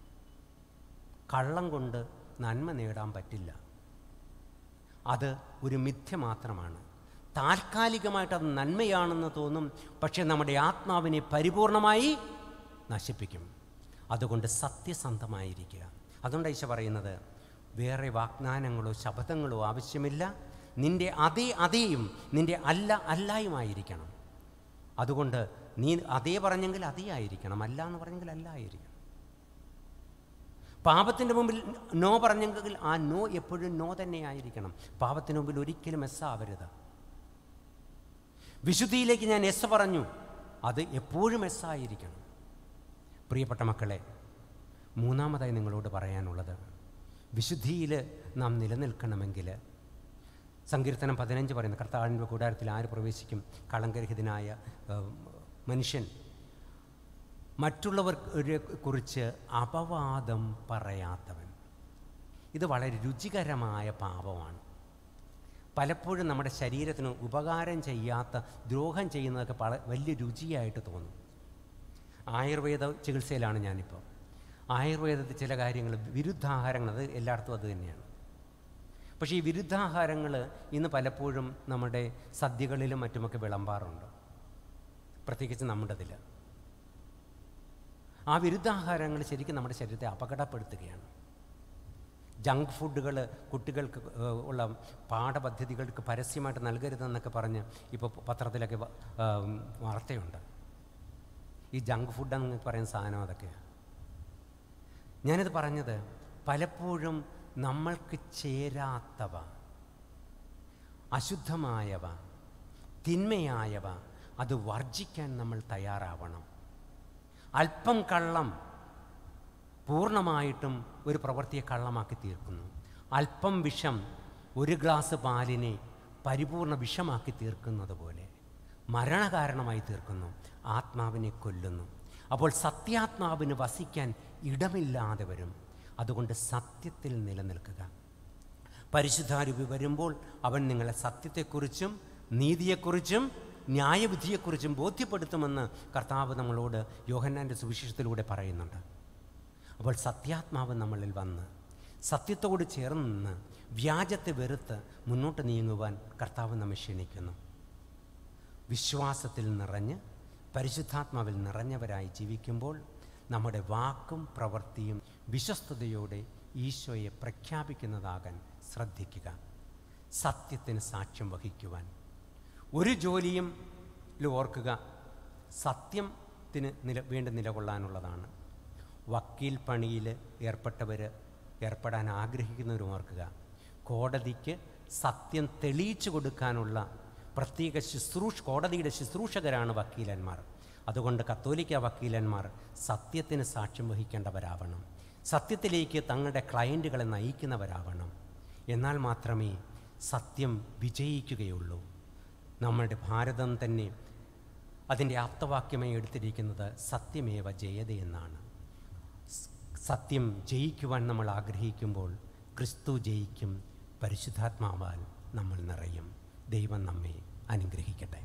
കള്ളം കൊണ്ട് നന്മ നേടാൻ പറ്റില്ല അത് ഒരു മിഥ്യ മാത്രമാണ് താൽക്കാലികമായിട്ട് അത് നന്മയാണെന്ന് തോന്നും പക്ഷേ നമ്മുടെ ആത്മാവിനെ പരിപൂർണമായി നശിപ്പിക്കും അതുകൊണ്ട് സത്യസന്ധമായിരിക്കുക അതുകൊണ്ട് ഈശോ പറയുന്നത് വേറെ വാഗ്ദാനങ്ങളോ ശബ്ദങ്ങളോ ആവശ്യമില്ല നിന്റെ അതേ അതേയും നിന്റെ അല്ല അല്ലായുമായിരിക്കണം അതുകൊണ്ട് നീ അതേ പറഞ്ഞെങ്കിൽ അതേ ആയിരിക്കണം അല്ല എന്ന് പറഞ്ഞെങ്കിൽ അല്ല ആയിരിക്കണം പാപത്തിൻ്റെ മുമ്പിൽ നോ പറഞ്ഞെങ്കിൽ ആ നോ എപ്പോഴും നോ തന്നെ ആയിരിക്കണം പാപത്തിന് മുമ്പിൽ ഒരിക്കലും എസ് ആവരുത് വിശുദ്ധിയിലേക്ക് ഞാൻ എസ് പറഞ്ഞു അത് എപ്പോഴും എസ് ആയിരിക്കണം പ്രിയപ്പെട്ട മക്കളെ മൂന്നാമതായി നിങ്ങളോട് പറയാനുള്ളത് വിശുദ്ധിയിൽ നാം നിലനിൽക്കണമെങ്കിൽ സങ്കീർത്തനം പതിനഞ്ച് പറയുന്നു കർത്താവിൻ്റെ കൂടാരത്തിൽ ആര് പ്രവേശിക്കും കളങ്കരഹിതനായ ഏഹ്, മനുഷ്യൻ മറ്റുള്ളവരെ കുറിച്ച് അപവാദം പറയാത്തവൻ ഇത് വളരെ രുചികരമായ പാപമാണ് പലപ്പോഴും നമ്മുടെ ശരീരത്തിന് ഉപകാരം ചെയ്യാത്ത ദ്രോഹം ചെയ്യുന്നതൊക്കെ പല വലിയ രുചിയായിട്ട് തോന്നും ആയുർവേദ ചികിത്സയിലാണ് ഞാനിപ്പോൾ ആയുർവേദത്തിൽ ചില കാര്യങ്ങൾ വിരുദ്ധാഹാരങ്ങൾ അത് എല്ലായിടത്തും അത് തന്നെയാണ് പക്ഷേ ഈ വിരുദ്ധാഹാരങ്ങൾ ഇന്ന് പലപ്പോഴും നമ്മുടെ സദ്യകളിലും മറ്റുമൊക്കെ വിളമ്പാറുണ്ട് പ്രത്യേകിച്ച് നമ്മുടെതിൽ ആ വിരുദ്ധാഹാരങ്ങൾ ശരിക്കും നമ്മുടെ ശരീരത്തെ അപകടപ്പെടുത്തുകയാണ് ജങ്ക് ഫുഡുകൾ കുട്ടികൾക്ക് ഏഹ്, ഉള്ള പാഠപദ്ധതികൾക്ക് പരസ്യമായിട്ട് നൽകരുതെന്നൊക്കെ പറഞ്ഞ് ഇപ്പോൾ പത്രത്തിലൊക്കെ വ- ആം, വാർത്തയുണ്ട് ഈ ജങ്ക് ഫുഡ് എന്ന് പറയുന്ന സാധനം അതൊക്കെയാണ് ഞാനിത് പറഞ്ഞത് പലപ്പോഴും നമ്മൾക്ക് ചേരാത്തവ അശുദ്ധമായവ തിന്മയായവ അത് വർജിക്കാൻ നമ്മൾ തയ്യാറാവണം അല്പം കള്ളം പൂർണ്ണമായിട്ടും ഒരു പ്രവൃത്തിയെ കള്ളമാക്കി തീർക്കുന്നു അല്പം വിഷം ഒരു ഗ്ലാസ് പാലിനെ പരിപൂർണ വിഷമാക്കി തീർക്കുന്നത് പോലെ മരണകാരണമായി തീർക്കുന്നു ആത്മാവിനെ കൊല്ലുന്നു അപ്പോൾ സത്യാത്മാവിന് വസിക്കാൻ ഇടമില്ലാതെ വരും അതുകൊണ്ട് സത്യത്തിൽ നിലനിൽക്കുക പരിശുദ്ധാരൂപി വരുമ്പോൾ അവൻ നിങ്ങളെ സത്യത്തെക്കുറിച്ചും നീതിയെക്കുറിച്ചും ന്യായവിധിയെക്കുറിച്ചും ബോധ്യപ്പെടുത്തുമെന്ന് കർത്താവ് നമ്മളോട് യോഹന്നാൻ്റെ സുവിശേഷത്തിലൂടെ പറയുന്നുണ്ട് അപ്പോൾ സത്യാത്മാവ് നമ്മളിൽ വന്ന് സത്യത്തോട് ചേർന്ന് നിന്ന് വ്യാജത്തെ വെറുത്ത് മുന്നോട്ട് നീങ്ങുവാൻ കർത്താവ് നമ്മെ ക്ഷണിക്കുന്നു വിശ്വാസത്തിൽ നിറഞ്ഞ് പരിശുദ്ധാത്മാവിൽ നിറഞ്ഞവരായി ജീവിക്കുമ്പോൾ നമ്മുടെ വാക്കും പ്രവൃത്തിയും വിശ്വസ്തയോടെ ഈശോയെ പ്രഖ്യാപിക്കുന്നതാകാൻ ശ്രദ്ധിക്കുക സത്യത്തിന് സാക്ഷ്യം വഹിക്കുവാൻ ഒരു ജോലിയും ല് ഓർക്കുക സത്യത്തിന് നില വേണ്ടി നിലകൊള്ളാനുള്ളതാണ് വക്കീൽ പണിയിൽ ഏർപ്പെട്ടവർ ഏർപ്പെടാൻ ആഗ്രഹിക്കുന്നവരും ഓർക്കുക കോടതിക്ക് സത്യം തെളിയിച്ചു കൊടുക്കാനുള്ള പ്രത്യേക ശുശ്രൂഷ കോടതിയുടെ ശുശ്രൂഷകരാണ് വക്കീലന്മാർ അതുകൊണ്ട് കത്തോലിക്ക വക്കീലന്മാർ സത്യത്തിന് സാക്ഷ്യം വഹിക്കേണ്ടവരാവണം സത്യത്തിലേക്ക് തങ്ങളുടെ ക്ലയൻറ്റുകളെ നയിക്കുന്നവരാവണം എന്നാൽ മാത്രമേ സത്യം വിജയിക്കുകയുള്ളൂ നമ്മുടെ ഭാരതം തന്നെ അതിൻ്റെ ആപ്തവാക്യമായി എടുത്തിരിക്കുന്നത് സത്യമേവ ജയത എന്നാണ് സ്- സത്യം ജയിക്കുവാൻ നമ്മൾ ആഗ്രഹിക്കുമ്പോൾ ക്രിസ്തു ജയിക്കും പരിശുദ്ധാത്മാവാൽ നമ്മൾ നിറയും ദൈവം നമ്മെ അനുഗ്രഹിക്കട്ടെ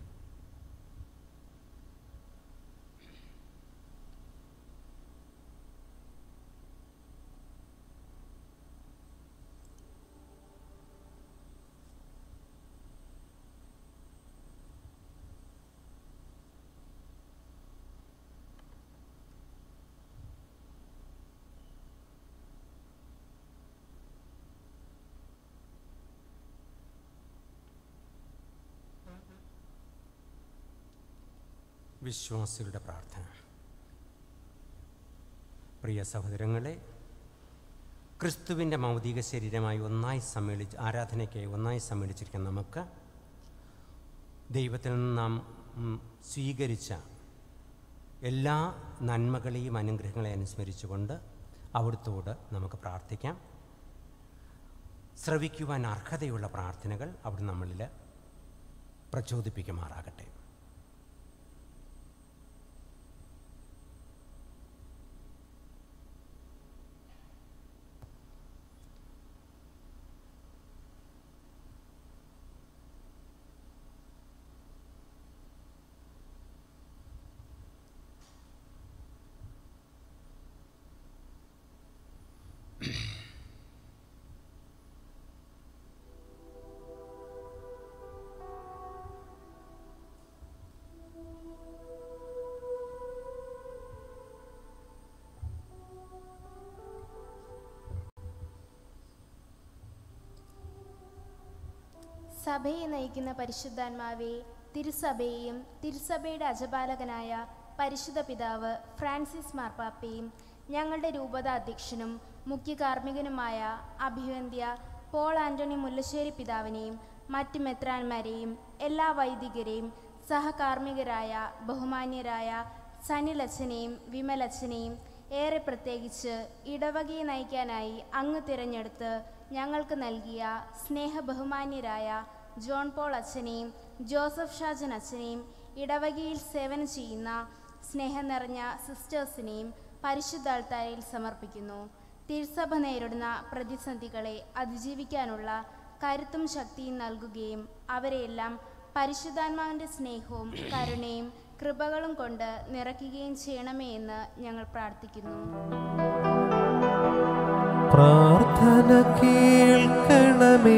വിശ്വാസികളുടെ പ്രാർത്ഥന പ്രിയ സഹോദരങ്ങളെ ക്രിസ്തുവിൻ്റെ മൗതിക ശരീരമായി ഒന്നായി സമ്മേളിച്ച് ആരാധനയ്ക്കായി ഒന്നായി സമ്മേളിച്ചിരിക്കുന്ന നമുക്ക് ദൈവത്തിൽ നിന്ന് നാം ഉം, സ്വീകരിച്ച എല്ലാ നന്മകളെയും അനുഗ്രഹങ്ങളെയും അനുസ്മരിച്ചുകൊണ്ട് അവിടുത്തോട് നമുക്ക് പ്രാർത്ഥിക്കാം ശ്രവിക്കുവാൻ അർഹതയുള്ള പ്രാർത്ഥനകൾ അവിടെ നമ്മളിൽ പ്രചോദിപ്പിക്കുമാറാകട്ടെ സഭയെ നയിക്കുന്ന പരിശുദ്ധാത്മാവെ തിരുസഭയെയും തിരുസഭയുടെ അജപാലകനായ പരിശുദ്ധ പിതാവ് ഫ്രാൻസിസ് മാർപ്പാപ്പയും ഞങ്ങളുടെ രൂപത അധ്യക്ഷനും മുഖ്യ കാർമ്മികനുമായ അഭിവന്ധ്യ പോൾ ആന്റണി മുല്ലശ്ശേരി പിതാവിനെയും മറ്റ് മെത്രാന്മാരെയും എല്ലാ വൈദികരെയും സഹകാർമ്മികരായ ബഹുമാന്യരായ സനിലച്ഛനെയും വിമലച്ഛനെയും ഏറെ പ്രത്യേകിച്ച് ഇടവകയെ നയിക്കാനായി അങ്ങ് തിരഞ്ഞെടുത്ത് ഞങ്ങൾക്ക് നൽകിയ സ്നേഹബഹുമാന്യരായ ജോൺ പോൾ അച്ഛനെയും ജോസഫ് ഷാജൻ അച്ഛനെയും ഇടവകയിൽ സേവനം ചെയ്യുന്ന സ്നേഹം നിറഞ്ഞ സിസ്റ്റേഴ്സിനെയും പരിശുദ്ധ അൾത്താരയിൽ സമർപ്പിക്കുന്നു തിരുസഭ നേരിടുന്ന പ്രതിസന്ധികളെ അതിജീവിക്കാനുള്ള കരുത്തും ശക്തിയും നൽകുകയും അവരെയെല്ലാം പരിശുദ്ധാത്മാവിൻ്റെ സ്നേഹവും കരുണയും കൃപകളും കൊണ്ട് നിറയ്ക്കുകയും ചെയ്യണമേ എന്ന് ഞങ്ങൾ പ്രാർത്ഥിക്കുന്നു പ്രാർത്ഥന കേൾക്കണമേ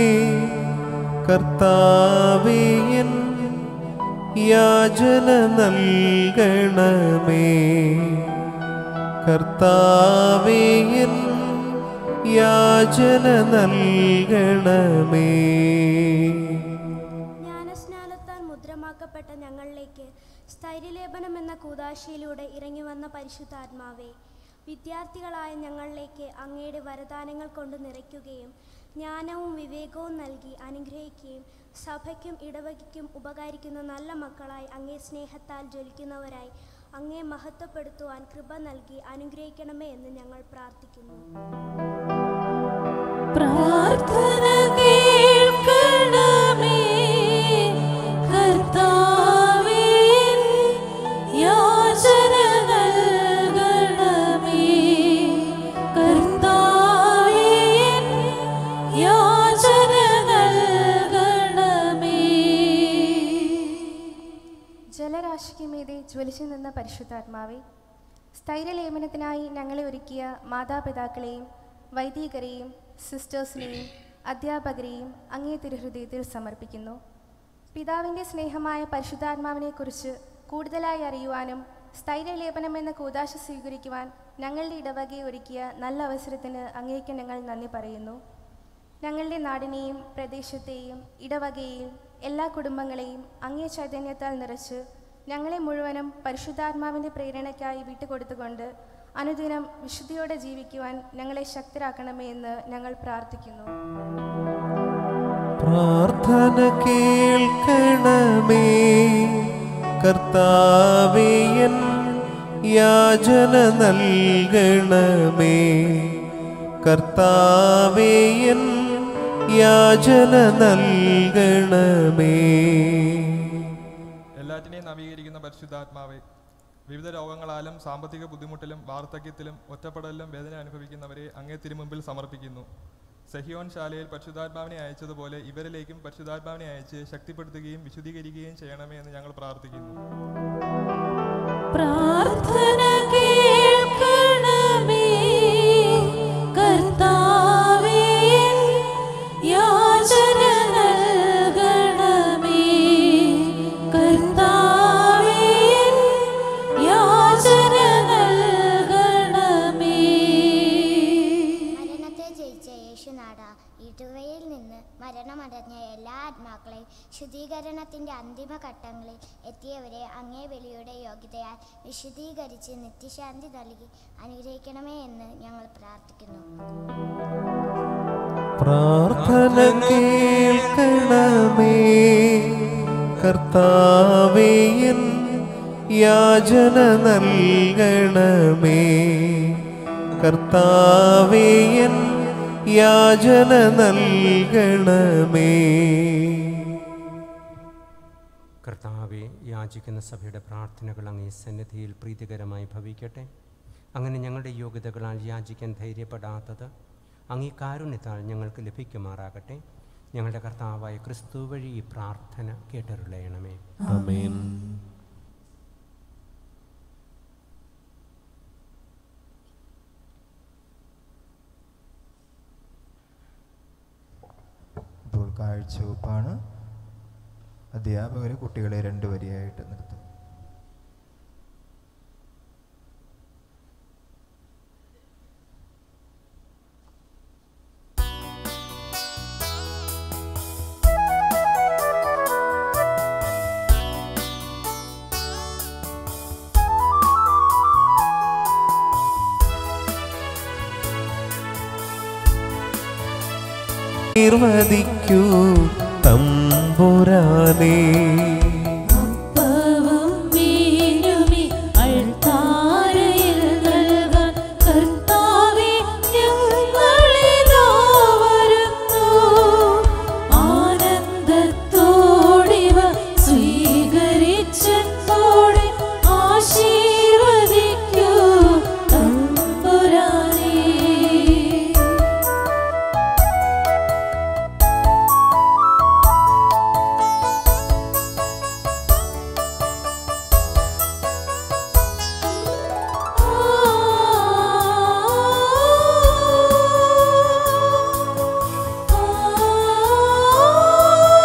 കർത്താവേയൻ യാചന നൽകണമേ കർത്താവേ എൻ യാചന നൽകണമേ ജ്ഞാനസ്നാനത്താൽ മുദ്രമാക്കപ്പെട്ട ഞങ്ങളിലേക്ക് സ്ഥൈര്യലേപനം എന്ന കൂതാശയിലൂടെ ഇറങ്ങി വന്ന പരിശുദ്ധാത്മാവേ വിദ്യാർത്ഥികളായ ഞങ്ങളിലേക്ക് അങ്ങയുടെ വരദാനങ്ങൾ കൊണ്ട് നിറയ്ക്കുകയും ജ്ഞാനവും വിവേകവും നൽകി അനുഗ്രഹിക്കുകയും സഭയ്ക്കും ഇടവകയ്ക്കും ഉപകരിക്കുന്ന നല്ല മക്കളായി അങ്ങേ സ്നേഹത്താൽ ജ്വലിക്കുന്നവരായി അങ്ങേ മഹത്വപ്പെടുത്തുവാൻ കൃപ നൽകി അനുഗ്രഹിക്കണമേ എന്ന് ഞങ്ങൾ പ്രാർത്ഥിക്കുന്നു പ്രാർത്ഥന കേൾക്കണമേ കർത്താവേ യാചന നൽകണമേ കർത്താവേ യാചന നൽകണമേ ജലരാശിക്ക് മീതെ ജ്വലിച്ചു നിന്ന പരിശുദ്ധാത്മാവെ സ്ഥൈര്യലേപനത്തിനായി ഞങ്ങളെ ഒരുക്കിയ മാതാപിതാക്കളെയും വൈദികരെയും സിസ്റ്റേഴ്സിനെയും അധ്യാപകരെയും അങ്ങേ തിരുഹൃദയത്തിൽ സമർപ്പിക്കുന്നു പിതാവിൻ്റെ സ്നേഹമായ പരിശുദ്ധാത്മാവിനെക്കുറിച്ച് കൂടുതലായി അറിയുവാനും സ്ഥൈര്യലേപനം എന്ന കൂതാശ സ്വീകരിക്കുവാൻ ഞങ്ങളുടെ ഇടവകയെ ഒരുക്കിയ നല്ല അവസരത്തിന് അങ്ങേക്ക് ഞങ്ങൾ നന്ദി പറയുന്നു ഞങ്ങളുടെ നാടിനെയും പ്രദേശത്തെയും ഇടവകയെയും എല്ലാ കുടുംബങ്ങളെയും അങ്ങേ ചൈതന്യത്താൽ നിറച്ച് ഞങ്ങളെ മുഴുവനും പരിശുദ്ധാത്മാവിൻ്റെ പ്രേരണയ്ക്കായി വിട്ടുകൊടുത്തുകൊണ്ട് അനുദിനം വിശുദ്ധിയോടെ ജീവിക്കുവാൻ ഞങ്ങളെ ശക്തരാക്കണമേ എന്ന് ഞങ്ങൾ പ്രാർത്ഥിക്കുന്നു പ്രാർത്ഥന കേൾക്കണമേ കർത്താവേ എൻ യാചന നൽകണമേ കർത്താവേ എൻ യാചന നൽകണമേ എല്ലാറ്റിനെയും നവീകരിക്കുന്ന പരിശുദ്ധാത്മാവെ വിവിധ രോഗങ്ങളാലും സാമ്പത്തിക ബുദ്ധിമുട്ടിലും വാർദ്ധക്യത്തിലും ഒറ്റപ്പെടലിലും വേദന അനുഭവിക്കുന്നവരെ അങ്ങേ തിരുമുമ്പിൽ സമർപ്പിക്കുന്നു സഹിയോൻ ശാലയിൽ പരിശുദ്ധാത്മാവിനെ അയച്ചതുപോലെ ഇവരിലേക്കും പരിശുദ്ധാത്മാവിനെ അയച്ച് ശക്തിപ്പെടുത്തുകയും വിശുദ്ധീകരിക്കുകയും ചെയ്യണമേ എന്ന് ഞങ്ങൾ പ്രാർത്ഥിക്കുന്നു പ്രാർത്ഥന കേൾക്കണമേ കർത്താവേ യാചന നൽകണമേ കർത്താവേ യാചന നൽകണമേ മരണത്തെ ജയിച്ച യേശുനാട ഇടുവയിൽ നിന്ന് മരണമടഞ്ഞ എല്ലാ ആത്മാക്കളെയും ശുദ്ധീകരണത്തിന്റെ അന്തിമ ഘട്ടങ്ങളിൽ എത്തിയവരെ അങ്ങേ വെളിയുടെ യോഗ്യതയാൽ വിശുദ്ധീകരിച്ച് നിത്യശാന്തി നൽകി അനുഗ്രഹിക്കണമേ എന്ന് ഞങ്ങൾ പ്രാർത്ഥിക്കുന്നു പ്രാർത്ഥന കേൾക്കണമേ കർത്താവേ എൻ യാചന നൽകണമേ കർത്താവേ എൻ യാചന നൽകണമേ കർത്താവെ യാചിക്കുന്ന സഭയുടെ പ്രാർത്ഥനകൾ അങ്ങേ സന്നിധിയിൽ പ്രീതികരമായി ഭവിക്കട്ടെ അങ്ങനെ ഞങ്ങളുടെ യോഗ്യതകളാൽ യാചിക്കാൻ ധൈര്യപ്പെടാത്തത് അങ്ങേ കാരുണ്യത്താൽ ഞങ്ങൾക്ക് ലഭിക്കുമാറാകട്ടെ ഞങ്ങളുടെ കർത്താവായ ക്രിസ്തു വഴി ഈ പ്രാർത്ഥന കേട്ടരുളയണമേ ആമേൻ ഇപ്പോൾ കാഴ്ചവെപ്പാണ് അധ്യാപകർ കുട്ടികളെ രണ്ട് വരിയായിട്ട് നിർത്തും നിർവദിക്കൂ തമ്പുരാനേ അപ്പവും മീനുമി അൾത്താരയിൽ നൽകാൻ കർത്താവേ ഞങ്ങളിതാ വരുന്നു ആനന്ദത്തോടിവ സ്വീകരിച്ചോടെ ആശീർവദിക്കൂ തമ്പുരാനേ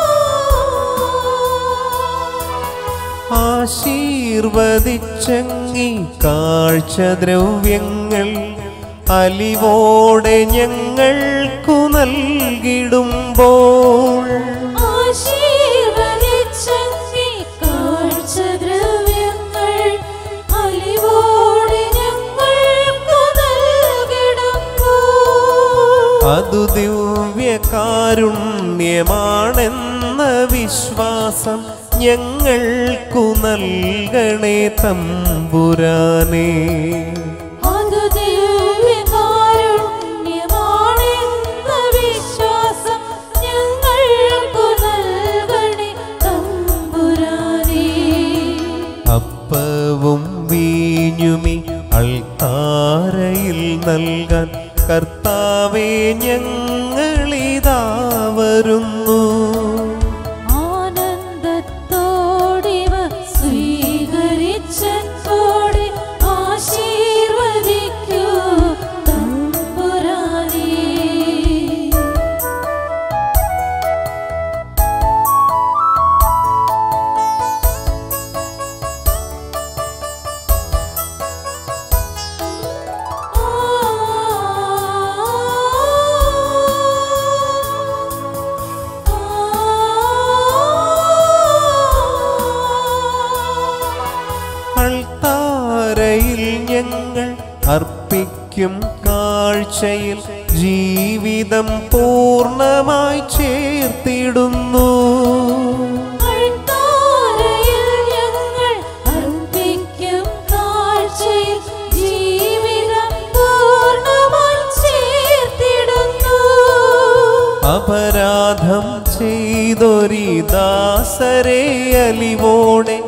ആശീർവദിച്ചങ്ങേ ഈ കാഴ്ചദ്രവ്യങ്ങൾ അലിവോടെ ഞങ്ങൾക്കു നൽകിടുമ്പോൾ ആശീർവദിച്ചങ്ങേ കാഴ്ചദ്രവ്യങ്ങൾ അലിവോടെ ഞങ്ങൾക്കു നൽകിടുമ്പോൾ അതു ദിവ്യകാരുണ്യമാണെന്ന വിശ്വാസം ഞങ്ങൾക്കു നൽകണേ തമ്പുരാനേ അത് ദിവ്യകാരുണ്യമാണെന്ന വിശ്വാസം ഞങ്ങൾക്കു നൽകണേ തമ്പുരാനേ അപ്പവും വീഞ്ഞുമി അൾത്താരയിൽ നൽകാൻ കർത്താവെ ഞങ്ങളിതാ വരുന്നു ആനന്ദത്തോടിവ സ്വീകരിച്ചോടെ ആശീർവദിക്കൂ തമ്പുരാനേ അൾത്താരയിൽ ഞങ്ങൾ അർപ്പിക്കും കാഴ്ചയിൽ ജീവിതം പൂർണ്ണമായി ചേർത്തിടുന്നു അൾത്താരയിൽ ഞങ്ങൾ അർപ്പിക്കും കാഴ്ചയിൽ ജീവിതം പൂർണ്ണമായി ചേർത്തിടുന്നു അപരാധം ചെയ്തൊരി ദാസരെ അലിവോടെ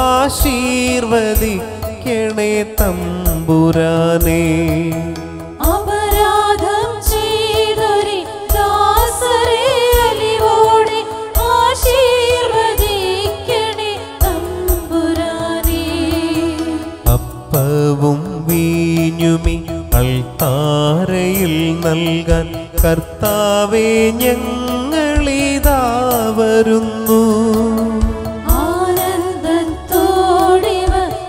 ആശീർവദിക്കണേ തമ്പുരാനേ അപരാധം ചെയ്തൊരു ദാസരെ അലിവോടെ ആശീർവദിക്കണേ തമ്പുരാനേ അപ്പവും വീഞ്ഞുമി അൾത്താരയിൽ നൽകാൻ കർത്താവെ ഞങ്ങളിതാ വരുന്നു ആനന്ദത്തോടിവ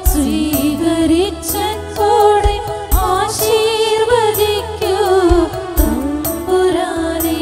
സ്വീകരിച്ചോടെ ആശീർവദിക്കൂ തമ്പുരാനേ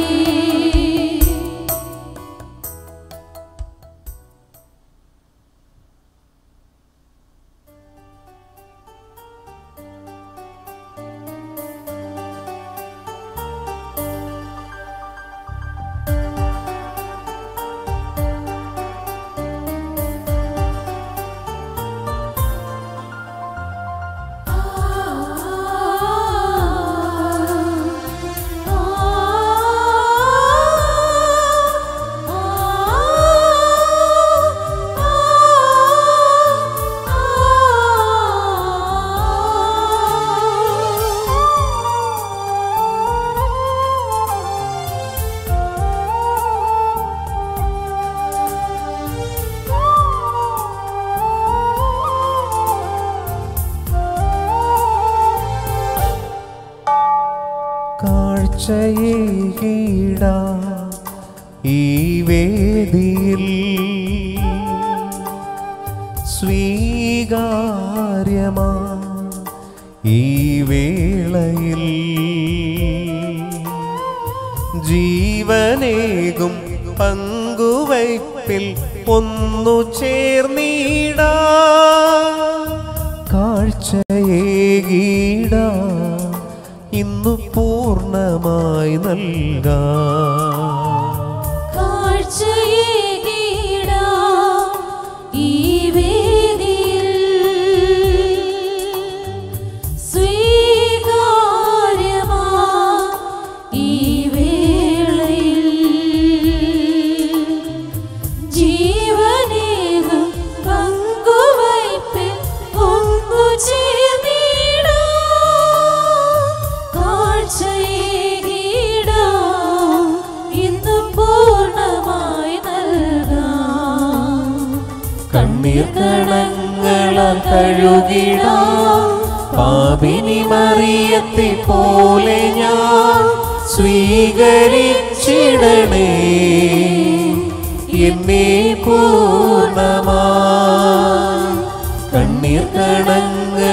കാഴ്ചയേകീട ഈ വേദിയിൽ സ്വീകാര്യമാ ഈ വേളയിൽ ജീവനേകും പങ്കുവയ്പിൽ ഒന്നു ചേർന്നീടാ കാഴ്ചയേകീട ഇന്നു പൂർണ്ണമായി നൽകാം കാഴ്ചയേകിടാം ഈ വേദിയിൽ സ്വീകാര്യമാ ഈ വേളയിൽ ജീവനേകും പങ്കുവയ്പിൽ ഒന്നു ചേർന്നിടാം കാഴ്ചയേകിടാം ഇന്ന് പൂർണ്ണമായി നൽകാം കണ്ണീർ കണങ്ങളാൽ കഴുകിടാം പാപിനി മറിയത്തെ പോലെ ഞാൻ സ്വീകരിച്ചിടണേ എന്നെ പൂർണ്ണമാ കണ്ണീർ കണങ്ങൾ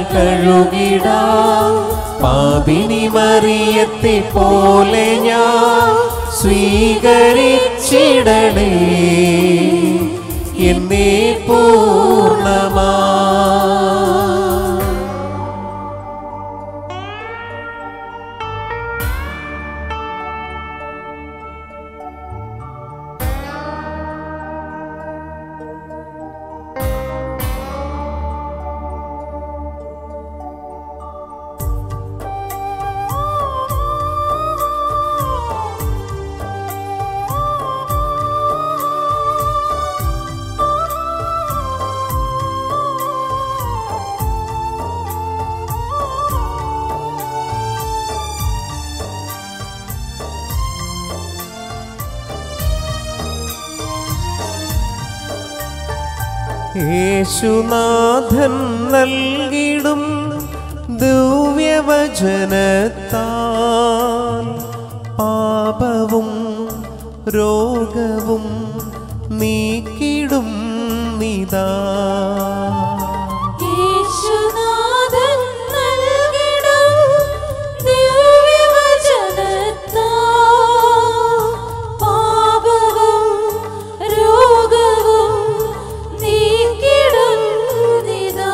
കണ്ണീർക്കണങ്ങളാൽ കഴുകിടാം പാപിനി മറിയത്തെ പോലെ ഞാൻ സ്വീകരിച്ചിടണേ എന്നെ പൂർണ്ണമാ യേശുനാഥൻ നൽകിടും ദിവ്യവചനത്താൽ പാപവും രോഗവും നീക്കിടും നിതാ യേശുനാഥൻ നൽകിടും ദിവ്യവചനത്താൽ പാപവും രോഗവും നീക്കിടുന്നിതാ.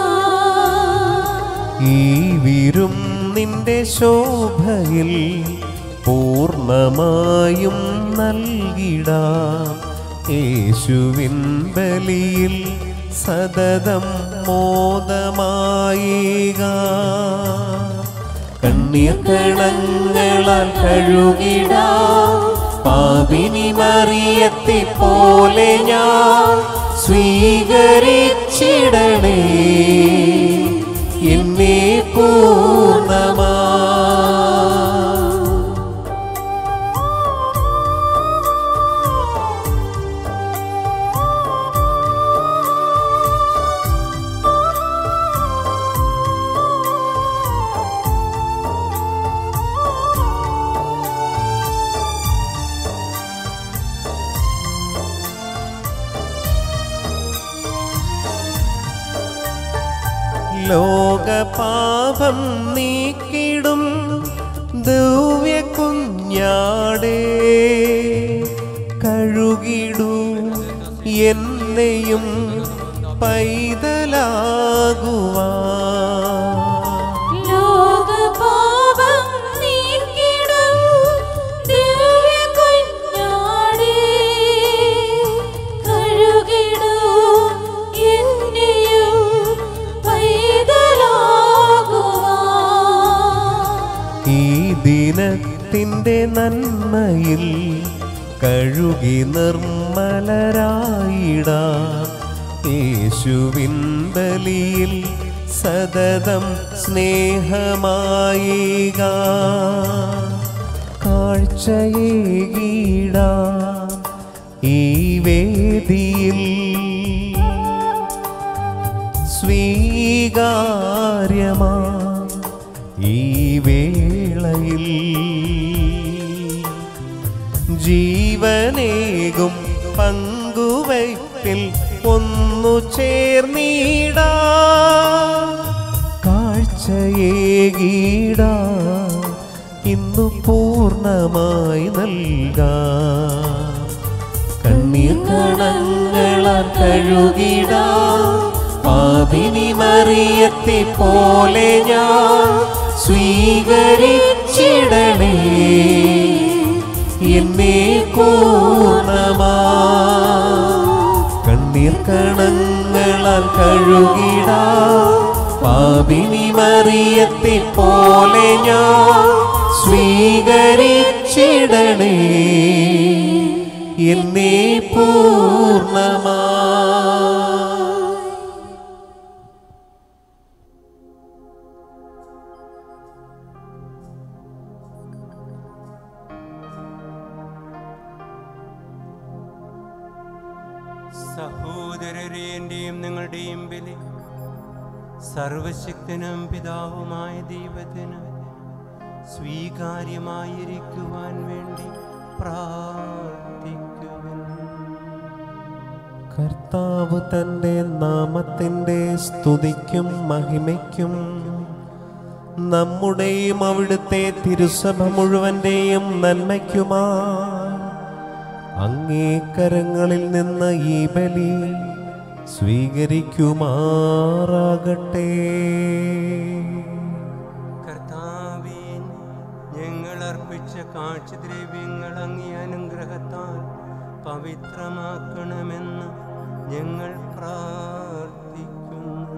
ഈ വിരും നിന്റെ ശോഭയിൽ പൂർണ്ണമായും നൽകിടാം യേശുവിൻ ബലിയിൽ സതതം മോദമായിക കണ്ണീർ കണങ്ങളാൽ കഴുകിടാം പാപിനി മറിയത്തെ പോലെ ഞാൻ സ്വീകരിച്ചിടണേ എന്നെ പൂർണ്ണമാ ലോകപാപം നീക്കിടും ദിവ്യ കുഞ്ഞാടേ കഴുകിടൂ എന്നെയും പൈതലാകുവാ ലോകപാപം നീക്കിടും ദിവ്യകുഞ്ഞാടേ, കഴുകിടൂ എന്നെയും പൈതലാകുവാൻ. ഈ ദിനത്തിൻ്റെ നന്മയിൽ കഴുകി നിർമ്മലരായിടാ യേശുവിൻ ബലിയിൽ സതതം സ്നേഹമായിക കാഴ്ചയേകീടാ ഈ വേദിയിൽ സ്വീകാര്യമാ ഈ വേളയിൽ ജീവനേകും പങ്കുവയ്പിൽ ഒന്നു ചേർന്നീടാ കാഴ്ചയേകീടാ ഇന്നു പൂർണ്ണമായി നൽകാം കണ്ണീർ കണങ്ങളാൽ കഴുകിടാ പാപിനി മറിയത്തെ പോലെ ഞാൻ സ്വീകരിച്ചിടണേ എന്നെ പൂർണ്ണമാ കണ്ണീർ കണങ്ങളാൽ കഴുകിടാ പാപിനി മറിയത്തെ പോലെ ഞാൻ സ്വീകരിച്ചിടണേ എന്നെ പൂർണ്ണമാ സഹോദരരെ എൻ്റെയും നിങ്ങളുടെയും ബലി സർവശക്തനും പിതാവുമായ ദൈവത്തിന് സ്വീകാര്യമായിരിക്കുവാൻ വേണ്ടി പ്രാർത്ഥിക്കുവിൻ കർത്താവ് തൻ്റെ നാമത്തിൻ്റെ സ്തുതിക്കും മഹിമയ്ക്കും നമ്മുടെയും അവിടുത്തെ തിരുസഭ മുഴുവൻ്റെയും നന്മയ്ക്കുമായി അങ്ങേ കരങ്ങളിൽ നിന്ന് ഈ ബലി സ്വീകരിക്കുമാറാകട്ടെ കർത്താവേ ഞങ്ങൾ അർപ്പിച്ച കാഴ്ചദ്രവ്യങ്ങൾ അങ്ങേ അനുഗ്രഹത്താൽ പവിത്രമാക്കണമെന്ന് ഞങ്ങൾ പ്രാർത്ഥിക്കുന്നു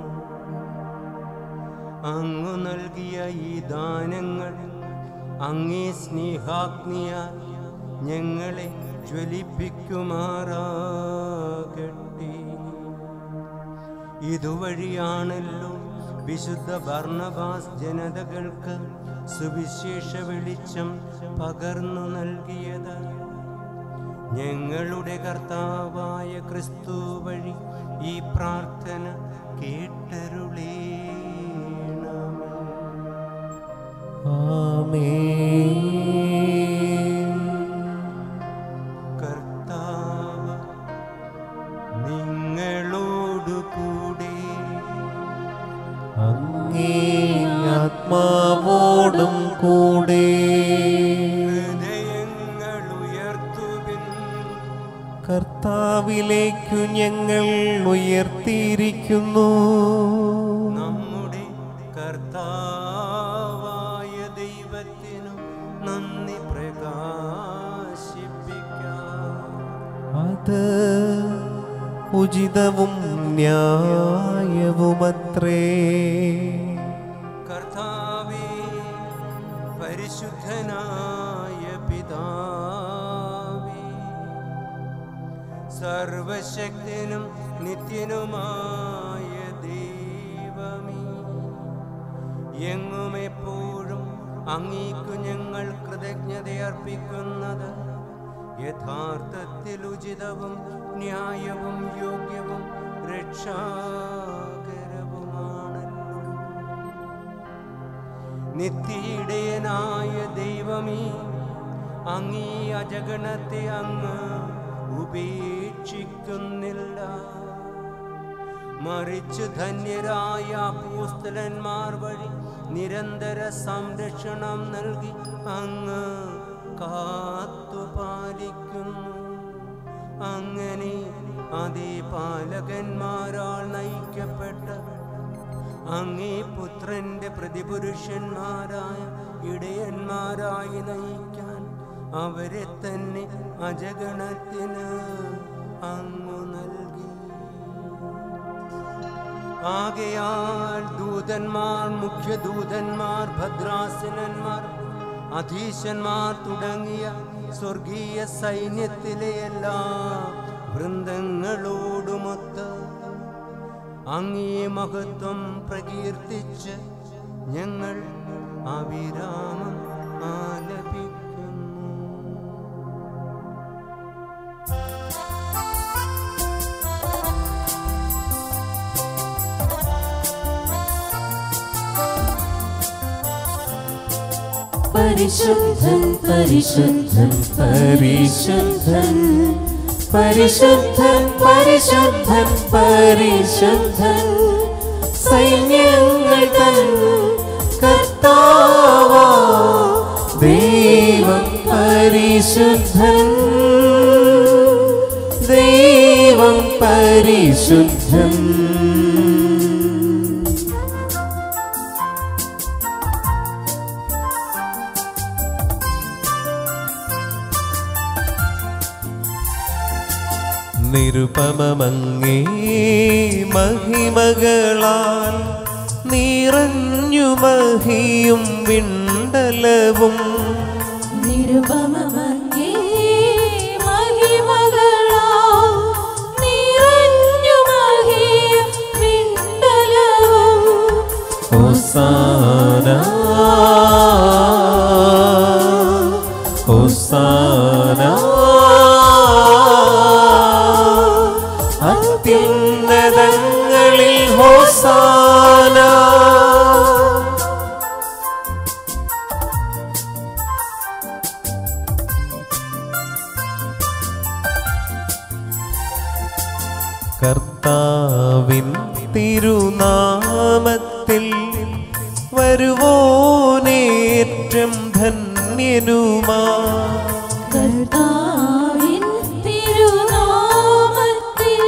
അങ്ങ് നൽകിയ ഈ ദാനങ്ങൾ അങ്ങേ സ്നേഹാഗ്നിയാൽ ഞങ്ങളെ ജ്വലിപ്പിക്കുമാറാകട്ടെ ഇതുവഴിയാണല്ലോ വിശുദ്ധ ഭർണബാസ് ജനതകൾക്ക് സുവിശേഷ വെളിച്ചം പകർന്നു നൽകിയത് ഞങ്ങളുടെ കർത്താവായ ക്രിസ്തു വഴി ഈ പ്രാർത്ഥന കേട്ടരുളേ കർത്താവ് നിങ്ങളോടു കൂടെ അങ്ങേ ആത്മാവോടും കൂടെ ഹൃദയങ്ങൾ ഉയർത്തുവിൻ കർത്താവിലേക്കു ഞങ്ങൾ ഉയർത്തിയിരിക്കുന്നു നമ്മുടെ കർത്താവായ ദൈവത്തിനു നന്ദി പ്രകാശിപ്പിക്കാം അത് ഉചിതവും ന്യായവുമത്രേ കർത്താവേ പരിശുദ്ധനായ പിതാവേ സർവശക്തനും നിത്യനുമായ ദൈവമേ എങ്ങും എപ്പോഴും അങ്ങേക്കു ഞങ്ങൾ കൃതജ്ഞതയർപ്പിക്കുന്നത് യഥാർത്ഥത്തിൽ ഉചിതവും ന്യായവും യോഗ്യവും രക്ഷാകരവുമാണല്ലോ നിത്യയിടയനായ ദൈവമേ അങ്ങീ അജഗണത്തെ അങ്ങ് ഉപേക്ഷിക്കുന്നില്ല മറിച്ച് ധന്യരായ അപ്പോസ്തലന്മാർ വഴി നിരന്തര സംരക്ഷണം നൽകി അങ്ങ് കാത്തുപാലിക്കുന്നു അങ്ങനെ അതേ പാലകന്മാരാൽ നയിക്കപ്പെട്ട അങ്ങേ പുത്രന്റെ പ്രതിപുരുഷന്മാരായ ഇടയന്മാരായി നയിക്കാൻ അവരെ തന്നെ അജഗണത്തിന് അങ്ങു നൽകി ആകയാൽ ദൂതന്മാർ മുഖ്യദൂതന്മാർ ഭദ്രാസനന്മാർ അധീശന്മാർ തുടങ്ങിയ സ്വർഗീയ സൈന്യത്തിലെ എല്ലാ വൃന്ദങ്ങളോടുമൊത്ത് അങ്ങേ മഹത്വം പ്രകീർത്തിച്ച് ഞങ്ങൾ അവിരാമം ആലപിക്കുന്നു പരിശുദ്ധൻ പരിശുദ്ധൻ പരിശുദ്ധൻ പരിശുദ്ധൻ പരിശുദ്ധൻ പരിശുദ്ധൻ സൈന്യങ്ങൾ തൻ കർത്താവാ ദൈവം പരിശുദ്ധൻ ദൈവം പരിശുദ്ധൻ നിരുപമങ്ങേ മഹിമകളാൽ നിറഞ്ഞു മഹിയും വിണ്ടലവും നിരുപമമങ്ങേ മഹിമകളാൽ നിറഞ്ഞു മഹിയും വിണ്ടലവും ഹോസാന ഹോസാന അത്യുന്നതങ്ങളിൽ ഹോസാന കർത്താവിൻ തിരുനാമത്തിൽ വരുവോനേറ്റം ധന്യനുമാ കർത്താവിൻ തിരുനാമത്തിൽ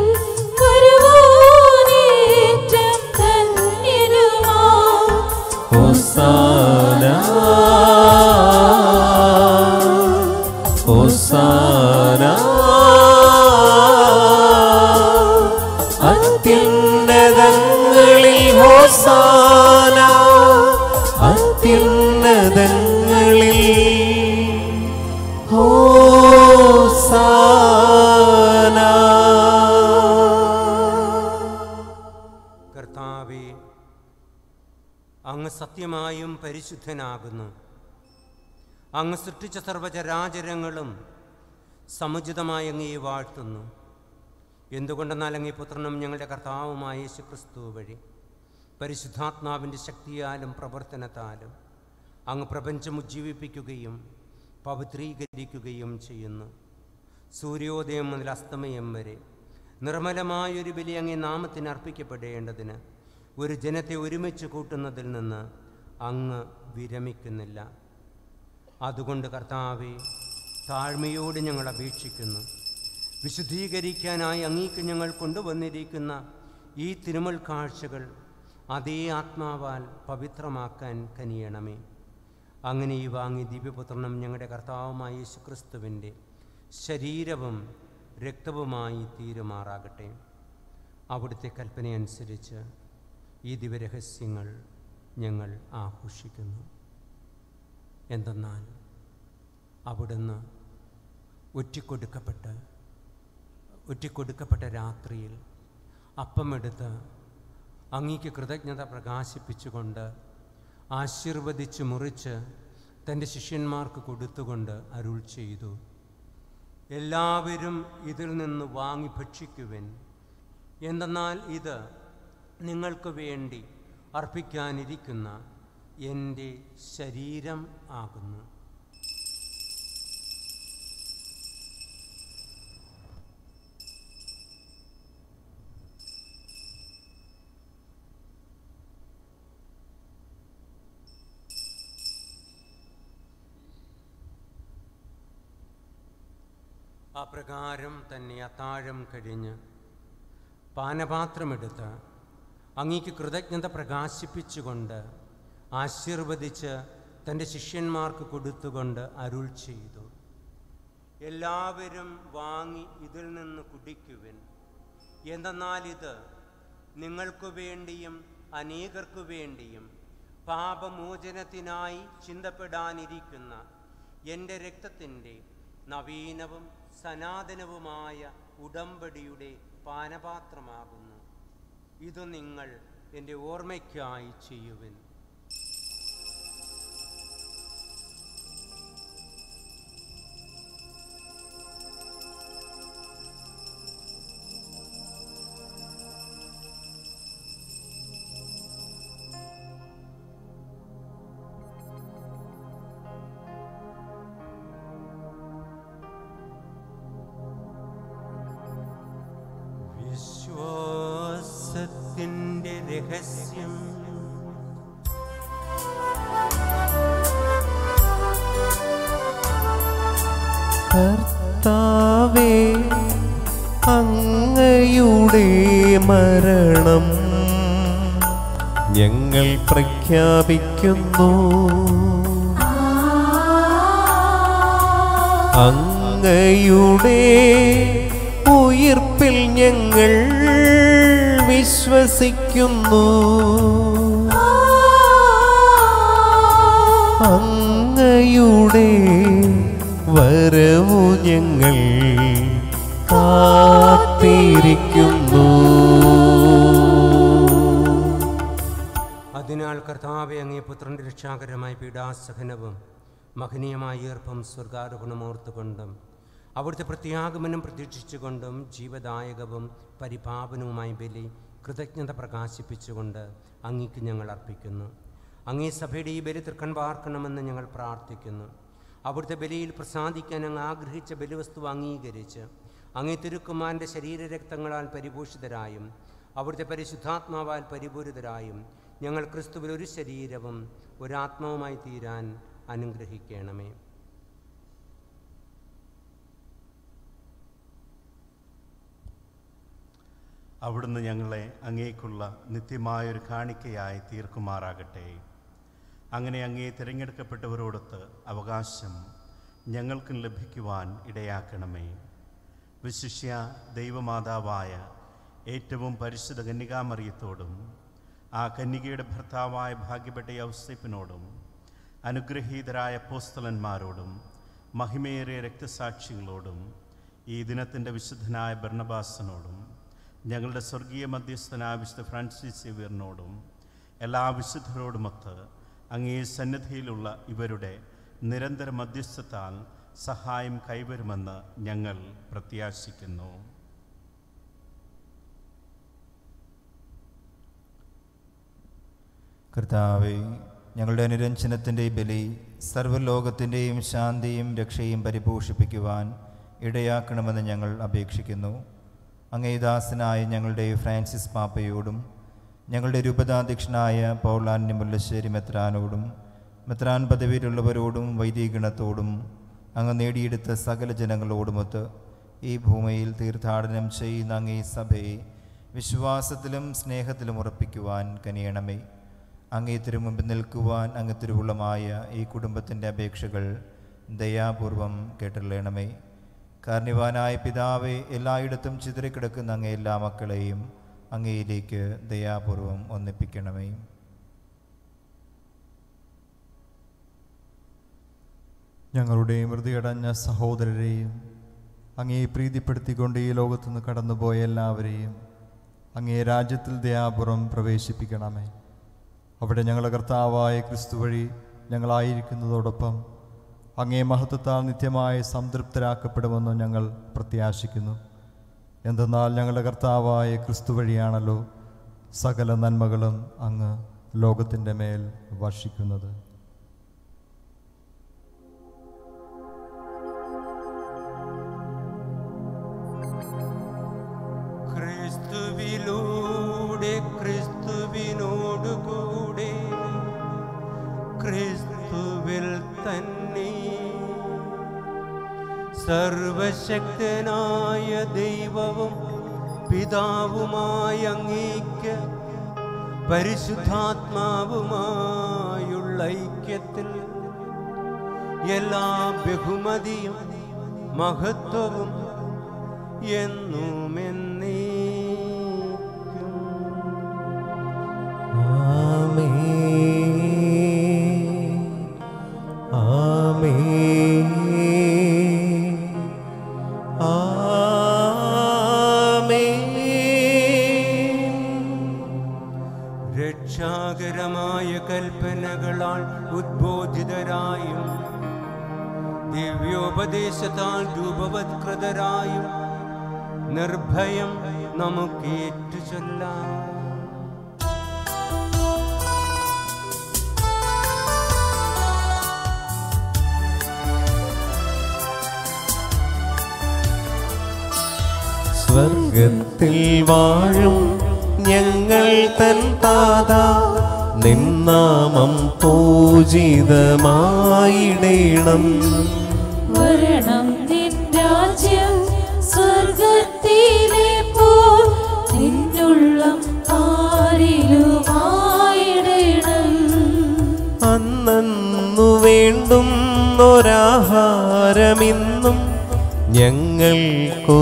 വരുവോനേറ്റം ധന്യനുമാ ഹോസാന ഹോസാന അത്യുന്നതങ്ങളിൽ ഹോസാന അത്യുന്നതങ്ങളിൽ ഹോസാന കർത്താവെ അങ്ങ് സത്യമായും പരിശുദ്ധനാകുന്നു അങ്ങ് സൃഷ്ടിച്ച സർവചരാചരങ്ങളും സമുചിതമായി അങ്ങയെ വാഴ്ത്തുന്നു എന്തുകൊണ്ടെന്നാൽ അങ്ങേ പുത്രനും ഞങ്ങളുടെ കർത്താവുമായ യേശു ക്രിസ്തു വഴി പരിശുദ്ധാത്മാവിൻ്റെ ശക്തിയാലും പ്രവർത്തനത്താലും അങ്ങ് പ്രപഞ്ചം ഉജ്ജീവിപ്പിക്കുകയും പവിത്രീകരിക്കുകയും ചെയ്യുന്നു സൂര്യോദയം മുതൽ അസ്തമയം വരെ നിർമ്മലമായൊരു ബലി അങ്ങേ നാമത്തിന് അർപ്പിക്കപ്പെടേണ്ടതിന് ഒരു ജനത്തെ ഒരുമിച്ച് കൂട്ടുന്നതിൽ നിന്ന് അങ്ങ് വിരമിക്കുന്നില്ല അതുകൊണ്ട് കർത്താവെ താഴ്മയോട് ഞങ്ങൾ അപേക്ഷിക്കുന്നു വിശുദ്ധീകരിക്കാനായി അങ്ങേക്ക് ഞങ്ങൾ കൊണ്ടുവന്നിരിക്കുന്ന ഈ തിരുമൽ കാഴ്ചകൾ അതേ ആത്മാവാൽ പവിത്രമാക്കാൻ കനിയണമേ അങ്ങനെ ഈ വാങ്ങി ദിവ്യപുത്രനും ഞങ്ങളുടെ കർത്താവുമായ യേശുക്രിസ്തുവിൻ്റെ ശരീരവും രക്തവുമായി തീരുമാറാകട്ടെ അവിടുത്തെ കൽപ്പനയനുസരിച്ച് ഈ ദിവ്യരഹസ്യങ്ങൾ ഞങ്ങൾ ആഘോഷിക്കുന്നു എന്തെന്നാൽ അവിടുന്ന് ഒറ്റിക്കൊടുക്കപ്പെട്ട് ഒറ്റിക്കൊടുക്കപ്പെട്ട രാത്രിയിൽ അപ്പമെടുത്ത് അങ്ങേക്ക് കൃതജ്ഞത പ്രകാശിപ്പിച്ചുകൊണ്ട് ആശീർവദിച്ച് മുറിച്ച് തൻ്റെ ശിഷ്യന്മാർക്ക് കൊടുത്തുകൊണ്ട് അരുൾ ചെയ്തു എല്ലാവരും ഇതിൽ നിന്ന് വാങ്ങി ഭക്ഷിക്കുവൻ എന്തെന്നാൽ ഇത് നിങ്ങൾക്ക് വേണ്ടി അർപ്പിക്കാനിരിക്കുന്ന എൻ്റെ ശരീരം ആകുന്നു അപ്രകാരം തന്നെ അത്താഴം കഴിഞ്ഞ് പാനപാത്രമെടുത്ത് അങ്ങേക്ക് കൃതജ്ഞത പ്രകാശിപ്പിച്ചുകൊണ്ട് ആശീർവദിച്ച് തൻ്റെ ശിഷ്യന്മാർക്ക് കൊടുത്തുകൊണ്ട് അരുൾ ചെയ്തു എല്ലാവരും വാങ്ങി ഇതിൽ നിന്ന് കുടിക്കുവിൻ എന്തെന്നാൽ ഇത് നിങ്ങൾക്കു വേണ്ടിയും അനേകർക്കു വേണ്ടിയും പാപമോചനത്തിനായി ചിന്തപ്പെടാനിരിക്കുന്ന എൻ്റെ രക്തത്തിൻ്റെ നവീനവും സനാതനവുമായ ഉടമ്പടിയുടെ പാനപാത്രമാകുന്നു ഇത് നിങ്ങൾ എൻ്റെ ഓർമ്മയ്ക്കായി ചെയ്യുവിൻ വിശ്വാസത്തിൻ്റെ രഹസ്യം കർത്താവേ അങ്ങയുടെ മരണം ഞങ്ങൾ പ്രഖ്യാപിക്കുന്നു അങ്ങയുടെ ഉയിർപ്പിൽ ഞങ്ങൾ വിശ്വസിക്കുന്നു അങ്ങയുടെ വരവു ഞങ്ങൾ കാത്തിരിക്കുന്നു അതിനാൽ കർത്താവെ അങ്ങേ പുത്രൻ്റെ രക്ഷാകരമായ പീഡാസഹനവും മഹനീയമായ ഈർപ്പം സ്വർഗാരോഹണമോർത്തുകൊണ്ടും അവിടുത്തെ പ്രത്യാഗമനം പ്രതീക്ഷിച്ചുകൊണ്ടും ജീവദായകവും പരിപാവനവുമായ ബലി കൃതജ്ഞത പ്രകാശിപ്പിച്ചുകൊണ്ട് അങ്ങേക്ക് ഞങ്ങൾ അർപ്പിക്കുന്നു അങ്ങേ സഭയുടെ ഈ ബലി തൃക്കൺ പാർക്കണമെന്ന് ഞങ്ങൾ പ്രാർത്ഥിക്കുന്നു അവിടുത്തെ ബലിയിൽ പ്രസാദിക്കാൻ അങ്ങ് ആഗ്രഹിച്ച ബലിവസ്തു അംഗീകരിച്ച് അങ്ങേ തിരുക്കുമാരൻ്റെ ശരീരരക്തങ്ങളാൽ പരിപോഷിതരായും അവിടുത്തെ പരിശുദ്ധാത്മാവാൽ പരിപൂരിതരായും ഞങ്ങൾ ക്രിസ്തുവിൽ ഒരു ശരീരവും ഒരാത്മാവുമായി തീരാൻ അനുഗ്രഹിക്കണമേ അവിടുന്ന് ഞങ്ങളെ അങ്ങേക്കുള്ള നിത്യമായൊരു കാണിക്കയായി തീർക്കുമാറാകട്ടെ അങ്ങനെ അങ്ങേ തിരഞ്ഞെടുക്കപ്പെട്ടവരോടൊത്ത് അവകാശം ഞങ്ങൾക്കും ലഭിക്കുവാൻ ഇടയാക്കണമേ വിശിഷ്യ ദൈവമാതാവായ ഏറ്റവും പരിശുദ്ധ കന്യകാമറിയത്തോടും ആ കന്യകയുടെ ഭർത്താവായ ഭാഗ്യപ്പെട്ട യൗസേപ്പിനോടും അനുഗ്രഹീതരായ പോസ്തലന്മാരോടും മഹിമേറിയ രക്തസാക്ഷികളോടും ഈ ദിനത്തിൻ്റെ വിശുദ്ധനായ ഭരണബാസനോടും ഞങ്ങളുടെ സ്വർഗീയ മധ്യസ്ഥനായ വിശുദ്ധ ഫ്രാൻസിസ് സേവിയറിനോടും എല്ലാ വിശുദ്ധരോടുമൊത്ത് അങ്ങേ സന്നിധിയിലുള്ള ഇവരുടെ നിരന്തര മധ്യസ്ഥത്താൽ സഹായം കൈവരുമെന്ന് ഞങ്ങൾ പ്രത്യാശിക്കുന്നു കർത്താവെ ഞങ്ങളുടെ അനുരഞ്ജനത്തിൻ്റെ ബലി സർവ്വലോകത്തിൻ്റെയും ശാന്തിയും രക്ഷയും പരിപോഷിപ്പിക്കുവാൻ ഇടയാക്കണമെന്ന് ഞങ്ങൾ അപേക്ഷിക്കുന്നു അങ്ങേദാസനായ ഞങ്ങളുടെ ഫ്രാൻസിസ് പാപ്പയോടും ഞങ്ങളുടെ രൂപതാധ്യക്ഷനായ പൗളാന്യ മുല്ലശ്ശേരി മെത്രാനോടും മെത്രാൻ പദവിയിലുള്ളവരോടും വൈദികഗണത്തോടും അങ്ങ് നേടിയെടുത്ത സകല ജനങ്ങളോടുമൊത്ത് ഈ ഭൂമിയിൽ തീർത്ഥാടനം ചെയ്യുന്ന അങ്ങേ സഭയെ വിശ്വാസത്തിലും സ്നേഹത്തിലും ഉറപ്പിക്കുവാൻ കനിയണമേ അങ്ങേ തിരുമുമ്പിൽ നിൽക്കുവാൻ അങ്ങ് തിരുവുള്ളമായ ഈ കുടുംബത്തിൻ്റെ അപേക്ഷകൾ ദയാപൂർവം കേട്ടുള്ളണമേ കാർണിവാനായ പിതാവെ എല്ലായിടത്തും ചിതറിക്കിടക്കുന്ന അങ്ങേ എല്ലാ മക്കളെയും അങ്ങയിലേക്ക് ദയാപൂർവം ഒന്നിപ്പിക്കണമേ ഞങ്ങളുടെ മൃതിയടഞ്ഞ സഹോദരരെയും അങ്ങേ പ്രീതിപ്പെടുത്തിക്കൊണ്ട് ഈ ലോകത്തുനിന്ന് കടന്നുപോയ എല്ലാവരെയും അങ്ങേ രാജ്യത്തിൽ ദയാപുറം പ്രവേശിപ്പിക്കണമേ അവിടെ ഞങ്ങളുടെ കർത്താവായ ക്രിസ്തു വഴി ഞങ്ങളായിരിക്കുന്നതോടൊപ്പം അങ്ങേ മഹത്വത്താൽ നിത്യമായി സംതൃപ്തരാക്കപ്പെടുമെന്ന് ഞങ്ങൾ പ്രത്യാശിക്കുന്നു എന്തെന്നാൽ ഞങ്ങളുടെ കർത്താവായ ക്രിസ്തു വഴിയാണല്ലോ സകല നന്മകളും അങ്ങ് ലോകത്തിൻ്റെ മേൽ വർഷിക്കുന്നത് ക്രിസ്തുവിലൂടെ ക്രിസ്തുവിനോടുകൂടെ ക്രിസ്തുവിൽ തന്നെ സർവശക്തനായ ദൈവവും പിതാവുമായ അങ്ങേക്ക് പരിശുദ്ധാത്മാവുമായുള്ള ഐക്യത്തിൽ എല്ലാ ബഹുമതിയും മഹത്വവും എന്നുമെന്നേ രക്ഷാകരമായ കൽപ്പനകളാൽ ഉദ്ബോധിതരായും ദിവ്യോപദേശത്താൽ രൂപവത്കൃതരായും നിർഭയം നമുക്കേറ്റു ചൊല്ലാം സ്വർഗത്തിൽ വാഴും ഞങ്ങൾ തൻ താത നിന്നാമം പൂജിതമായിടേണം വരണം നിൻ രാജ്യം സ്വർഗത്തിലെ പോൽ നിന്നുള്ളം ആരിലുമായിടണം അന്നു വേണ്ടുന്നൊരാഹാരമിന്നും ഞങ്ങൾക്കു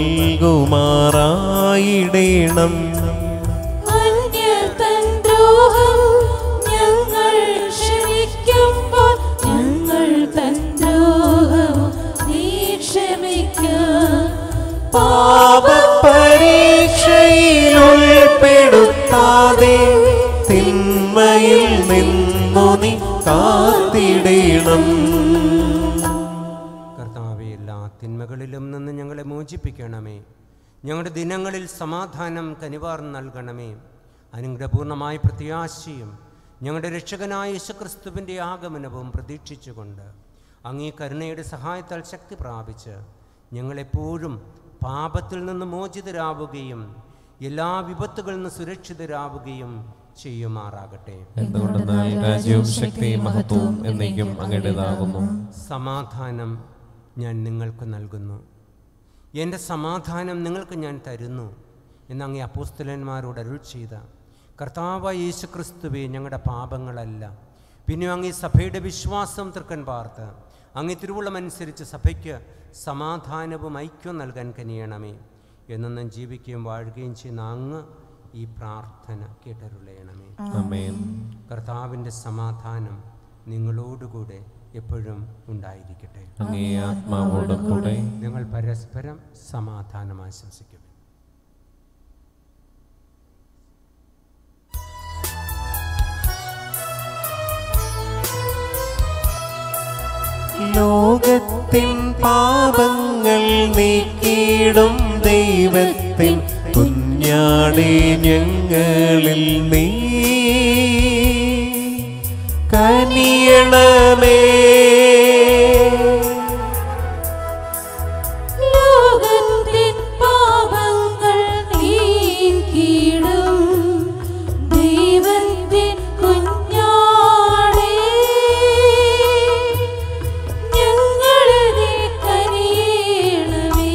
നൽകുമാറായിടേണം അന്യർ തൻ ദ്രോഹം ഞങ്ങൾ ക്ഷമിക്കുമ്പോൾ ഞങ്ങൾ തൻ ദ്രോഹവും നീ ക്ഷമിക്കുക പാപപരീക്ഷയിൽ ഉൾപ്പെടുത്താതെ തിന്മയിൽ നിന്നു നീ കാത്തിടേണം കർത്താവെ എല്ലാ തിന്മകളിലും നിന്ന് ഞങ്ങളെ മോചിപ്പിക്കണമേ ഞങ്ങളുടെ ദിനങ്ങളിൽ സമാധാനം കനിവാർ നൽകണമേ അനുഗ്രഹപൂർണമായ പ്രത്യാശയും ഞങ്ങളുടെ രക്ഷകനായ യേശുക്രിസ്തുവിൻ്റെ ആഗമനവും പ്രതീക്ഷിച്ചുകൊണ്ട് അങ്ങേ കരുണയുടെ സഹായത്താൽ ശക്തി പ്രാപിച്ച് ഞങ്ങളെപ്പോഴും പാപത്തിൽ നിന്ന് മോചിതരാവുകയും എല്ലാ വിപത്തുകളിൽ നിന്ന് സുരക്ഷിതരാവുകയും ചെയ്യുമാറാകട്ടെ എന്തുകൊണ്ടെന്നാൽ രാജ്യവും ശക്തിയും മഹത്വവും എന്നേക്കും അങ്ങയുടേതാകുന്നു സമാധാനം ഞാൻ നിങ്ങൾക്ക് നൽകുന്നു എൻ്റെ സമാധാനം നിങ്ങൾക്ക് ഞാൻ തരുന്നു എന്ന് അങ്ങേ അപ്പോസ്തലന്മാരോട് അരുൾ ചെയ്ത കർത്താവ് യേശുക്രിസ്തുവെ ഞങ്ങളുടെ പാപങ്ങളല്ല പിന്നെ അങ്ങേ സഭയുടെ വിശ്വാസം തൃക്കൻ പാർത്ത് അങ്ങേ തിരുവുള്ളമനുസരിച്ച് സഭയ്ക്ക് സമാധാനവും ഐക്യവും നൽകാൻ കനിയണമേ എന്നെന്നും ജീവിക്കുകയും വാഴുകയും ചെയ്യുന്ന അങ്ങ് ഈ പ്രാർത്ഥന കേട്ടരുളയണമേ ആമേൻ. കർത്താവിൻ്റെ സമാധാനം നിങ്ങളോടുകൂടെ എപ്പോഴും ഉണ്ടായിരിക്കട്ടെ അങ്ങേ ആത്മാവോടും കൂടെ. നിങ്ങൾ പരസ്പരം സമാധാനം ആശംസിക്കും ലോകത്തിൻ പാപങ്ങൾ നീക്കിയിടും ദൈവത്തിൻ കുഞ്ഞാടെ ഞങ്ങളിൽ നീ കനിയണമേ ലോകത്തിൻ പാപങ്ങൾ നീക്കിയിടും ദൈവത്തിൻ കുഞ്ഞാടേ ഞങ്ങളെ നീ കനിയണമേ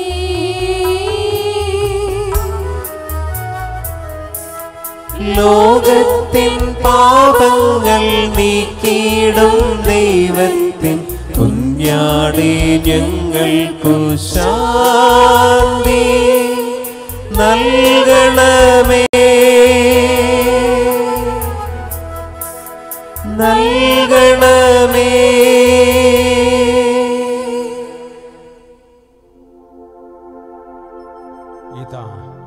ലോകത്തിൻ പാപങ്ങൾ നീക്കിയിടും ദൈവത്തിൻ കുഞ്ഞാടെ ഞങ്ങൾക്കു ശാന്തി നൽകണമേ നൽകണമേ ഇതാ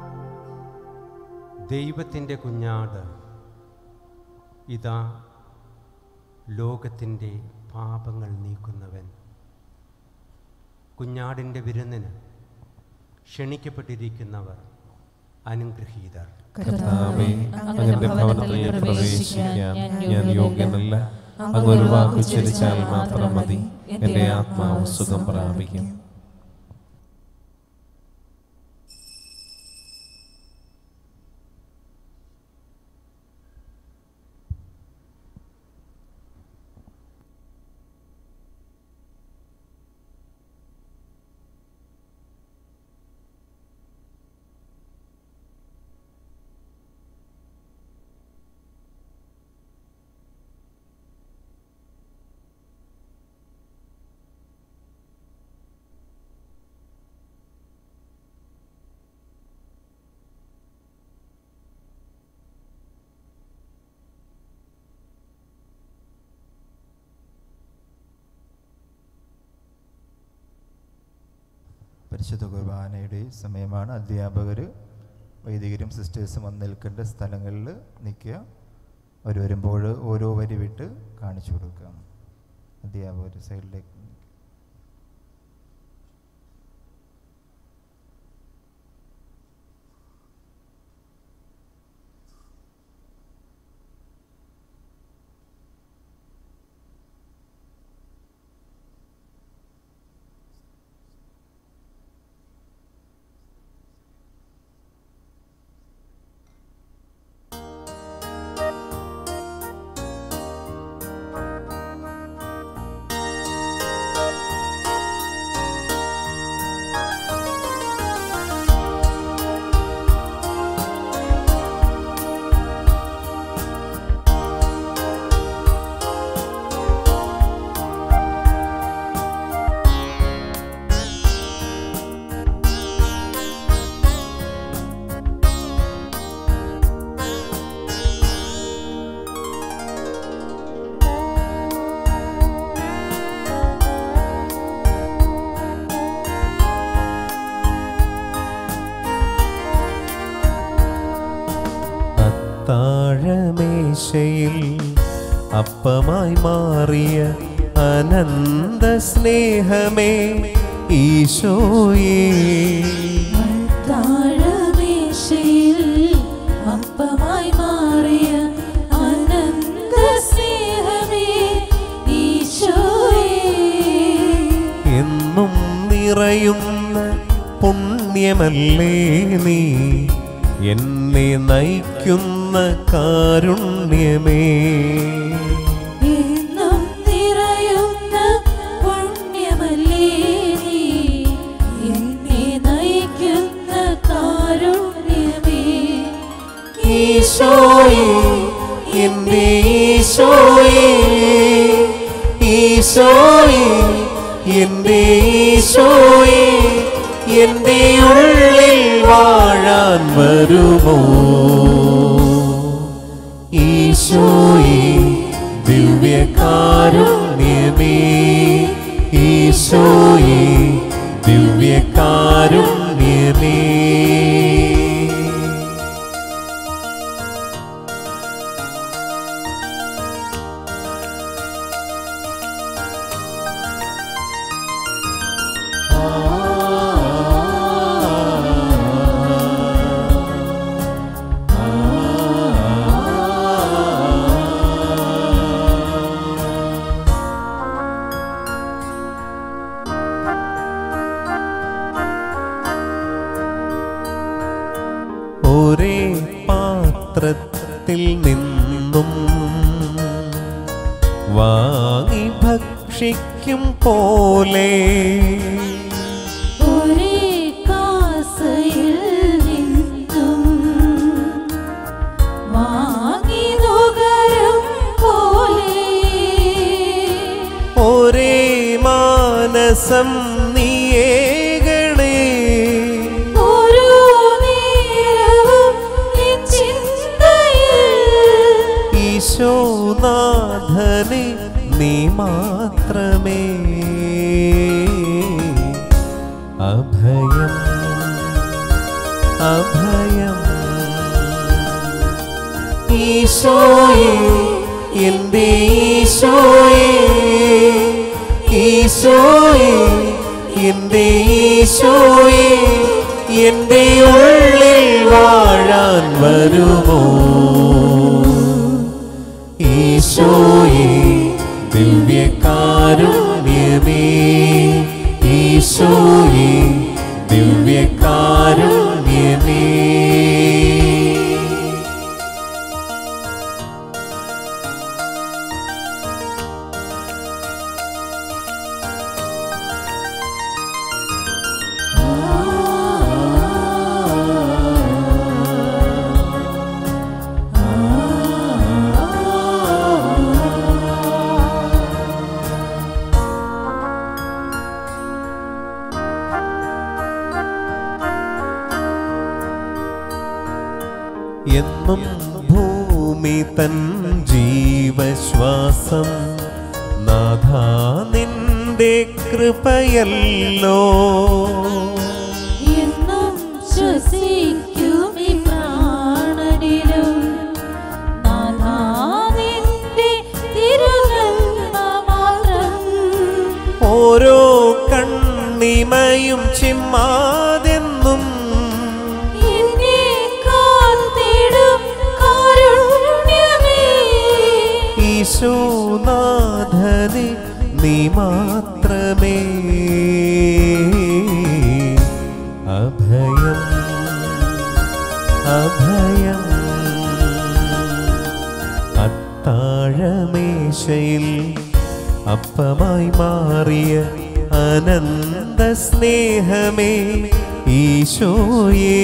ദൈവത്തിൻ്റെ കുഞ്ഞാട് ഇതാ ലോകത്തിൻ്റെ പാപങ്ങൾ നീക്കുന്നവൻ കുഞ്ഞാടിൻ്റെ വിരുന്നിന് ക്ഷണിക്കപ്പെട്ടിരിക്കുന്നവർ അനുഗ്രഹീതർ കർത്താവേ അങ്ങയുടെ ഭവനത്തിൽ പ്രവേശിക്കാൻ ഞാൻ യോഗ്യനല്ല അങ്ങ് ഒരു വാക്ക് ഉച്ചരിച്ചാൽ മാത്രം മതി എൻ്റെ ആത്മാവ് സുഖം പ്രാപിക്കും പരിശുദ്ധ കുർബാനയുടെ സമയമാണ് അധ്യാപകർ വൈദികരും സിസ്റ്റേഴ്സും വന്ന് നിൽക്കേണ്ട സ്ഥലങ്ങളിൽ നിൽക്കുക അവർ വരുമ്പോൾ ഓരോ വരി വിട്ട് കാണിച്ചു കൊടുക്കുക അധ്യാപകർ സൈഡിലേക്ക് താഴമേശയിൽ അപ്പമായി മാറിയ അനന്ത സ്നേഹമേ ഈശോയേ താഴമേശയിൽ അപ്പമായി മാറിയ അനന്ത സ്നേഹമേ ഈശോയേ എന്നും നിറയുന്ന പുണ്യ പുണ്യമല്ലേ നീ എന്നെ നയിക്കുന്ന കാരുണ്യമേ എന്നും നിറയുന്ന പുണ്യമല്ലേ നീ എന്നെ നയിക്കുന്ന കാരുണ്യമേ ഈശോയെ എൻ്റെ ഈശോയെ ഈശോയെ എൻ്റെ ഈശോയെ എൻ്റെ ഉള്ളിൽ വാഴാൻ വരുമോ ഈശോയെ ദിവ്യകാരുണ്യമേ ഈശോയെ ദിവ്യകാരുണ്യമേ ഒരേ പാത്രത്തിൽ നിന്നും വാങ്ങി ഭക്ഷിക്കും പോലെ ഒരേ കാസയിൽ നിന്നും വാങ്ങി നുകരും പോലെ ഒരേ മാനസം നീയേകണേ ഓരോ നേരവും എൻ ചിന്തയിൽ ഈശോനാഥനെ നീ മാത്രമേ അഭയം അഭയം ഈശോയെ എൻ്റെ ഈശോയെ ഈശോയെ എൻ്റെ ഈശോയെ എൻ്റെ ഉള്ളിൽ വാഴാൻ വരുമോ ഈശോയെ ദിവ്യകാരുണ്യമേ ഈശോയെ ദിവ്യകാരുണ്യമേ എന്നും ഭൂമി തൻ ജീവശ്വാസം നാഥ നിന്റെ കൃപയല്ലോ എന്നും ശ്വസിക്കും ഈ പ്രാണനിലും നാഥാ നിന്റെ തിരുനന്മ മാത്രം ഓരോ കണ്ണിമയും ചിമ്മാതെന്നും എന്നെ കാത്തിടും കാരുണ്യമേ ഈശോനാഥനെ നീ മാത്രമേ അഭയം അഭയം അത്താഴമേശയിൽ അപ്പമായി മാറിയ അനന്ത സ്നേഹമേ ഈശോയേ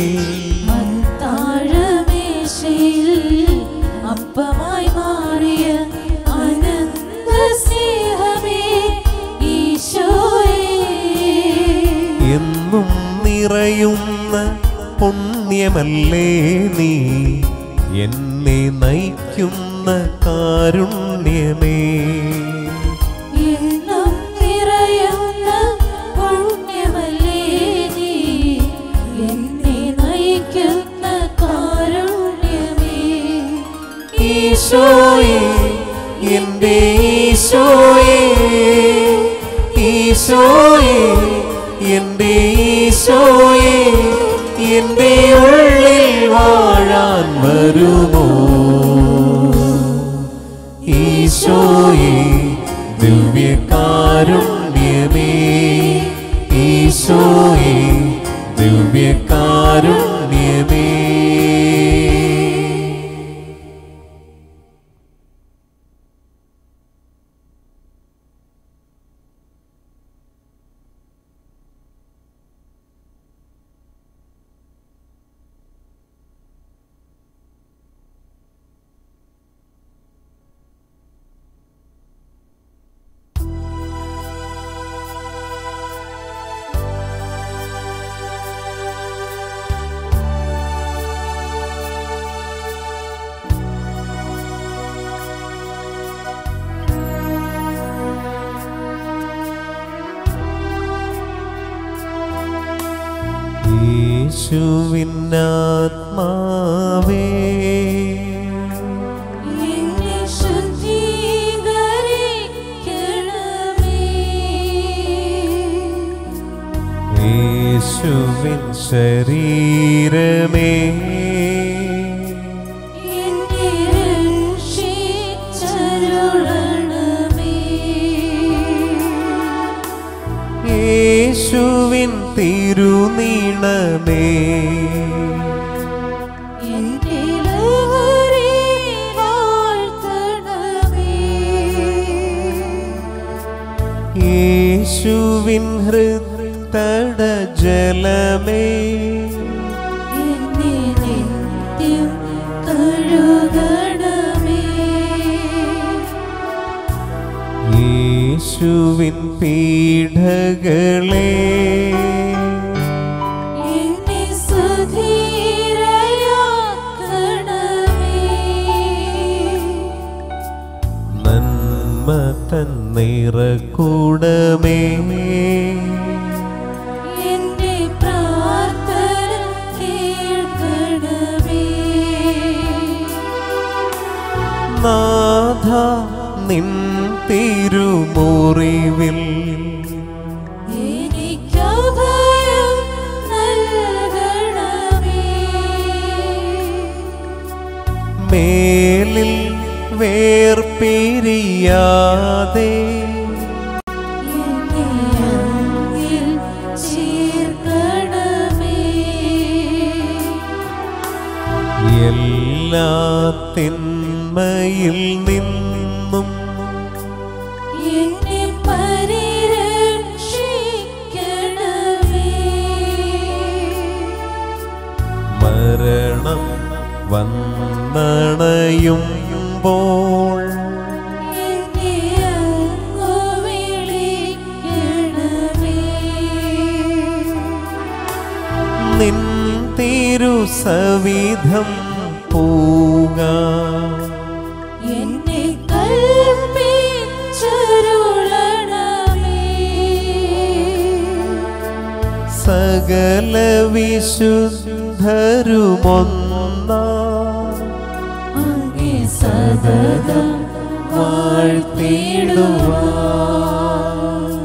താഴമേശയിൽ അപ്പമായി മാറിയ അനന്ത സ്നേഹമേ ഈശോയേ എന്നും നിറയുന്ന പുണ്യമല്ലേ നീ എന്നെ നയിക്കുന്ന കാരുണ്യമേ എന്നും നിറയുന്ന പുണ്യമല്ലേ നീ എന്നെ നയിക്കുന്ന കാരുണ്യമേ ഈശോയെ എൻ്റെ ഈശോയെ ഈശോയെ എൻ്റെ ഈശോയെ എൻ്റെ ഉള്ളിൽ വാഴാൻ വരുമോ ഈശോയെ ദിവ്യകാരുണ്യമേ ഈശോയെ ദിവ്യ കാരുണ്യമേ യേശുവിനാത്മാവേ എന്നെ ശുദ്ധീകരിക്കണമേ യേശുവിൻ ശരീരമേ എന്നെ രക്ഷിച്ചരുളണമേ യേശുവിൻ തിരുനീണമേ എന്നെ ലഹരി വാഴ്ത്തണമേ യേശുവിൻ ഹൃത്തട ജലമേ എന്നെ നിത്യം കഴുകണമേ യേശുവിൻ പീഠകളേ എന്നെ സുധീരയാക്കണമേ നന്മ തന്നിറക്കൂടമേ എന്റെ പ്രാർത്ഥന കേൾക്കണമേ നാഥ നിൻ തിരുമുറിവിൽ എനിക്കഭയം നൽകണമേ മേലിൽ വേർപിരിയാതെ എന്നെ അങ്ങിൽ ചേർക്കണമേ എല്ലാ തിന്മയിൽ നിന്നും എന്നെ പരിരക്ഷിക്കണമേ മരണം വന്നണയുമ്പോൾ എന്നെ അങ്ങു വിളിക്കണമേ നിൻ തിരുസവിധം പൂക എന്നെ കൽപ്പിച്ചരുളണമേ സകല വിശുദ്ധരുമൊന്നാ അങ്ങേ സതതം വാഴ്ത്തിടുവാൻ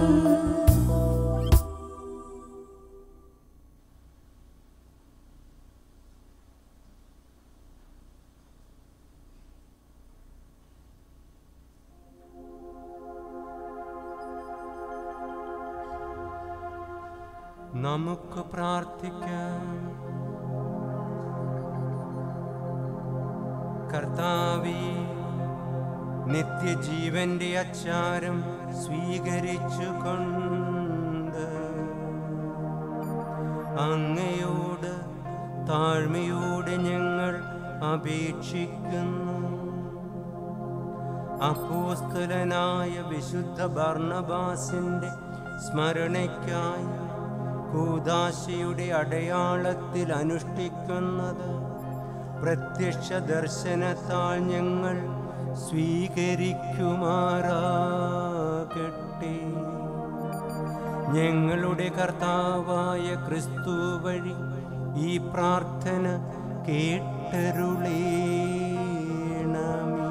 നമുക്ക് പ്രാർത്ഥിക്കാം കർത്താവേ നിത്യജീവന്റെ അച്ചാരം സ്വീകരിച്ചുകൊണ്ട് അങ്ങയോട് താഴ്മയോടെ ഞങ്ങൾ അപേക്ഷിക്കുന്നു അപ്പോസ്തലനായ വിശുദ്ധ ഭർണബാസിന്റെ സ്മരണയ്ക്കായി കൂദാശയുടെ അടയാളത്തിൽ അനുഷ്ഠിക്കുന്നത് പ്രത്യക്ഷ ദർശനത്താൽ ഞങ്ങൾ സ്വീകരിക്കുമാറാകട്ടെ ഞങ്ങളുടെ കർത്താവായ ക്രിസ്തു വഴി ഈ പ്രാർത്ഥന കേട്ടരുളേണമേ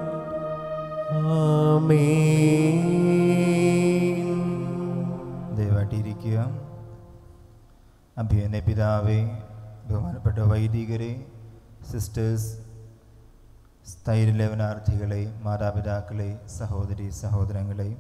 ദയവായിട്ടിരിക്കുക അഭിയന പിതാവേ ബഹുമാനപ്പെട്ട വൈദികരെ സിസ്റ്റേഴ്സ് സ്ഥൈര്യലേവനാർത്ഥികളെ മാതാപിതാക്കളെ സഹോദരി സഹോദരങ്ങളെ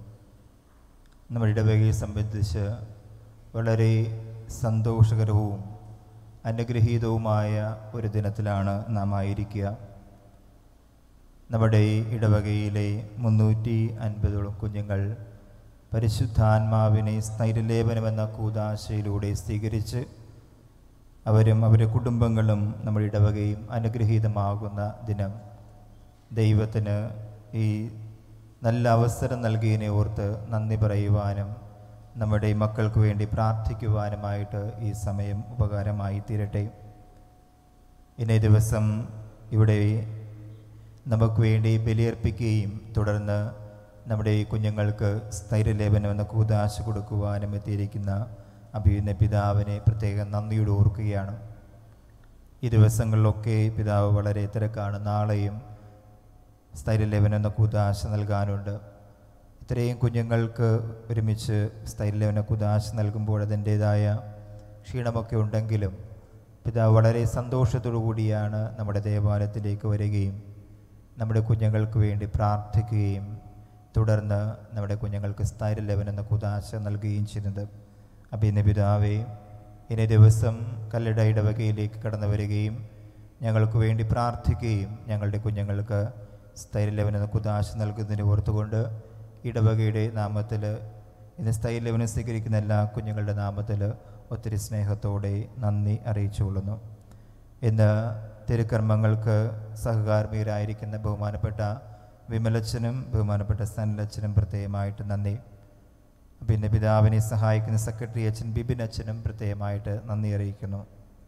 നമ്മുടെ ഇടവകയെ സംബന്ധിച്ച് വളരെ സന്തോഷകരവും അനുഗ്രഹീതവുമായ ഒരു ദിനത്തിലാണ് നാം ആയിരിക്കുക നമ്മുടെ ഈ ഇടവകയിലെ മുന്നൂറ്റി അൻപതോളം കുഞ്ഞുങ്ങൾ പരിശുദ്ധാത്മാവിനെ സ്ഥൈര്യലേപനമെന്ന കൂതാശയിലൂടെ സ്വീകരിച്ച് അവരും അവരുടെ കുടുംബങ്ങളും നമ്മുടെ ഇടവകയും അനുഗ്രഹീതമാകുന്ന ദിനം ദൈവത്തിന് ഈ നല്ല അവസരം നൽകിയതിനെ ഓർത്ത് നന്ദി പറയുവാനും നമ്മുടെ മക്കൾക്ക് വേണ്ടി പ്രാർത്ഥിക്കുവാനുമായിട്ട് ഈ സമയം ഉപകാരമായി തീരട്ടെ ഇന്നേ ദിവസം ഇവിടെ നമുക്ക് വേണ്ടി ബലിയർപ്പിക്കുകയും തുടർന്ന് നമ്മുടെ ഈ കുഞ്ഞുങ്ങൾക്ക് സ്ഥൈര്യലേപനം എന്ന കൂതാശ കൊടുക്കുവാനും എത്തിയിരിക്കുന്ന അഭിയുന്ന പിതാവിനെ പ്രത്യേകം നന്ദിയോട് ഓർക്കുകയാണ് ഈ ദിവസങ്ങളിലൊക്കെ പിതാവ് വളരെ തിരക്കാണ് നാളെയും സ്ഥൈര്യലേപനം എന്ന കൂതാശ നൽകാനുണ്ട് ഇത്രയും കുഞ്ഞുങ്ങൾക്ക് ഒരുമിച്ച് സ്ഥൈര്യലേപന കൂതാശ നൽകുമ്പോൾ അതിൻ്റേതായ ക്ഷീണമൊക്കെ ഉണ്ടെങ്കിലും പിതാവ് വളരെ സന്തോഷത്തോടു കൂടിയാണ് നമ്മുടെ ദേവാലയത്തിലേക്ക് വരികയും നമ്മുടെ കുഞ്ഞുങ്ങൾക്ക് വേണ്ടി പ്രാർത്ഥിക്കുകയും തുടർന്ന് നമ്മുടെ കുഞ്ഞുങ്ങൾക്ക് സ്ഥൈര്യലേപൻ എന്ന കുതാശ നൽകുകയും ചെയ്യുന്നത് അപ്പം ഇന്ന് പിതാവേ ഇനി ദിവസം കല്ലട ഇടവകയിലേക്ക് കടന്നു വരികയും ഞങ്ങൾക്ക് വേണ്ടി പ്രാർത്ഥിക്കുകയും ഞങ്ങളുടെ കുഞ്ഞുങ്ങൾക്ക് സ്ഥൈര്യലേപൻ എന്ന കുതാശ നൽകുന്നതിന് ഓർത്തുകൊണ്ട് ഇടവകയുടെ നാമത്തിൽ ഇന്ന് സ്ഥൈര്യലേപനം സ്വീകരിക്കുന്ന എല്ലാ കുഞ്ഞുങ്ങളുടെ നാമത്തിൽ ഒത്തിരി സ്നേഹത്തോടെ നന്ദി അറിയിച്ചുകൊള്ളുന്നു ഇന്ന് തിരുക്കർമ്മങ്ങൾക്ക് സഹകാർമ്മികരായിരിക്കുന്ന ബഹുമാനപ്പെട്ട വിമലച്ചനും ബഹുമാനപ്പെട്ട സനലച്ചനും പ്രത്യേകമായിട്ട് നന്ദി പിന്നെ പിതാവിനെ സഹായിക്കുന്ന സെക്രട്ടറി അച്ഛൻ ബിബിൻ അച്ഛനും പ്രത്യേകമായിട്ട് നന്ദി അറിയിക്കുന്നു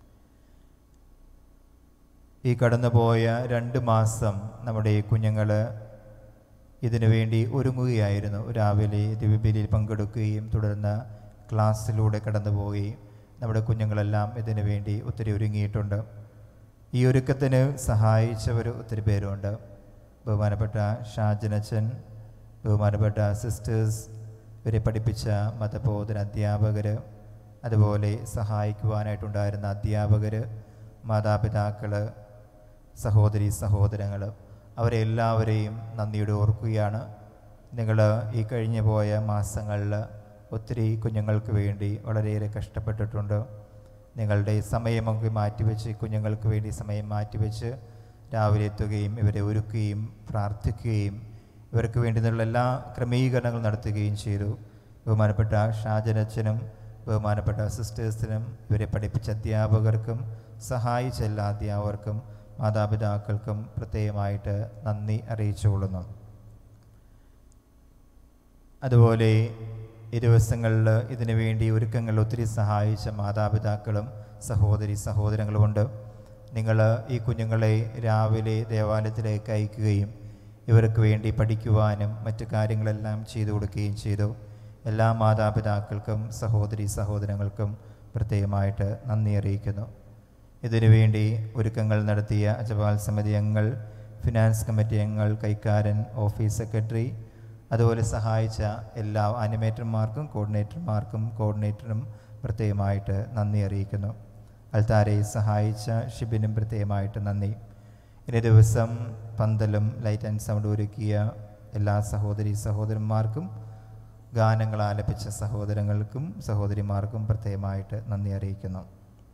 ഈ കടന്നുപോയ രണ്ട് മാസം നമ്മുടെ ഈ കുഞ്ഞുങ്ങൾ ഇതിനു വേണ്ടി ഒരുങ്ങുകയായിരുന്നു രാവിലെ ദിവ്യബലിയിൽ പങ്കെടുക്കുകയും തുടർന്ന് ക്ലാസ്സിലൂടെ കടന്നുപോവുകയും നമ്മുടെ കുഞ്ഞുങ്ങളെല്ലാം ഇതിനു വേണ്ടി ഒത്തിരി ഒരുങ്ങിയിട്ടുണ്ട് ഈ ഒരുക്കത്തിന് സഹായിച്ചവർ ഒത്തിരി പേരുണ്ട് ബഹുമാനപ്പെട്ട ഷാജനച്ചൻ ബഹുമാനപ്പെട്ട സിസ്റ്റേഴ്സ് ഇവരെ പഠിപ്പിച്ച മതബോധന അധ്യാപകർ അതുപോലെ സഹായിക്കുവാനായിട്ടുണ്ടായിരുന്ന അധ്യാപകർ മാതാപിതാക്കൾ സഹോദരി സഹോദരങ്ങൾ അവരെ എല്ലാവരെയും നന്ദിയോടെ ഓർക്കുകയാണ് നിങ്ങൾ ഈ കഴിഞ്ഞു പോയ മാസങ്ങളിൽ ഒത്തിരി കുഞ്ഞുങ്ങൾക്ക് വേണ്ടി വളരെയേറെ കഷ്ടപ്പെട്ടിട്ടുണ്ട് നിങ്ങളുടെ സമയമൊക്കെ മാറ്റിവെച്ച് കുഞ്ഞുങ്ങൾക്ക് വേണ്ടി സമയം മാറ്റിവെച്ച് രാവിലെ എത്തുകയും ഇവരെ ഒരുക്കുകയും പ്രാർത്ഥിക്കുകയും ഇവർക്ക് വേണ്ടുന്നുള്ള എല്ലാ ക്രമീകരണങ്ങളും നടത്തുകയും ചെയ്തു ബഹുമാനപ്പെട്ട ഷാജനച്ചനും ബഹുമാനപ്പെട്ട സിസ്റ്റേഴ്സിനും ഇവരെ പഠിപ്പിച്ച അധ്യാപകർക്കും സഹായിച്ച എല്ലാ അധ്യാപകർക്കും മാതാപിതാക്കൾക്കും പ്രത്യേകമായിട്ട് നന്ദി അറിയിച്ചുകൊള്ളുന്നു അതുപോലെ ഈ ദിവസങ്ങളിൽ ഇതിനു വേണ്ടി ഒരുക്കങ്ങൾ ഒത്തിരി സഹായിച്ച മാതാപിതാക്കളും സഹോദരി സഹോദരങ്ങളുമുണ്ട് നിങ്ങൾ ഈ കുഞ്ഞുങ്ങളെ രാവിലെ ദേവാലയത്തിലേക്ക് അയക്കുകയും ഇവർക്ക് വേണ്ടി പഠിക്കുവാനും മറ്റു കാര്യങ്ങളെല്ലാം ചെയ്തു കൊടുക്കുകയും ചെയ്തു എല്ലാ മാതാപിതാക്കൾക്കും സഹോദരി സഹോദരങ്ങൾക്കും പ്രത്യേകമായിട്ട് നന്ദി അറിയിക്കുന്നു ഇതിനുവേണ്ടി ഒരുക്കങ്ങൾ നടത്തിയ അജപാൽ സമിതി അംഗങ്ങൾ ഫിനാൻസ് കമ്മിറ്റി അംഗങ്ങൾ കൈക്കാരൻ ഓഫീസ് സെക്രട്ടറി അതുപോലെ സഹായിച്ച എല്ലാ ആനിമേറ്റർമാർക്കും കോർഡിനേറ്റർമാർക്കും കോർഡിനേറ്ററും പ്രത്യേകമായിട്ട് നന്ദി അറിയിക്കുന്നു അൽത്താരെ സഹായിച്ച ഷിബിനും പ്രത്യേകമായിട്ട് നന്ദി ഇനി ദിവസം പന്തലും ലൈറ്റ് ആൻഡ് സൗണ്ട് ഒരുക്കിയ എല്ലാ സഹോദരി സഹോദരന്മാർക്കും ഗാനങ്ങൾ ആലപിച്ച സഹോദരങ്ങൾക്കും സഹോദരിമാർക്കും പ്രത്യേകമായിട്ട് നന്ദി അറിയിക്കുന്നു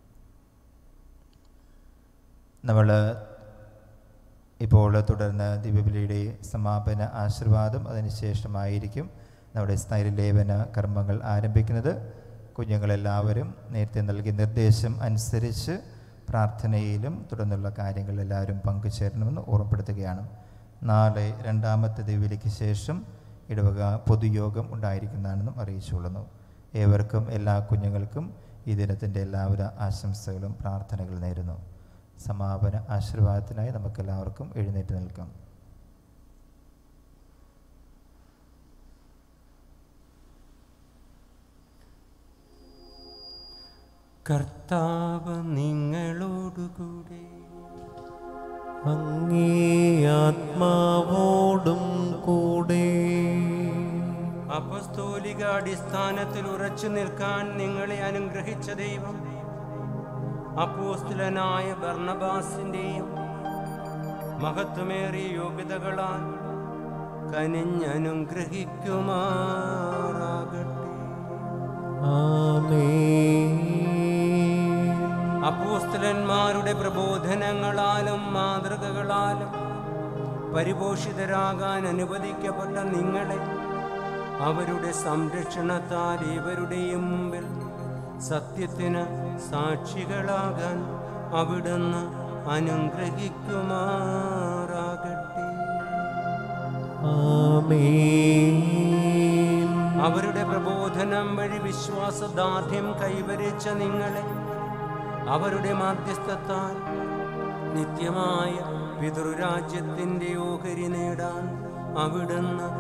നമ്മൾ ഇപ്പോൾ തുടർന്ന് ദിവ്യബലിയുടെ സമാപന ആശീർവാദം അതിനുശേഷമായിരിക്കും നമ്മുടെ സ്ഥൈര്യലേപന കർമ്മങ്ങൾ ആരംഭിക്കുന്നത് കുഞ്ഞുങ്ങളെല്ലാവരും നേരത്തെ നൽകിയ നിർദ്ദേശം അനുസരിച്ച് പ്രാർത്ഥനയിലും തുടർന്നുള്ള കാര്യങ്ങൾ എല്ലാവരും പങ്കുചേരണമെന്ന് ഓർമ്മപ്പെടുത്തുകയാണ് നാളെ രണ്ടാമത്തെ ദിവ്യലിക്ക് ശേഷം ഇടവക പൊതുയോഗം ഉണ്ടായിരിക്കുന്നതാണെന്നും അറിയിച്ചുകൊള്ളുന്നു ഏവർക്കും എല്ലാ കുഞ്ഞുങ്ങൾക്കും ഈ ദിനത്തിൻ്റെ എല്ലാവിധ ആശംസകളും പ്രാർത്ഥനകളും നേരുന്നു സമാപന ആശീർവാദത്തിനായി നമുക്കെല്ലാവർക്കും എഴുന്നേറ്റ് നിൽക്കാം കർത്താവ് നിങ്ങളോടുകൂടെ അങ്ങേ ആത്മാവോടും കൂടെ അപസ്തോലിക അടിസ്ഥാനത്തിൽ ഉറച്ചു നിൽക്കാൻ നിങ്ങളെ അനുഗ്രഹിച്ച ദൈവം അപ്പോസ്തുലനായ ബർണബാസിന്റെയും മഹത്വമേറിയ യോഗ്യതകളാൽ കനിഞ്ഞനുഗ്രഹിക്കുമാറാകട്ടെ അപ്പോസ്തലന്മാരുടെ പ്രബോധനങ്ങളാലും മാതൃകകളാലും പരിപോഷിതരാകാൻ അനുവദിക്കപ്പെട്ട നിങ്ങളെ അവരുടെ സംരക്ഷണത്താൽ ഇവരുടെയും മുമ്പിൽ സത്യത്തിന് സാക്ഷികളാകാൻ അവിടുന്ന് അനുഗ്രഹിക്കുമാറാകട്ടെ അവരുടെ പ്രബോധനം വഴി വിശ്വാസദാർഢ്യം കൈവരിച്ച നിങ്ങളെ അവരുടെ മാധ്യസ്ഥത്താൽ നിത്യമായ പിതൃരാജ്യത്തിൻ്റെ ഓഹരി നേടാൻ അവിടുന്ന്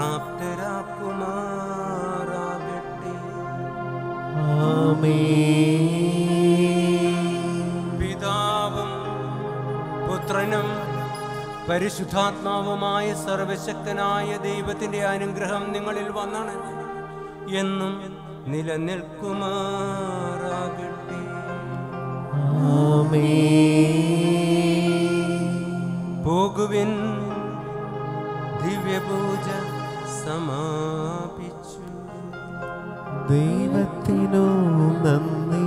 പ്രാപ്തരാക്കുമാറാകട്ടെ പിതാവും പുത്രനും പരിശുദ്ധാത്മാവുമായ സർവശക്തനായ ദൈവത്തിന്റെ അനുഗ്രഹം നിങ്ങളിൽ വന്നണഞ്ഞ് എന്നും നിലനിൽക്കുമാറാകട്ടെ പോകുവിൻ ദിവ്യപൂജ സമാപിച്ചു ദൈവത്തിനു നന്ദി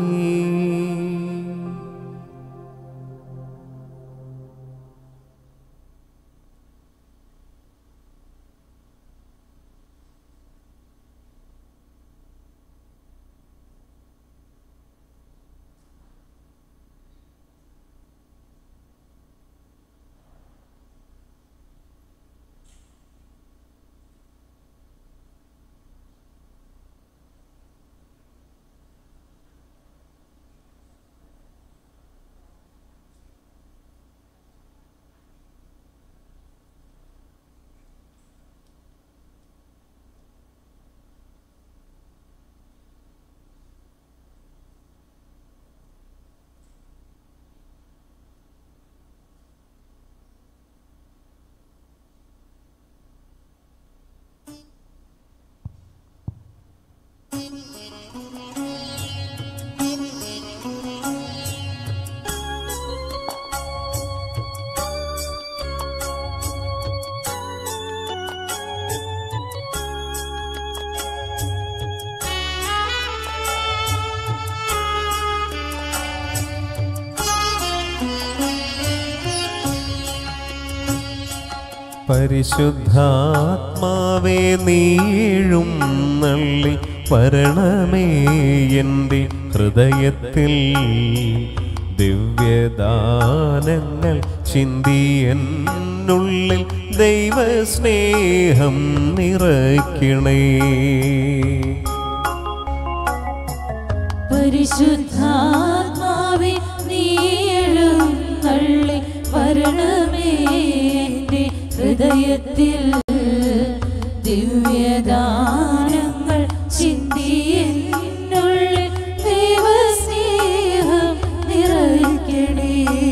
പരിശുദ്ധാത്മാവേ നീഴും നള്ളി വരണമേ എൻ്റെ ഹൃദയത്തിൽ ദിവ്യദാനങ്ങൾ ചിന്തിയെന്നുള്ളിൽ ദൈവസ്നേഹം നിറയ്ക്കണേ പരിശുദ്ധാത്മാവേ നീഴും തള്ളി വരണമേ എൻ്റെ ഹൃദയത്തിൽ ദിവ്യദാനങ്ങൾ ചിന്തിയെന്നുള്ളിൽ ദൈവസ്നേഹം നിറയ്ക്കണേ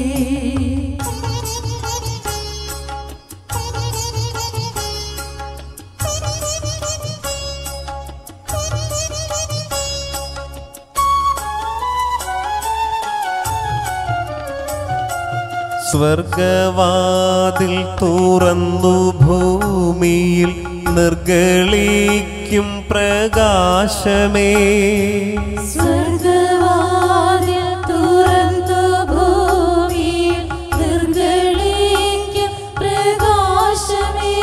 സ്വർഗവാതിൽ തുറന്നു ഭൂമിയിൽ നിർഗളിക്കും പ്രകാശമേ സ്വർഗവാതിൽ തുറന്നു ഭൂമിയിൽ നിർഗളിക്കും പ്രകാശമേ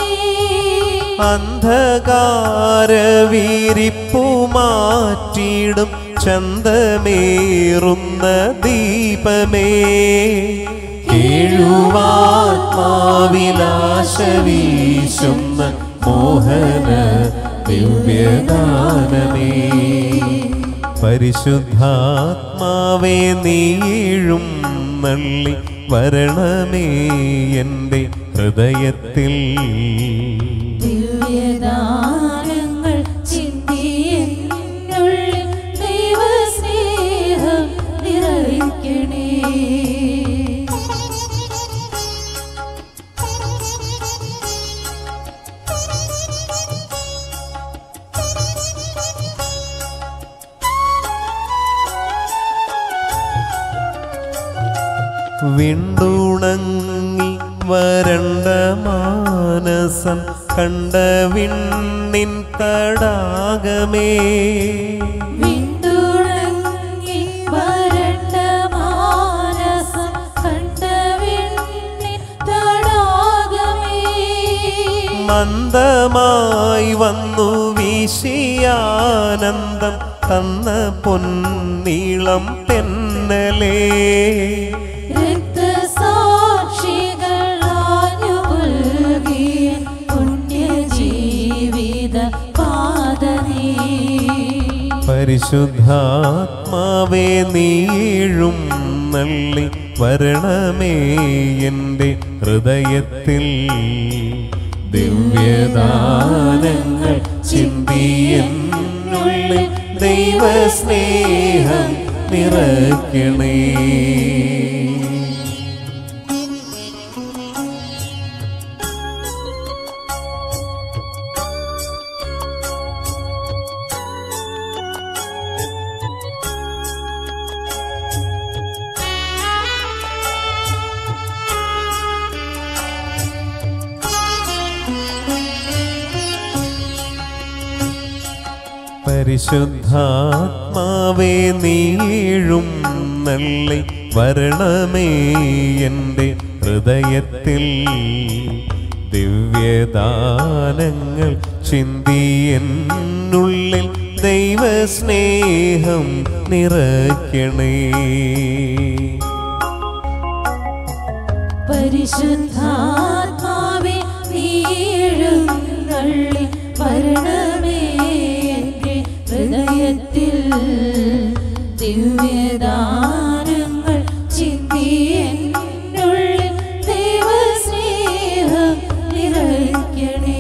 അന്ധകാര വിരിപ്പു മാറ്റിടും ചന്തമേറുന്ന ദീപമേ കേഴുവാത്മാവിലാശ വീശുന്ന മോഹന ദിവ്യദാനമേ പരിശുദ്ധാത്മാവേ നീഴും നള്ളി വരണമേ എൻ്റെ ഹൃദയത്തിൽ ദിവ്യദാനങ്ങൾ ചിന്തിയെന്നുള്ളിൽ ദൈവസ്നേഹം നിറയ്ക്കണേ വിണ്ടുണങ്ങി വരണ്ട മാനസം കണ്ട വിണ്ണിൻ തടാകമേ വിണ്ടുണങ്ങി വരണ്ട മാനസം മന്ദമായി വന്നു വീശിയാനന്ദം തന്ന പൊന്നീളം തെന്നലേ രക്തസാക്ഷികളാഞ്ഞു പുൽകിയ പുണ്യജീവിത പാതനീ പരിശുദ്ധാത്മാവേ നീഴും നള്ളി വരണമേ എൻ്റെ ഹൃദയത്തിൽ ദിവ്യദാനങ്ങൾ ചിന്തിയെന്നുള്ളിൽ ദൈവസ്നേഹം നിറയ്ക്കണേ പരിശുദ്ധാത്മാവേ നീഴും നള്ളി വരണമേ എൻ്റെ ഹൃദയത്തിൽ ദിവ്യദാനങ്ങൾ ചിന്തിയെന്നുള്ളിൽ ദൈവസ്നേഹം നിറയ്ക്കണേ പരിശുദ്ധാത്മാവേ നീഴുന്നള്ളി വരണമേ എൻ്റെ ഹൃദയത്തിൽ ദിവ്യദാനങ്ങൾ ചിന്തിയെന്നുള്ളിൽ ദൈവസ്നേഹം നിറയ്ക്കണേ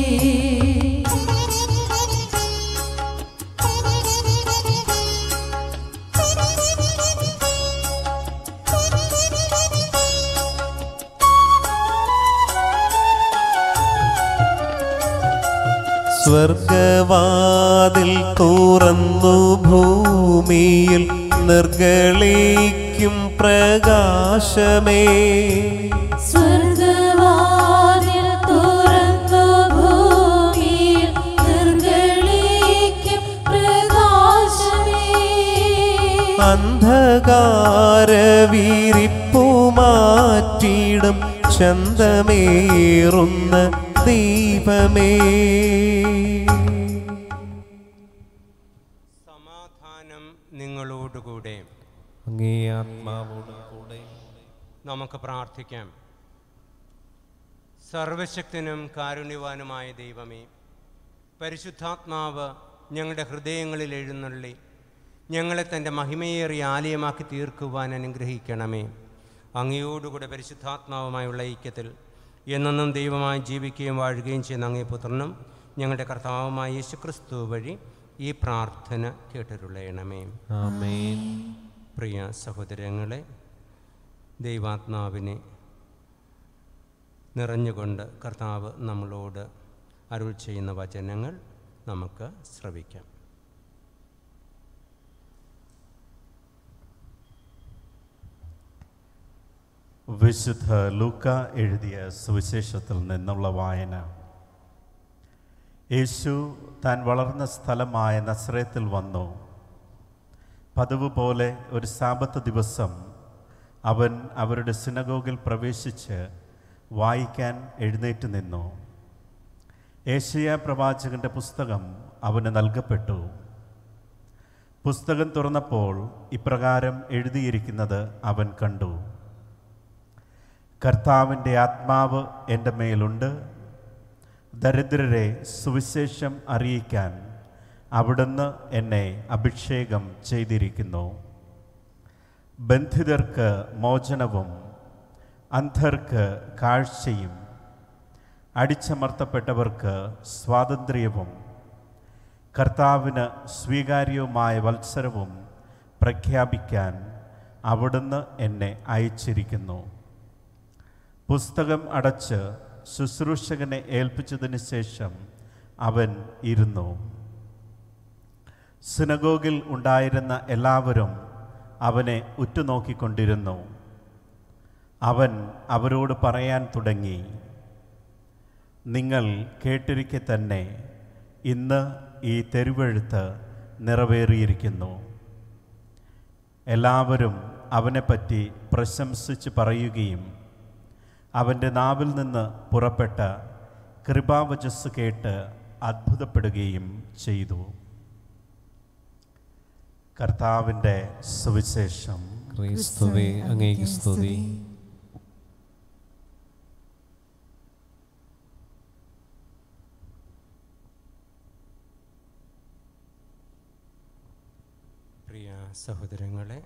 സ്വർഗവാതിൽ തുറന്നു ഭൂമിയിൽ നിർഗളിക്കും പ്രകാശമേ സ്വർഗവാതിൽ തുറന്നു ഭൂമിയിൽ നിർഗളിക്കും പ്രകാശമേ അന്ധകാര വീരിപ്പു മാറ്റിയിടും ചന്തമേറുന്ന ദീപമേ സമാധാനം നിങ്ങളോടുകൂടെ അങ്ങേ ആത്മാവോടും കൂടെ നമുക്ക് പ്രാർത്ഥിക്കാം സർവശക്തനും കാരുണ്യവാനുമായ ദൈവമേ പരിശുദ്ധാത്മാവ് ഞങ്ങളുടെ ഹൃദയങ്ങളിൽ എഴുന്നള്ളി ഞങ്ങളെ തൻ്റെ മഹിമയേറിയ ആലയമാക്കി തീർക്കുവാൻ അനുഗ്രഹിക്കണമേ അങ്ങയോടുകൂടെ പരിശുദ്ധാത്മാവുമായുള്ള ഐക്യത്തിൽ എന്നെന്നും ദൈവമായി ജീവിക്കുകയും വാഴുകയും ചെയ്യുന്ന അങ്ങേ പുത്രനും ഞങ്ങളുടെ കർത്താവുമായ യേശുക്രിസ്തു വഴി ഈ പ്രാർത്ഥന കേട്ടരുളയണമേ ആമേൻ പ്രിയ സഹോദരങ്ങളെ ദൈവാത്മാവിനെ നിറഞ്ഞുകൊണ്ട് കർത്താവ് നമ്മളോട് അരുൾ ചെയ്യുന്ന വചനങ്ങൾ നമുക്ക് ശ്രവിക്കാം വിശുദ്ധ ലൂക്ക എഴുതിയ സുവിശേഷത്തിൽ നിന്നുള്ള വായന യേശു താൻ വളർന്ന സ്ഥലമായ നസ്രയത്തിൽ വന്നു പതിവ് പോലെ ഒരു സാപത്ത് ദിവസം അവൻ അവരുടെ സിനഗോഗിൽ പ്രവേശിച്ച് വായിക്കാൻ എഴുന്നേറ്റ് നിന്നു ഏഷ്യ പ്രവാചകന്റെ പുസ്തകം അവന് നൽകപ്പെട്ടു പുസ്തകം തുറന്നപ്പോൾ ഇപ്രകാരം എഴുതിയിരിക്കുന്നത് അവൻ കണ്ടു കർത്താവിൻ്റെ ആത്മാവ് എൻ്റെ മേലുണ്ട് ദരിദ്രരെ സുവിശേഷം അറിയിക്കാൻ അവിടുന്ന് എന്നെ അഭിഷേകം ചെയ്തിരിക്കുന്നു ബന്ധിതർക്ക് മോചനവും അന്ധർക്ക് കാഴ്ചയും അടിച്ചമർത്തപ്പെട്ടവർക്ക് സ്വാതന്ത്ര്യവും കർത്താവിന് സ്വീകാര്യവുമായ വത്സരവും പ്രഖ്യാപിക്കാൻ അവിടുന്ന് എന്നെ അയച്ചിരിക്കുന്നു പുസ്തകം അടച്ച് ശുശ്രൂഷകനെ ഏൽപ്പിച്ചതിന് ശേഷം അവൻ ഇരുന്നു സിനഗോഗിൽ ഉണ്ടായിരുന്ന എല്ലാവരും അവനെ ഉറ്റുനോക്കിക്കൊണ്ടിരുന്നു അവൻ അവരോട് പറയാൻ തുടങ്ങി നിങ്ങൾ കേട്ടിരിക്കെ തന്നെ ഇന്ന് ഈ തെരുവെഴുത്ത് നിറവേറിയിരിക്കുന്നു എല്ലാവരും അവനെപ്പറ്റി പ്രശംസിച്ച് പറയുകയും അവൻ്റെ നാവിൽ നിന്ന് പുറപ്പെട്ട കൃപാവചസ് കേട്ട് അത്ഭുതപ്പെടുകയും ചെയ്തു കർത്താവിൻ്റെ സുവിശേഷം ക്രിസ്തുവേ അങ്ങേക്ക് സ്തുതി പ്രിയ സഹോദരങ്ങളെ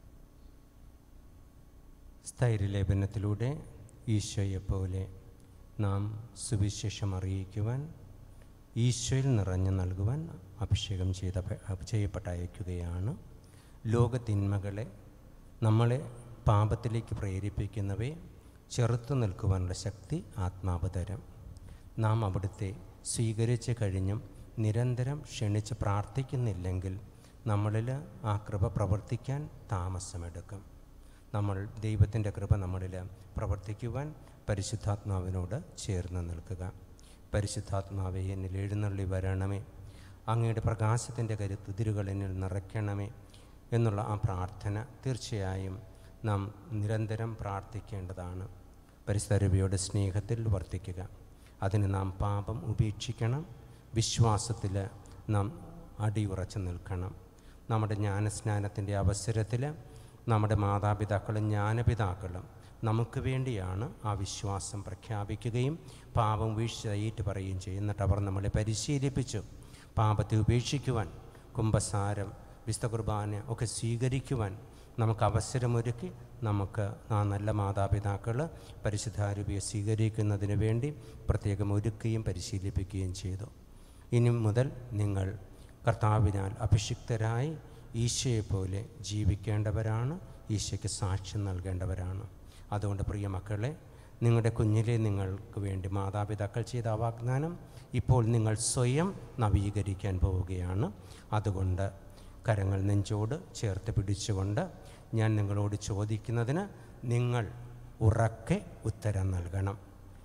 സ്ഥൈര്യലേപനത്തിലൂടെ ഈശോയെപ്പോലെ നാം സുവിശേഷം അറിയിക്കുവാൻ ഈശോയിൽ നിറഞ്ഞു നൽകുവാൻ അഭിഷേകം ചെയ്ത ചെയ്യപ്പെട്ടയക്കുകയാണ് ലോകത്തിന്മകളെ നമ്മളെ പാപത്തിലേക്ക് പ്രേരിപ്പിക്കുന്നവയെ ചെറുത്തു നിൽക്കുവാനുള്ള ശക്തി ആത്മാവ് തരും നാം അവിടുത്തെ സ്വീകരിച്ച് കഴിഞ്ഞും നിരന്തരം ക്ഷണിച്ച് പ്രാർത്ഥിക്കുന്നില്ലെങ്കിൽ നമ്മളിൽ ആ കൃപ പ്രവർത്തിക്കാൻ താമസമെടുക്കും നമ്മൾ ദൈവത്തിൻ്റെ കൃപ നമ്മളിൽ പ്രവർത്തിക്കുവാൻ പരിശുദ്ധാത്മാവിനോട് ചേർന്ന് നിൽക്കുക പരിശുദ്ധാത്മാവെ എന്നിൽ എഴുന്നള്ളി വരണമേ അങ്ങയുടെ പ്രകാശത്തിൻ്റെ കരുത്തുതിരുകൾ എന്നിൽ നിറയ്ക്കണമേ എന്നുള്ള ആ പ്രാർത്ഥന തീർച്ചയായും നാം നിരന്തരം പ്രാർത്ഥിക്കേണ്ടതാണ് പരിസരവയുടെ സ്നേഹത്തിൽ വർത്തിക്കുക അതിന് നാം പാപം ഉപേക്ഷിക്കണം വിശ്വാസത്തിൽ നാം അടിയുറച്ചു നിൽക്കണം നമ്മുടെ ജ്ഞാനസ്നാനത്തിൻ്റെ അവസരത്തിൽ നമ്മുടെ മാതാപിതാക്കളും ജ്ഞാനപിതാക്കളും നമുക്ക് വേണ്ടിയാണ് ആ വിശ്വാസം പ്രഖ്യാപിക്കുകയും പാപം വീഴ്ച ഏറ്റു പറയുകയും ചെയ്യും എന്നിട്ട് അവർ നമ്മളെ പരിശീലിപ്പിച്ചു പാപത്തെ ഉപേക്ഷിക്കുവാൻ കുംഭസാരം വിശുദ്ധ കുർബാന ഒക്കെ സ്വീകരിക്കുവാൻ നമുക്ക് അവസരമൊരുക്കി നമുക്ക് ആ നല്ല മാതാപിതാക്കൾ പരിശുദ്ധാരൂപിയെ സ്വീകരിക്കുന്നതിന് വേണ്ടി പ്രത്യേകം ഒരുക്കുകയും പരിശീലിപ്പിക്കുകയും ചെയ്തു ഇനി മുതൽ നിങ്ങൾ കർത്താവിനാൽ അഭിഷിക്തരായി ഈശോയെപ്പോലെ ജീവിക്കേണ്ടവരാണ് ഈശോയ്ക്ക് സാക്ഷ്യം നൽകേണ്ടവരാണ് അതുകൊണ്ട് പ്രിയ മക്കളെ നിങ്ങളുടെ കുഞ്ഞിലെ നിങ്ങൾക്ക് വേണ്ടി മാതാപിതാക്കൾ ചെയ്ത ആ വാഗ്ദാനം ഇപ്പോൾ നിങ്ങൾ സ്വയം നവീകരിക്കാൻ പോവുകയാണ് അതുകൊണ്ട് കരങ്ങൾ നെഞ്ചോട് ചേർത്ത് പിടിച്ചുകൊണ്ട് ഞാൻ നിങ്ങളോട് ചോദിക്കുന്നതിന് നിങ്ങൾ ഉറക്കെ ഉത്തരം നൽകണം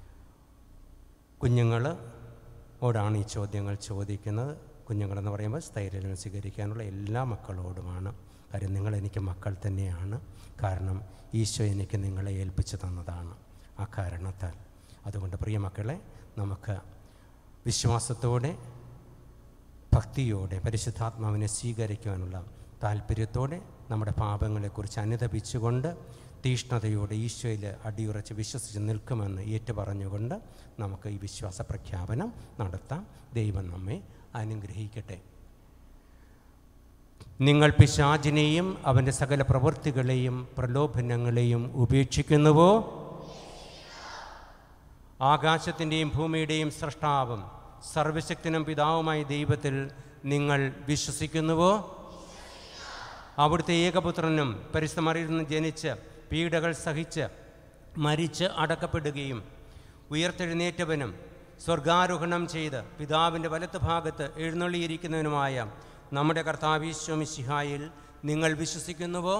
കുഞ്ഞുങ്ങൾ ഓടാണ് ഈ ചോദ്യങ്ങൾ ചോദിക്കുന്നത് കുഞ്ഞുങ്ങളെന്ന് പറയുമ്പോൾ സ്ഥൈര്യം സ്വീകരിക്കാനുള്ള എല്ലാ മക്കളോടുമാണ് കാര്യം നിങ്ങൾ എനിക്ക് മക്കൾ തന്നെയാണ് കാരണം ഈശോ എനിക്ക് നിങ്ങളെ ഏൽപ്പിച്ചു തന്നതാണ് ആ കാരണത്താൽ അതുകൊണ്ട് പ്രിയ മക്കളെ നമുക്ക് വിശ്വാസത്തോടെ ഭക്തിയോടെ പരിശുദ്ധാത്മാവിനെ സ്വീകരിക്കുവാനുള്ള താല്പര്യത്തോടെ നമ്മുടെ പാപങ്ങളെക്കുറിച്ച് അനുദപിച്ചുകൊണ്ട് തീഷ്ണതയോടെ ഈശോയിൽ അടിയുറച്ച് വിശ്വസിച്ച് നിൽക്കുമെന്ന് ഏറ്റുപറഞ്ഞുകൊണ്ട് നമുക്ക് ഈ വിശ്വാസ പ്രഖ്യാപനം നടത്താം ദൈവം നമ്മെ അനുഗ്രഹിക്കട്ടെ നിങ്ങൾ പിശാചിനെയും അവൻ്റെ സകല പ്രവൃത്തികളെയും പ്രലോഭനങ്ങളെയും ഉപേക്ഷിക്കുന്നുവോ ആകാശത്തിൻ്റെയും ഭൂമിയുടെയും സൃഷ്ടാവും സർവശക്തനും പിതാവുമായ ദൈവത്തിൽ നിങ്ങൾ വിശ്വസിക്കുന്നുവോ അവിടുത്തെ ഏകപുത്രനും പരിസ്ഥമറിയിൽ നിന്ന് ജനിച്ച് പീഡകൾ സഹിച്ച് മരിച്ച് അടക്കപ്പെടുകയും ഉയർത്തെഴുന്നേറ്റവനും സ്വർഗാരോഹണം ചെയ്ത് പിതാവിൻ്റെ വലത്ത് ഭാഗത്ത് എഴുന്നള്ളിയിരിക്കുന്നവനുമായ നമ്മുടെ കർത്താവീശ്വമിശിഹായിൽ നിങ്ങൾ വിശ്വസിക്കുന്നുവോ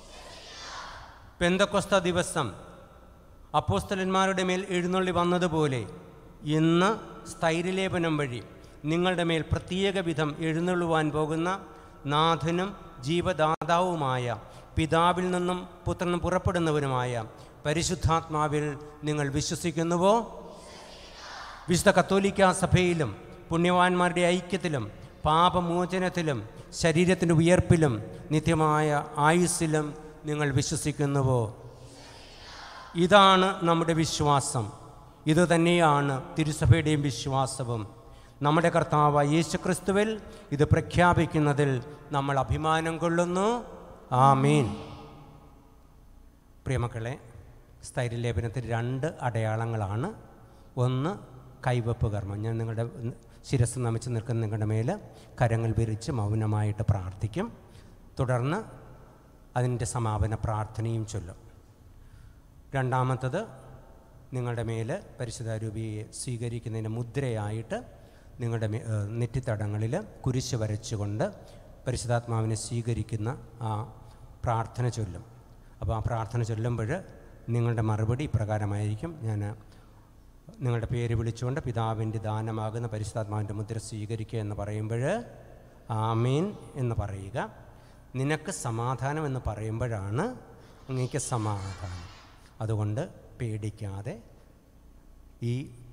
പെന്തക്കൊസ്ത ദിവസം അപ്പോസ്തലന്മാരുടെ മേൽ എഴുന്നള്ളി വന്നതുപോലെ ഇന്ന് സ്ഥൈര്യലേപനം വഴി നിങ്ങളുടെ മേൽ പ്രത്യേക വിധം എഴുന്നള്ളുവാൻ പോകുന്ന നാഥനും ജീവദാതാവുമായ പിതാവിൽ നിന്നും പുത്രനും പുറപ്പെടുന്നവനുമായ പരിശുദ്ധാത്മാവിൽ നിങ്ങൾ വിശ്വസിക്കുന്നുവോ വിശുദ്ധ കത്തോലിക്ക സഭയിലും പുണ്യവാന്മാരുടെ ഐക്യത്തിലും പാപമോചനത്തിലും ശരീരത്തിൻ്റെ ഉയർപ്പിലും നിത്യമായ ആയുസ്സിലും നിങ്ങൾ വിശ്വസിക്കുന്നുവോ ഇതാണ് നമ്മുടെ വിശ്വാസം ഇതുതന്നെയാണ് തിരുസഭയുടെയും വിശ്വാസവും നമ്മുടെ കർത്താവ് യേശുക്രിസ്തുവിൽ ഇത് പ്രഖ്യാപിക്കുന്നതിൽ നമ്മൾ അഭിമാനം കൊള്ളുന്നു ആമീൻ പ്രിയമക്കളെ സ്ഥൈര്യലേപനത്തിൽ രണ്ട് അടയാളങ്ങളാണ് ഒന്ന് കൈവപ്പ് കർമ്മം ഞാൻ നിങ്ങളുടെ ശിരസ് നമിച്ച് നിൽക്കുന്ന നിങ്ങളുടെ മേൽ കരങ്ങൾ വിരിച്ച് മൗനമായിട്ട് പ്രാർത്ഥിക്കും തുടർന്ന് അതിൻ്റെ സമാപന പ്രാർത്ഥനയും ചൊല്ലും രണ്ടാമത്തത് നിങ്ങളുടെ മേൽ പരിശുദ്ധാരൂപിയെ സ്വീകരിക്കുന്നതിന് മുദ്രയായിട്ട് നിങ്ങളുടെ മേ നെറ്റിത്തടങ്ങളിൽ കുരിശ് വരച്ചുകൊണ്ട് പരിശുദ്ധാത്മാവിനെ സ്വീകരിക്കുന്ന ആ പ്രാർത്ഥന ചൊല്ലും അപ്പോൾ ആ പ്രാർത്ഥന ചൊല്ലുമ്പോൾ നിങ്ങളുടെ മറുപടി ഇപ്രകാരമായിരിക്കും ഞാൻ നിങ്ങളുടെ പേര് വിളിച്ചുകൊണ്ട് പിതാവിൻ്റെ ദാനമാകുന്ന പരിശുദ്ധാത്മാവിൻ്റെ മുദ്ര സ്വീകരിക്കുക എന്ന് പറയുമ്പോൾ ആമീൻ എന്ന് പറയുക നിനക്ക് സമാധാനം എന്ന് പറയുമ്പോഴാണ് അങ്ങേക്ക് സമാധാനം അതുകൊണ്ട് പേടിക്കാതെ ഈ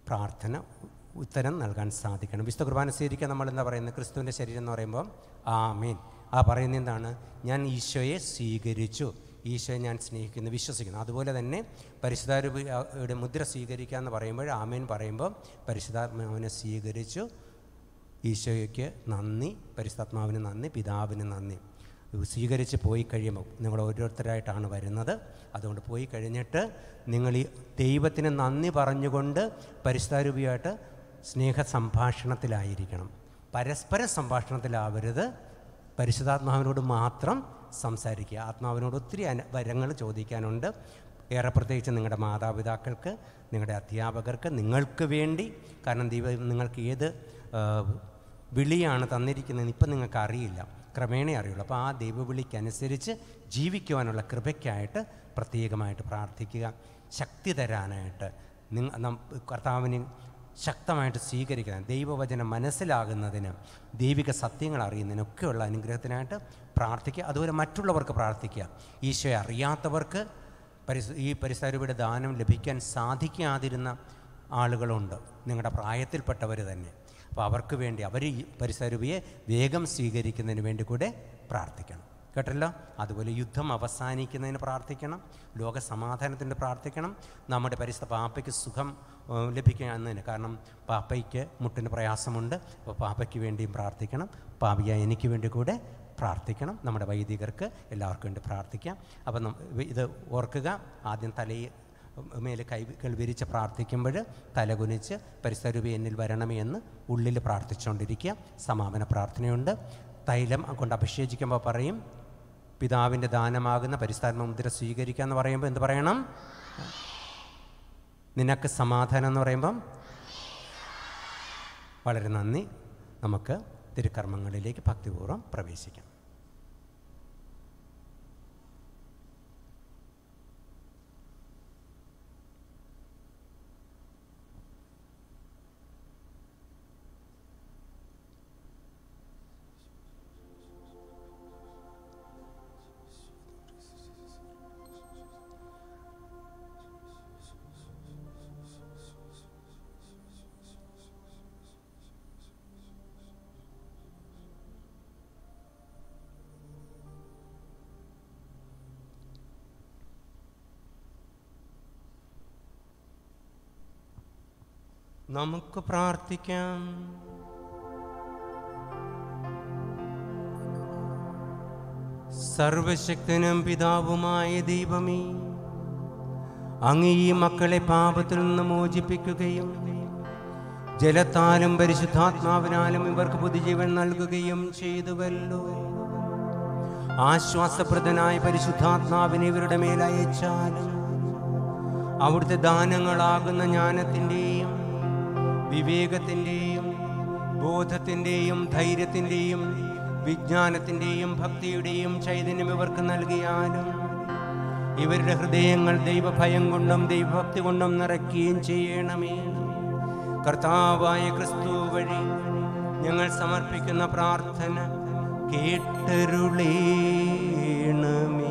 പ്രാർത്ഥന ഉത്തരം നൽകാൻ സാധിക്കണം വിശുദ്ധ കുർബാന സ്വീകരിക്കാൻ നമ്മൾ എന്താ പറയുന്നത് ക്രിസ്തുവിൻ്റെ ശരീരം എന്ന് പറയുമ്പോൾ ആമീൻ ആ പറയുന്നത് എന്താണ് ഞാൻ ഈശോയെ സ്വീകരിച്ചു ഈശോയെ ഞാൻ സ്നേഹിക്കുന്നു വിശ്വസിക്കുന്നു അതുപോലെ തന്നെ പരിശുദ്ധാരൂപയുടെ മുദ്ര സ്വീകരിക്കുക എന്ന് പറയുമ്പോൾ ആമീൻ പറയുമ്പോൾ പരിശുദ്ധാത്മാവിനെ സ്വീകരിച്ചു ഈശോയ്ക്ക് നന്ദി പരിശുദ്ധാത്മാവിന് നന്ദി പിതാവിന് നന്ദി സ്വീകരിച്ച് പോയി കഴിയുമ്പോൾ നിങ്ങൾ ഓരോരുത്തരായിട്ടാണ് വരുന്നത് അതുകൊണ്ട് പോയി കഴിഞ്ഞിട്ട് നിങ്ങൾ ഈ ദൈവത്തിന് നന്ദി പറഞ്ഞുകൊണ്ട് പരിശുദ്ധാരൂപിയായിട്ട് സ്നേഹ സംഭാഷണത്തിലായിരിക്കണം പരസ്പര സംഭാഷണത്തിലാവരുത് പരിശുദ്ധാത്മാവിനോട് മാത്രം സംസാരിക്കുക ആത്മാവിനോട് ഒത്തിരി അന വരങ്ങൾ ചോദിക്കാനുണ്ട് ഏറെ പ്രത്യേകിച്ച് നിങ്ങളുടെ മാതാപിതാക്കൾക്ക് നിങ്ങളുടെ അധ്യാപകർക്ക് നിങ്ങൾക്ക് വേണ്ടി കാരണം ദൈവം നിങ്ങൾക്ക് ഏത് ആ, വിളിയാണ് തന്നിരിക്കുന്നതെന്ന് ഇപ്പം നിങ്ങൾക്ക് അറിയില്ല ക്രമേണ അറിയുള്ളൂ അപ്പോൾ ആ ദൈവവിളിക്കനുസരിച്ച് ജീവിക്കുവാനുള്ള കൃപയ്ക്കായിട്ട് പ്രത്യേകമായിട്ട് പ്രാർത്ഥിക്കുക ശക്തി തരാനായിട്ട് നിങ്ങ നം കർത്താവിന് ശക്തമായിട്ട് സ്വീകരിക്കാൻ ദൈവവചനം മനസ്സിലാകുന്നതിന് ദൈവിക സത്യങ്ങൾ അറിയുന്നതിനൊക്കെയുള്ള അനുഗ്രഹത്തിനായിട്ട് പ്രാർത്ഥിക്കുക അതുപോലെ മറ്റുള്ളവർക്ക് പ്രാർത്ഥിക്കുക ഈശോയെ അറിയാത്തവർക്ക് പരിസ ഈ പരിസരയുടെ ദാനം ലഭിക്കാൻ സാധിക്കാതിരുന്ന ആളുകളുണ്ട് നിങ്ങളുടെ പ്രായത്തിൽപ്പെട്ടവർ തന്നെ അപ്പോൾ അവർക്ക് വേണ്ടി അവർ ഈ പരിസരൂപിയെ വേഗം സ്വീകരിക്കുന്നതിന് വേണ്ടി കൂടെ പ്രാർത്ഥിക്കണം കേട്ടല്ലോ അതുപോലെ യുദ്ധം അവസാനിക്കുന്നതിന് പ്രാർത്ഥിക്കണം ലോക സമാധാനത്തിന് പ്രാർത്ഥിക്കണം നമ്മുടെ പരിസ്ഥ പാപ്പയ്ക്ക് സുഖം ഏഹ്, ലഭിക്കുക എന്നതിന് കാരണം പാപ്പയ്ക്ക് മുട്ടിന് പ്രയാസമുണ്ട് അപ്പോൾ പാപ്പയ്ക്ക് വേണ്ടിയും പ്രാർത്ഥിക്കണം പാപിയ എനിക്ക് വേണ്ടി കൂടെ പ്രാർത്ഥിക്കണം നമ്മുടെ വൈദികർക്ക് എല്ലാവർക്കും വേണ്ടി പ്രാർത്ഥിക്കാം അപ്പം നം- ഇത് ഓർക്കുക ആദ്യം തലയിൽ മേലെ കൈകൾ വിരിച്ച് പ്രാർത്ഥിക്കുമ്പോൾ തലകുനിച്ച് പരിസരൂപി എന്നിൽ വരണമേ എന്ന് ഉള്ളിൽ പ്രാർത്ഥിച്ചുകൊണ്ടിരിക്കുക സമാപന പ്രാർത്ഥനയുണ്ട് തൈലം കൊണ്ട് അഭിഷേചിക്കുമ്പോൾ പറയും പിതാവിൻ്റെ ദാനമാകുന്ന പരിസ്ഥാത്മ മുദ്ര സ്വീകരിക്കുക എന്ന് പറയുമ്പോൾ എന്ത് പറയണം നിനക്ക് സമാധാനം എന്ന് പറയുമ്പം വളരെ നന്ദി നമുക്ക് തിരുക്കർമ്മങ്ങളിലേക്ക് ഭക്തിപൂർവ്വം പ്രവേശിക്കാം നമുക്ക് പ്രാർത്ഥിക്കാം സർവശക്തനും പിതാവുമായ ദൈവമേ അങ്ങ് ഈ മക്കളെ പാപത്തിൽ നിന്ന് മോചിപ്പിക്കുകയും ജലത്താലും പരിശുദ്ധാത്മാവിനാലും ഇവർക്ക് പുതുജീവൻ നൽകുകയും ചെയ്തുവല്ലോ ആശ്വാസപ്രദനായ പരിശുദ്ധാത്മാവിനെ ഇവരുടെ മേൽ അയച്ചാലും അവിടുത്തെ ദാനങ്ങളാകുന്ന ജ്ഞാനത്തിൻ്റെയും വിവേകത്തിൻ്റെയും ബോധത്തിൻ്റെയും ധൈര്യത്തിൻ്റെയും വിജ്ഞാനത്തിൻ്റെയും ഭക്തിയുടെയും ചൈതന്യം ഇവർക്ക് നൽകിയാലും ഇവരുടെ ഹൃദയങ്ങൾ ദൈവഭയം കൊണ്ടും ദൈവഭക്തി കൊണ്ടും നിറയ്ക്കുകയും ചെയ്യണമേ കർത്താവായ ക്രിസ്തു വഴി ഞങ്ങൾ സമർപ്പിക്കുന്ന പ്രാർത്ഥന കേട്ടരുളേണമേ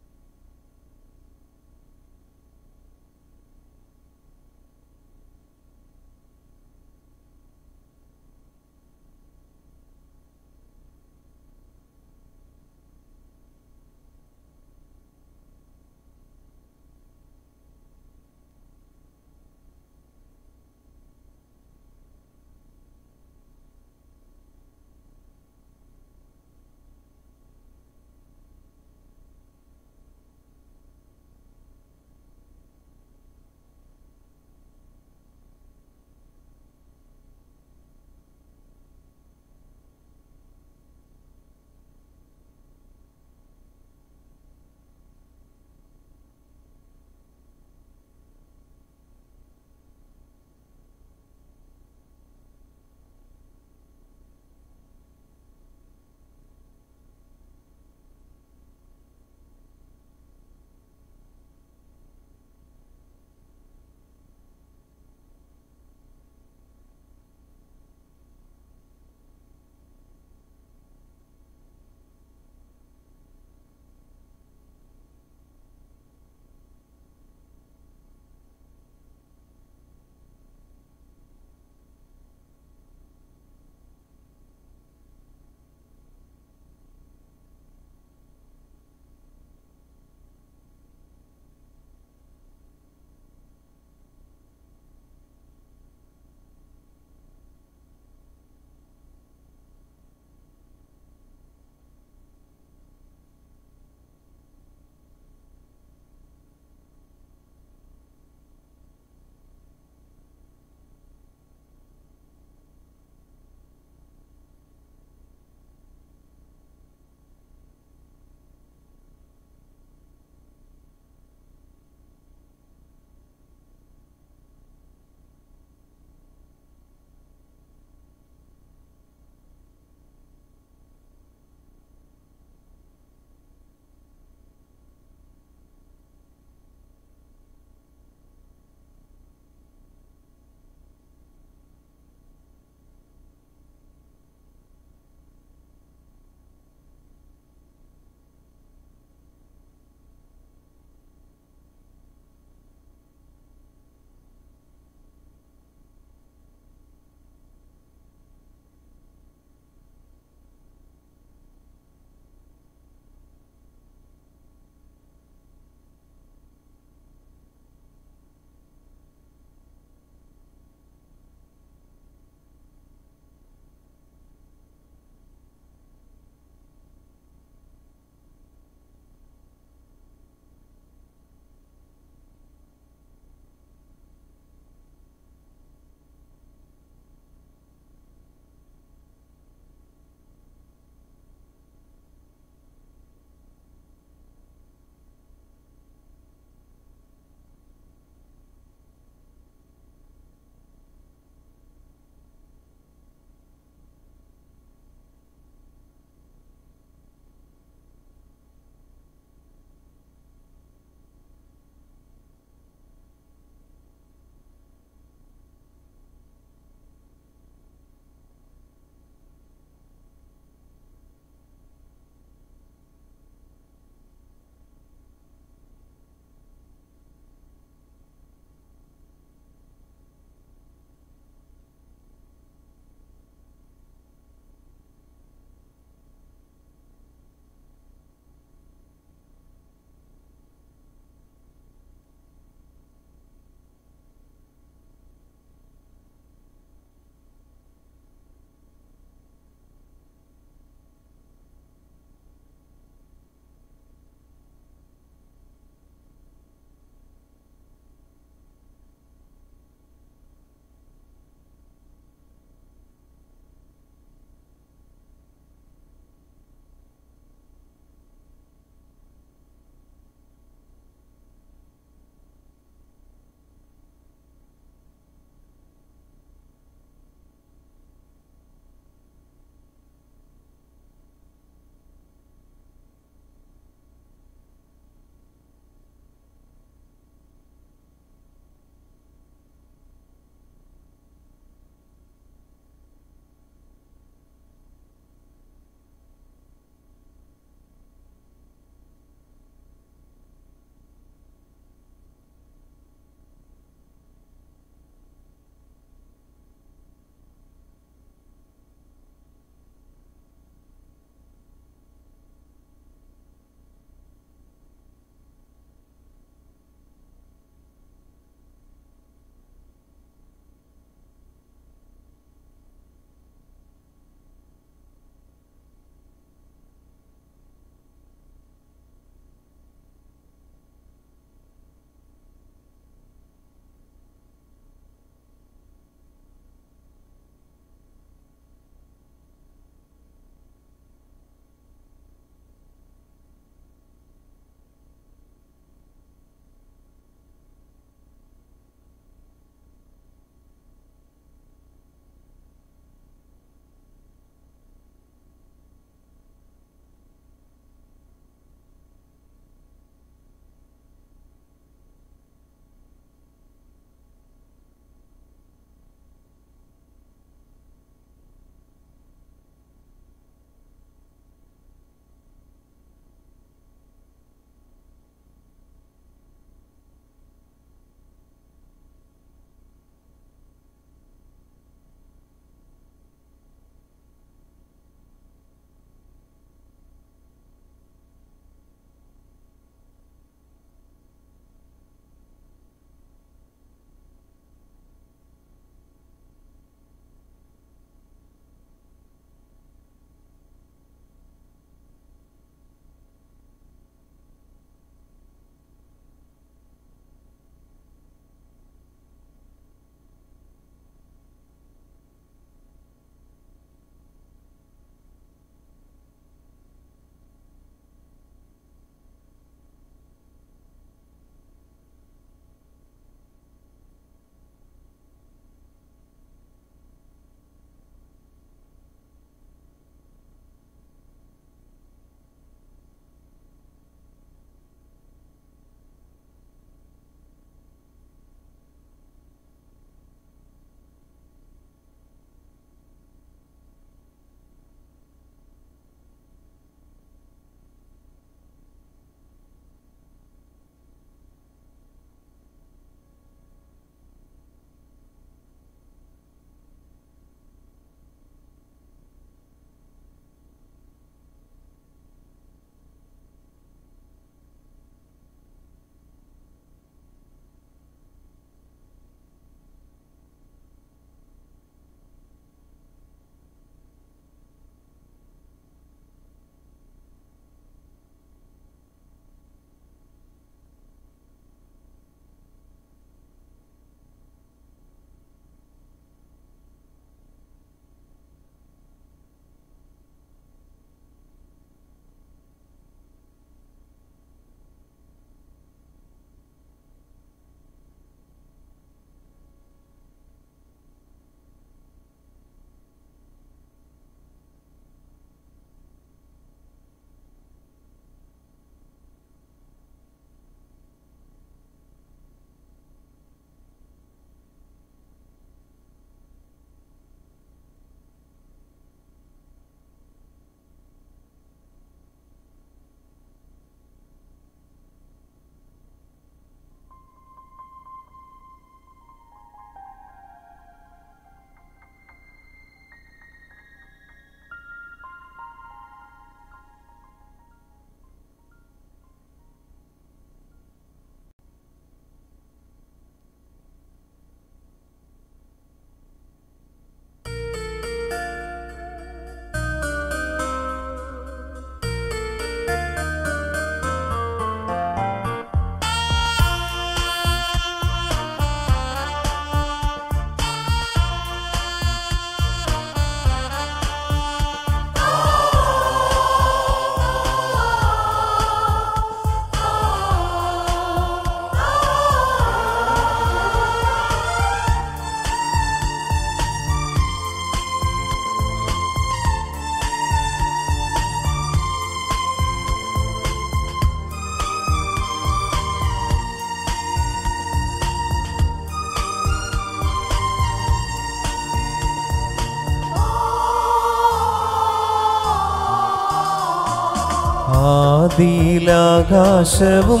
ആദിയിലാകാശവും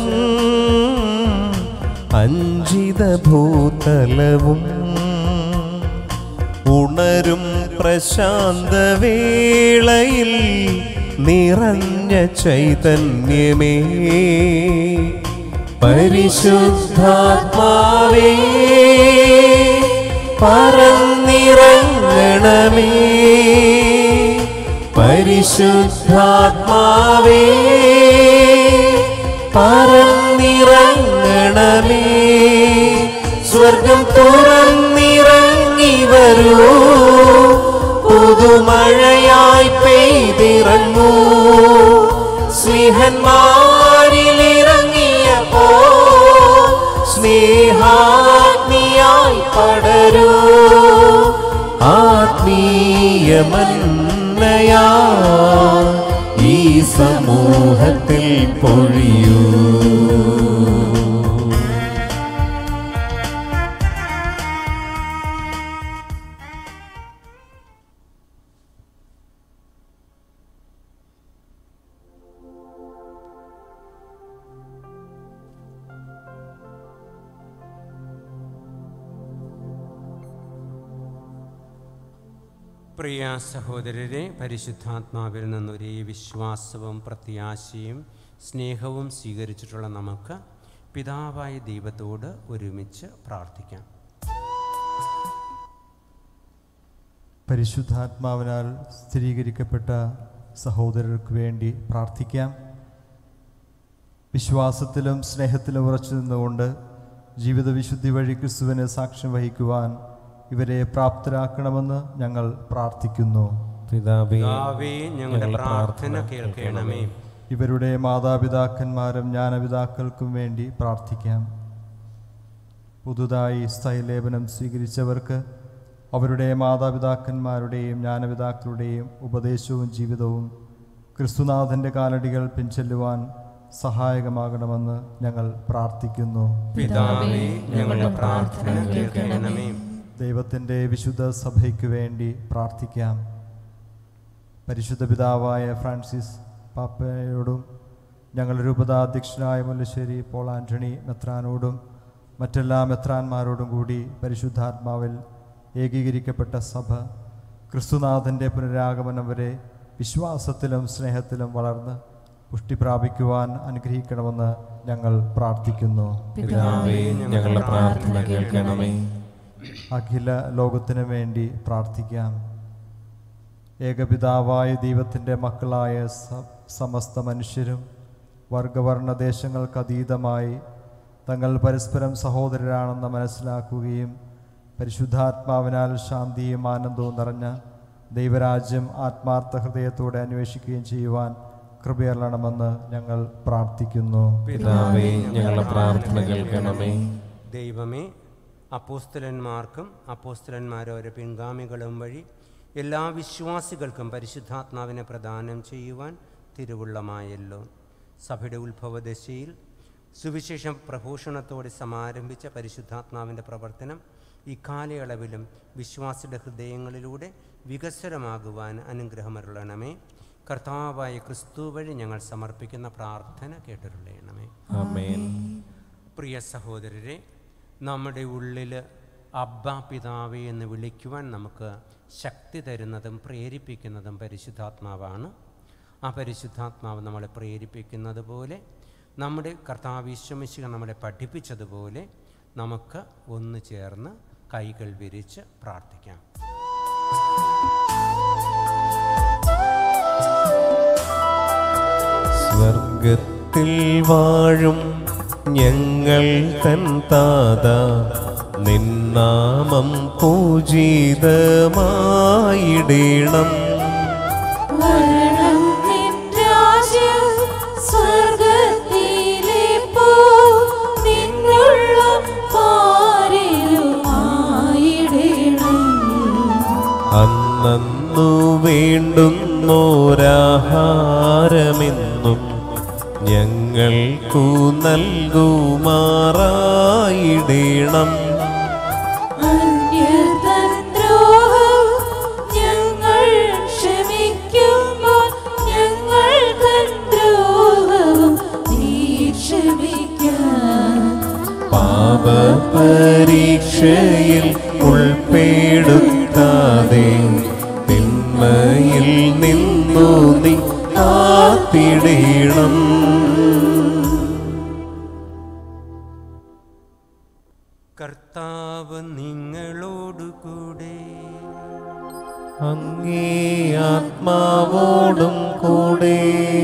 അഞ്ചിത ഭൂതലവും ഉണരും പ്രശാന്തവേളയിൽ നിറഞ്ഞ ചൈതന്യമേ പരിശുദ്ധാത്മാവേ പറന്നിറങ്ങണമേ പരിശുദ്ധാത്മാവേ പറന്നിറങ്ങണമേ സ്വർഗം തുറന്നിറങ്ങി വരൂ പുതുമഴയായി പെയ്തിറങ്ങൂ സ്നേഹന്മാരിലിറങ്ങിയപ്പോ സ്നേഹാഗ്നിയായി പടരൂ ആത്മീയമന്നയാ ഈ സമൂഹത്തിൽ പൊഴിയൂ പ്രിയ സഹോദരരെ പരിശുദ്ധാത്മാവിൽ നിന്നൊരേ വിശ്വാസവും പ്രത്യാശയും സ്നേഹവും സ്വീകരിച്ചിട്ടുള്ള നമുക്ക് പിതാവായ ദൈവത്തോട് ഒരുമിച്ച് പ്രാർത്ഥിക്കാം പരിശുദ്ധാത്മാവിനാൽ സ്ഥിരീകരിക്കപ്പെട്ട സഹോദരർക്ക് വേണ്ടി പ്രാർത്ഥിക്കാം വിശ്വാസത്തിലും സ്നേഹത്തിലും ഉറച്ചു നിന്നുകൊണ്ട് ജീവിത വിശുദ്ധി വഴി ക്രിസ്തുവിനെ സാക്ഷ്യം വഹിക്കുവാൻ ഇവരെ പ്രാപ്തരാക്കണമെന്ന് ഞങ്ങൾ പ്രാർത്ഥിക്കുന്നു പിതാവേ പിതാവേ, ഞങ്ങളുടെ പ്രാർത്ഥന കേൾക്കണമേ. ഇവരുടെ മാതാപിതാക്കന്മാരും ജ്ഞാനപിതാക്കൾക്കും വേണ്ടി പ്രാർത്ഥിക്കാം പുതുതായി സ്ഥൈലേപനം സ്വീകരിച്ചവർക്ക് അവരുടെ മാതാപിതാക്കന്മാരുടെയും ജ്ഞാനപിതാക്കളുടെയും ഉപദേശവും ജീവിതവും ക്രിസ്തുനാഥൻ്റെ കാലടികൾ പിൻചെല്ലുവാൻ സഹായകമാകണമെന്ന് ഞങ്ങൾ പ്രാർത്ഥിക്കുന്നു പിതാവേ, ഞങ്ങളുടെ പ്രാർത്ഥന കേൾക്കണമേ. ദൈവത്തിൻ്റെ വിശുദ്ധ സഭയ്ക്ക് വേണ്ടി പ്രാർത്ഥിക്കാം പരിശുദ്ധ പിതാവായ ഫ്രാൻസിസ് പാപ്പയോടും ഞങ്ങളുടെ രൂപതാധ്യക്ഷനായ മുല്ലശ്ശേരി പോൾ ആൻ്റണി മെത്രാനോടും മറ്റെല്ലാ മെത്രാന്മാരോടും കൂടി പരിശുദ്ധാത്മാവിൽ ഏകീകരിക്കപ്പെട്ട സഭ ക്രിസ്തുനാഥൻ്റെ പുനരാഗമനം വരെ വിശ്വാസത്തിലും സ്നേഹത്തിലും വളർന്ന് പുഷ്ടി പ്രാപിക്കുവാൻ അനുഗ്രഹിക്കണമെന്ന് ഞങ്ങൾ പ്രാർത്ഥിക്കുന്നു പിതാവേ, ഞങ്ങളുടെ പ്രാർത്ഥന കേൾക്കണമേ. അഖില ലോകത്തിനു വേണ്ടി പ്രാർത്ഥിക്കാം ഏകപിതാവായ ദൈവത്തിൻ്റെ മക്കളായ സ- സമസ്ത മനുഷ്യരും വർഗവർണ്ണ ദേശങ്ങൾക്ക് അതീതമായി തങ്ങൾ പരസ്പരം സഹോദരരാണെന്ന് മനസ്സിലാക്കുകയും പരിശുദ്ധാത്മാവിനാൽ ശാന്തിയും ആനന്ദവും നിറഞ്ഞ ദൈവരാജ്യം ആത്മാർത്ഥ ഹൃദയത്തോടെ അന്വേഷിക്കുകയും ചെയ്യുവാൻ കൃപയറണമെന്ന് ഞങ്ങൾ പ്രാർത്ഥിക്കുന്നു പിതാവേ, ഞങ്ങളുടെ പ്രാർത്ഥന കേൾക്കണമേ. ദൈവമേ അപ്പോസ്തലന്മാർക്കും അപ്പോസ്തലന്മാരോരെ പിൻഗാമികളും വഴി എല്ലാ വിശ്വാസികൾക്കും പരിശുദ്ധാത്മാവിനെ പ്രദാനം ചെയ്യുവാൻ തിരുവുള്ളമായല്ലോ സഭയുടെ ഉത്ഭവദശയിൽ സുവിശേഷം പ്രഘോഷണത്തോടെ സമാരംഭിച്ച പരിശുദ്ധാത്മാവിൻ്റെ പ്രവർത്തനം ഈ കാലയളവിലും വിശ്വാസിയുടെ ഹൃദയങ്ങളിലൂടെ വികസനമാകുവാൻ അനുഗ്രഹമരുളണമേ കർത്താവായ ക്രിസ്തു വഴി ഞങ്ങൾ സമർപ്പിക്കുന്ന പ്രാർത്ഥന കേട്ടരുളയണമേ ആമേൻ. പ്രിയ സഹോദരരെ നമ്മുടെ ഉള്ളിൽ അബ്ബ പിതാവേ എന്ന് വിളിക്കുവാൻ നമുക്ക് ശക്തി തരുന്നതും പ്രേരിപ്പിക്കുന്നതും പരിശുദ്ധാത്മാവാണ് ആ പരിശുദ്ധാത്മാവ് നമ്മളെ പ്രേരിപ്പിക്കുന്നത് പോലെ നമ്മുടെ കർത്താവിശ്വമിശിക നമ്മളെ പഠിപ്പിച്ചതുപോലെ നമുക്ക് ഒന്ന് ചേർന്ന് കൈകൾ വിരിച്ച് പ്രാർത്ഥിക്കാം സ്വർഗത്തിൽ വാഴും ഞങ്ങൾ തൻ താത നിന്നാമം പൂജിതമായിടേണം വരണം നിൻ രാജ്യം സ്വർഗ്ഗത്തിലെ പോ നിന്നുള്ള പാരിലുമായിടണം അന്നു വേണ്ടുന്നോരാഹാരമെന്നും ഞങ്ങൾക്കു നൽകുമാറായിടേണം അന്യതൻ ദ്രോഹം ഞങ്ങൾ ക്ഷമിക്കുമ്പോൾ ഞങ്ങൾ തൻ ദ്രോഹവും ശിക്ഷയിൽ ഉൾപ്പെടുത്താതെ തിന്മയിൽ നിന്നു നീ കാത്തിടേണം കർത്താവ് നിങ്ങളോടുകൂടെ അങ്ങേ ആത്മാവോടും കൂടെ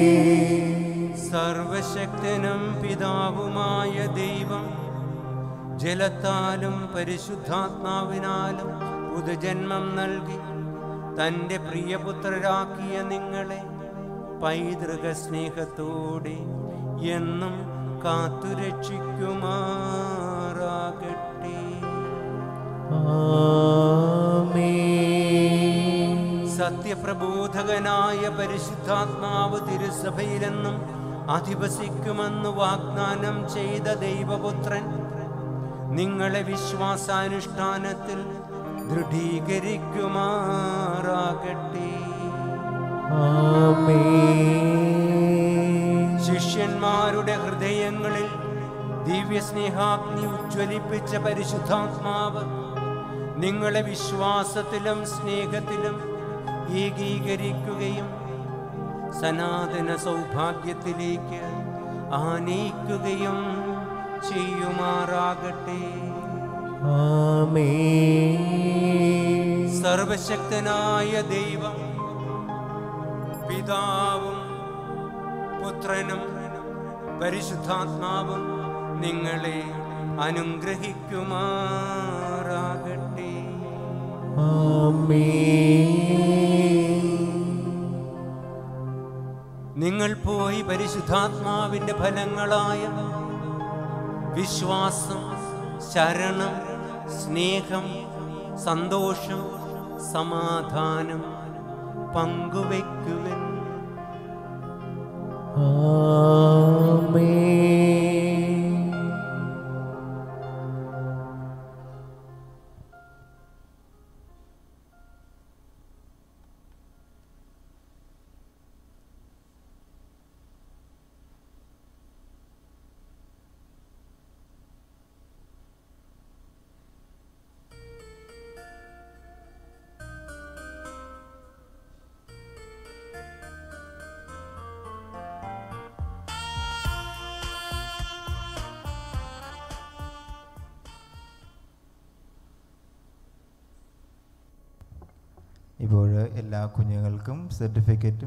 സർവശക്തനും പിതാവുമായ ദൈവം ജലത്താലും പരിശുദ്ധാത്മാവിനാലും പുതുജന്മം നൽകി തൻ്റെ പ്രിയപുത്രരാക്കിയ നിങ്ങളെ പൈതൃക സ്നേഹത്തോടെ എന്നും കാത്തുരക്ഷിക്കുമാറാകട്ടെ സത്യപ്രബോധകനായ പരിശുദ്ധാത്മാവ് തിരുസഭയിലെന്നും അധിവസിക്കുമെന്ന് വാഗ്ദാനം ചെയ്ത ദൈവപുത്രൻ നിങ്ങളെ വിശ്വാസാനുഷ്ഠാനത്തിൽ ദൃഢീകരിക്കുമാറാകട്ടെ ശിഷ്യന്മാരുടെ ഹൃദയങ്ങളിൽ ദിവ്യസ്നേഹാഗ്നി ഉജ്ജ്വലിപ്പിച്ച പരിശുദ്ധാത്മാവ് നിങ്ങളെ വിശ്വാസത്തിലും സ്നേഹത്തിലും ഏകീകരിക്കുകയും സനാതന സൗഭാഗ്യത്തിലേക്ക് ആനയിക്കുകയും ചെയ്യുമാറാകട്ടെ സർവശക്തനായ ദൈവം പിതാവും പുത്രനും പരിശുദ്ധാത്മാവും നിങ്ങളെ അനുഗ്രഹിക്കുമാറാകട്ടെ നിങ്ങൾ പോയി പരിശുദ്ധാത്മാവിന്റെ ഫലങ്ങളായ വിശ്വാസം ശരണം സ്നേഹം സന്തോഷം സമാധാനം പങ്കുവെക്കുവൻ ഇപ്പോൾ എല്ലാ കുഞ്ഞുങ്ങൾക്കും സർട്ടിഫിക്കറ്റും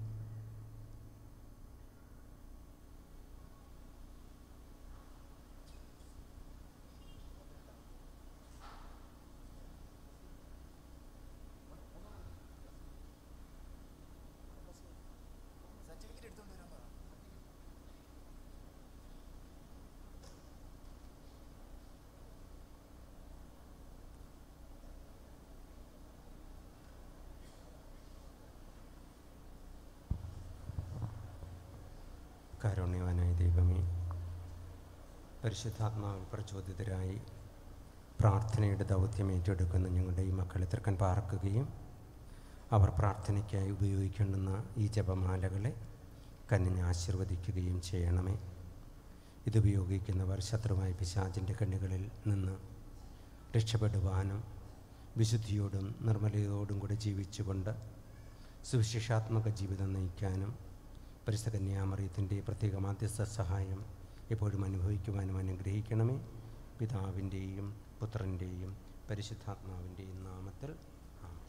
കാരുണ്യവാനായ ദൈവമേ പരിശുദ്ധാത്മാവിൽ പ്രചോദിതരായി പ്രാർത്ഥനയുടെ ദൗത്യം ഏറ്റെടുക്കുന്ന ഞങ്ങളുടെ ഈ മക്കളെ തൃക്കൻ പാർക്കുകയും അവർ പ്രാർത്ഥനയ്ക്കായി ഉപയോഗിക്കേണ്ടുന്ന ഈ ജപമാലകളെ കന്നിനെ ആശീർവദിക്കുകയും ചെയ്യണമേ ഇതുപയോഗിക്കുന്നവർ ശത്രുവായ പിശാചിൻ്റെ കണ്ണുകളിൽ നിന്ന് രക്ഷപ്പെടുവാനും വിശുദ്ധിയോടും നിർമ്മലതയോടും കൂടെ ജീവിച്ചുകൊണ്ട് സുവിശേഷാത്മക ജീവിതം നയിക്കാനും പരിശുദ്ധ കന്യാമറിയത്തിൻ്റെ പ്രത്യേക മാധ്യസ്ഥ സഹായം എപ്പോഴും അനുഭവിക്കുവാനും അനുഗ്രഹിക്കണമേ പിതാവിൻ്റെയും പുത്രൻ്റെയും പരിശുദ്ധാത്മാവിൻ്റെയും നാമത്തിൽ ആമേൻ.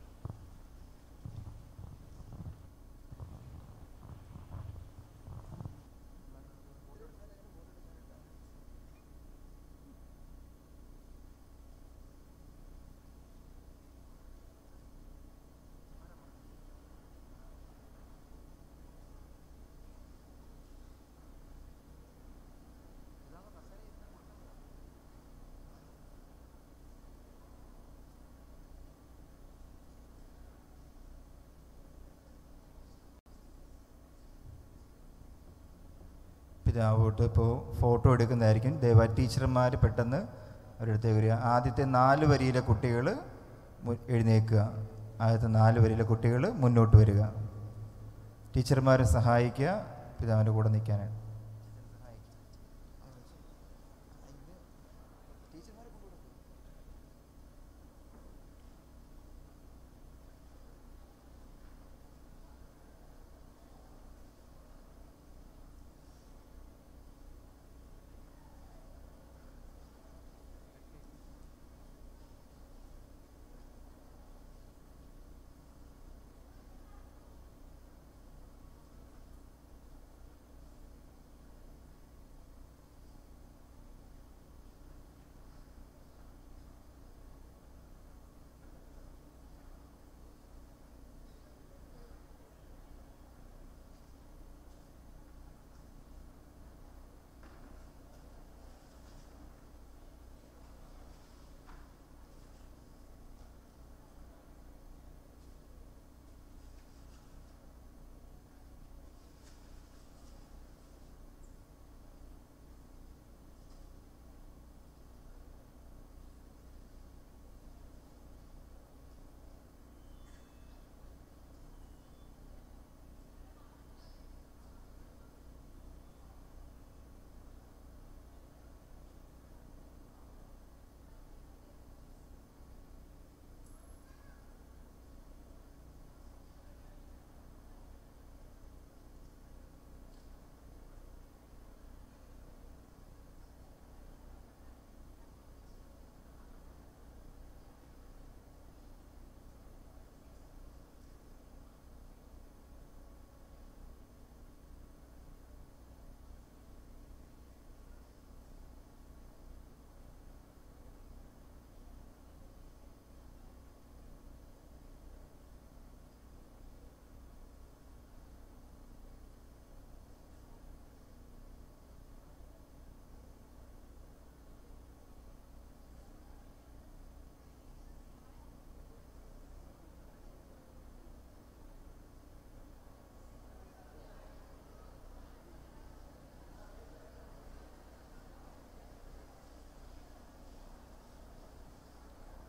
പിതാവോട്ട് ഇപ്പോൾ ഫോട്ടോ എടുക്കുന്നതായിരിക്കും ദയവായി ടീച്ചർമാർ പെട്ടെന്ന് അവരടുത്തേക്ക് വരിക ആദ്യത്തെ നാല് വരിയിലെ കുട്ടികൾ എഴുന്നേൽക്കുക ആദ്യത്തെ നാല് വരിയിലെ കുട്ടികൾ മുന്നോട്ട് വരിക ടീച്ചർമാരെ സഹായിക്കുക പിതാവിൻ്റെ കൂടെ നിൽക്കാനായിട്ട്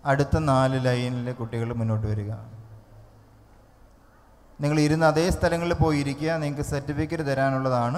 അടുത്ത നാല് ലൈനിലെ കുട്ടികൾ മുന്നോട്ട് വരിക നിങ്ങൾ ഇരുന്ന് അതേ സ്ഥലങ്ങളിൽ പോയി ഇരിക്കുക നിങ്ങൾക്ക് സർട്ടിഫിക്കറ്റ് തരാനുള്ളതാണ്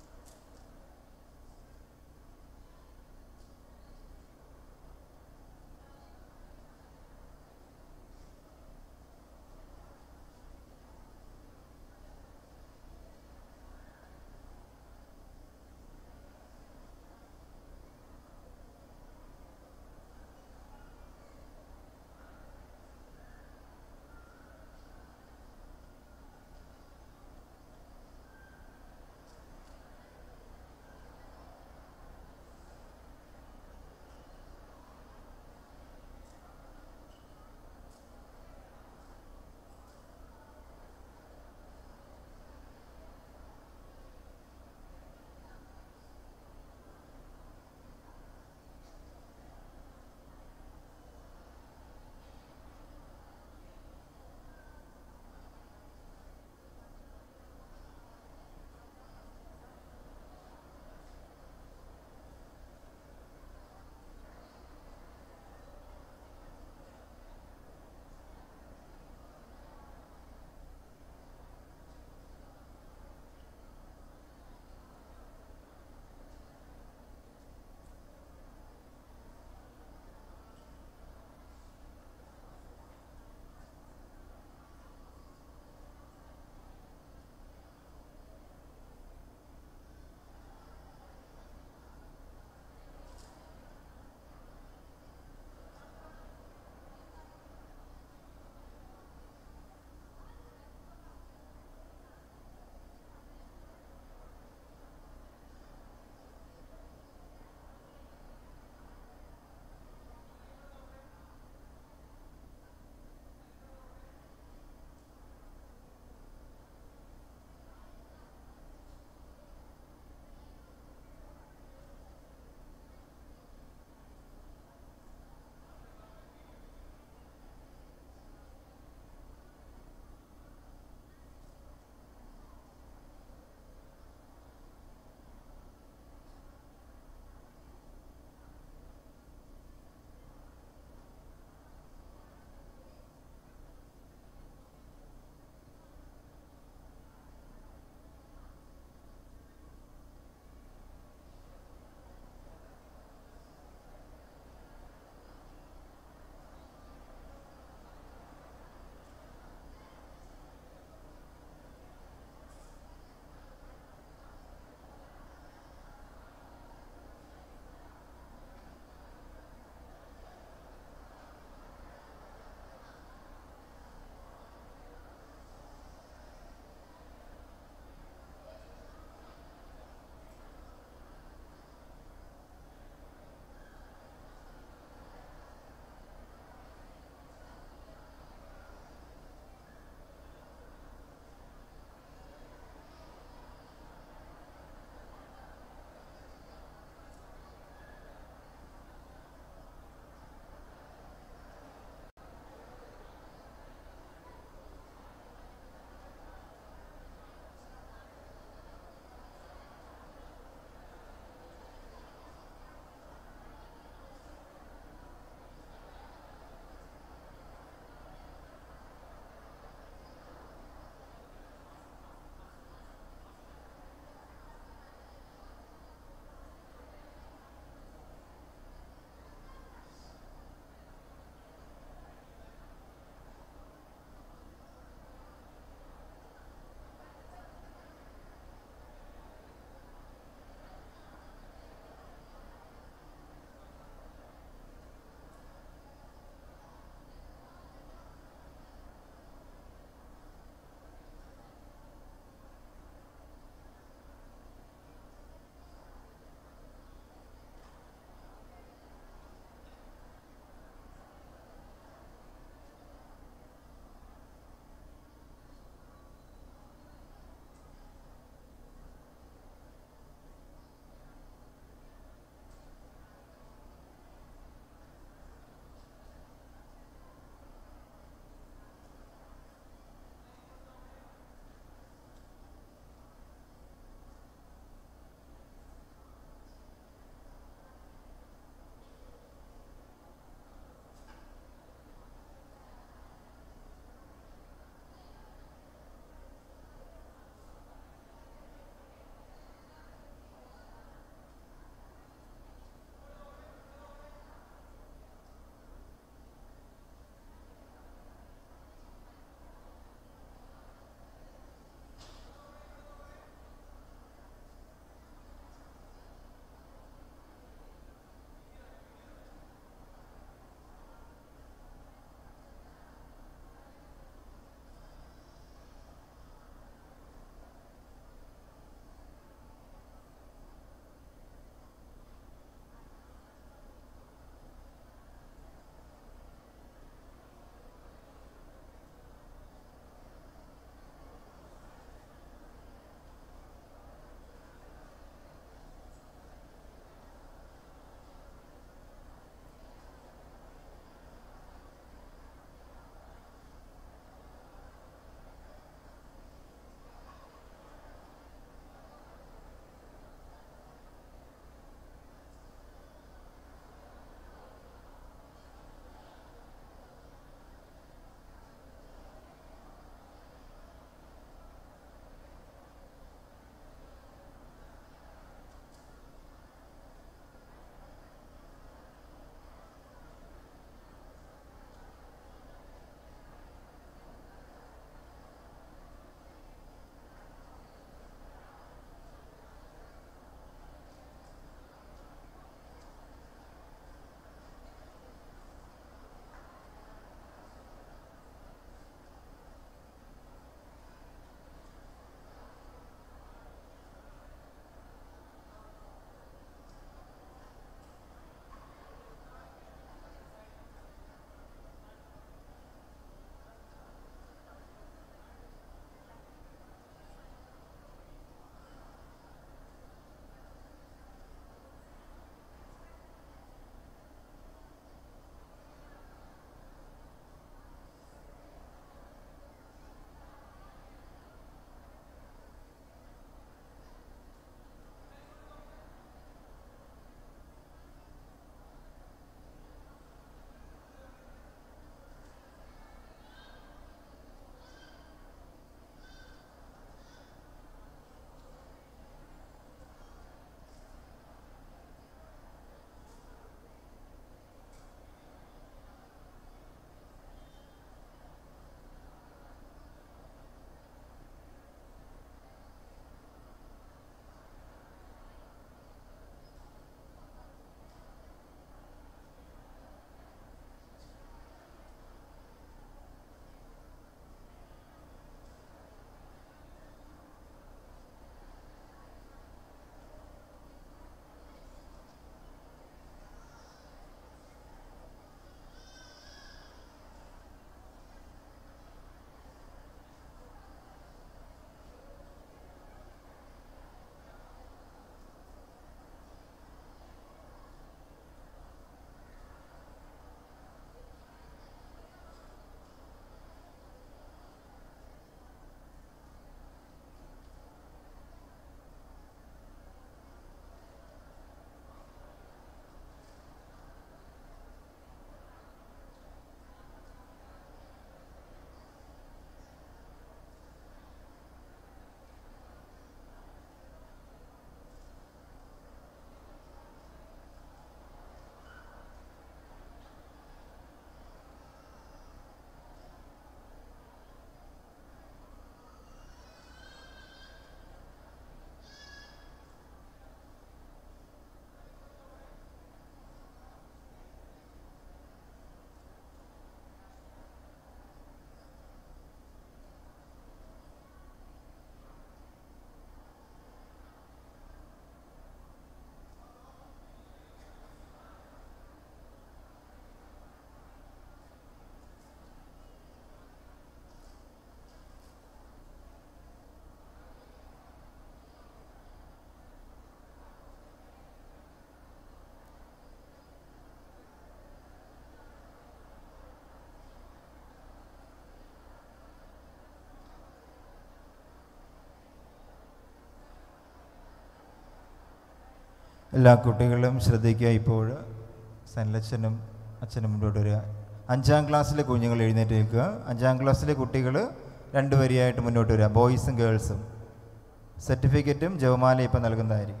എല്ലാ കുട്ടികളും ശ്രദ്ധിക്കുക ഇപ്പോൾ സനലച്ഛനും അച്ഛനും മുന്നോട്ട് വരിക അഞ്ചാം ക്ലാസ്സിലെ കുഞ്ഞുങ്ങൾ എഴുന്നേറ്റ് നിൽക്കുക അഞ്ചാം ക്ലാസ്സിലെ കുട്ടികൾ രണ്ട് വരിയായിട്ട് മുന്നോട്ട് വരിക ബോയ്സും ഗേൾസും സർട്ടിഫിക്കറ്റും ജവമാല ഇപ്പം നൽകുന്നതായിരിക്കും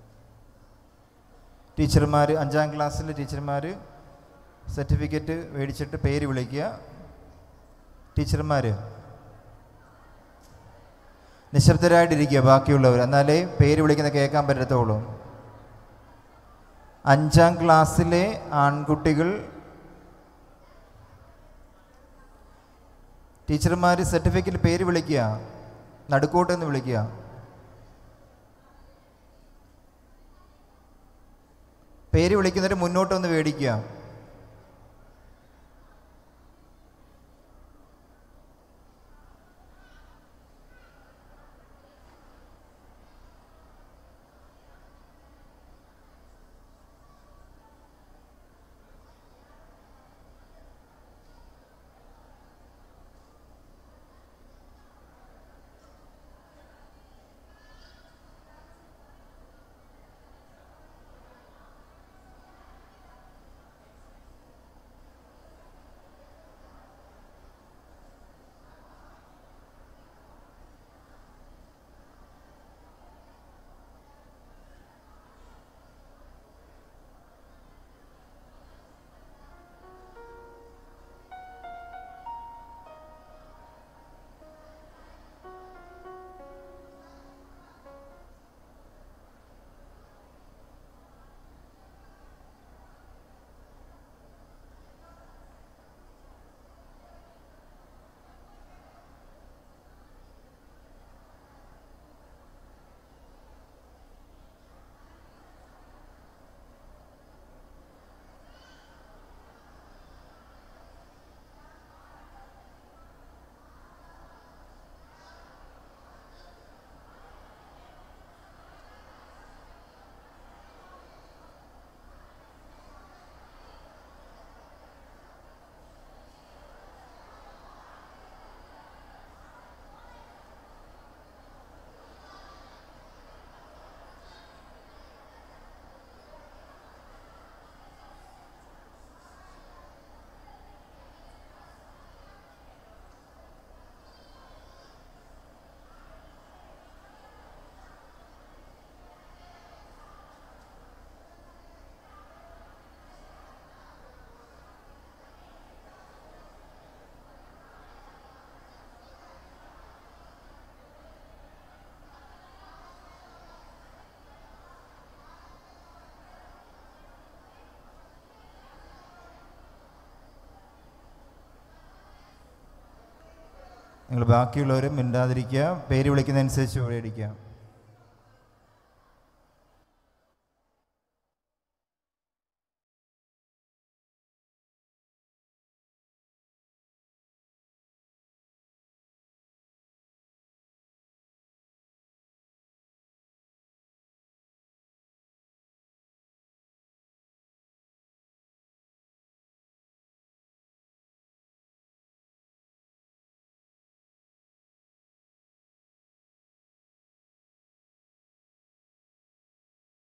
ടീച്ചർമാർ അഞ്ചാം ക്ലാസ്സിലെ ടീച്ചർമാർ സർട്ടിഫിക്കറ്റ് മേടിച്ചിട്ട് പേര് വിളിക്കുക ടീച്ചർമാർ നിശബ്ദരായിട്ടിരിക്കുക ബാക്കിയുള്ളവർ എന്നാലേ പേര് വിളിക്കുന്ന കേൾക്കാൻ പറ്റത്തുള്ളൂ അഞ്ചാം ക്ലാസ്സിലെ ആൺകുട്ടികൾ ടീച്ചർമാർ സർട്ടിഫിക്കറ്റ് പേര് വിളിക്കുക നടുക്കോട്ടെന്ന് വിളിക്കുക പേര് വിളിക്കുന്നവർ മുന്നോട്ടൊന്ന് മേടിക്കുക നിങ്ങൾ ബാക്കിയുള്ളവരും മിണ്ടാതിരിക്കുക പേര് വിളിക്കുന്നതനുസരിച്ച് മേടിക്കുക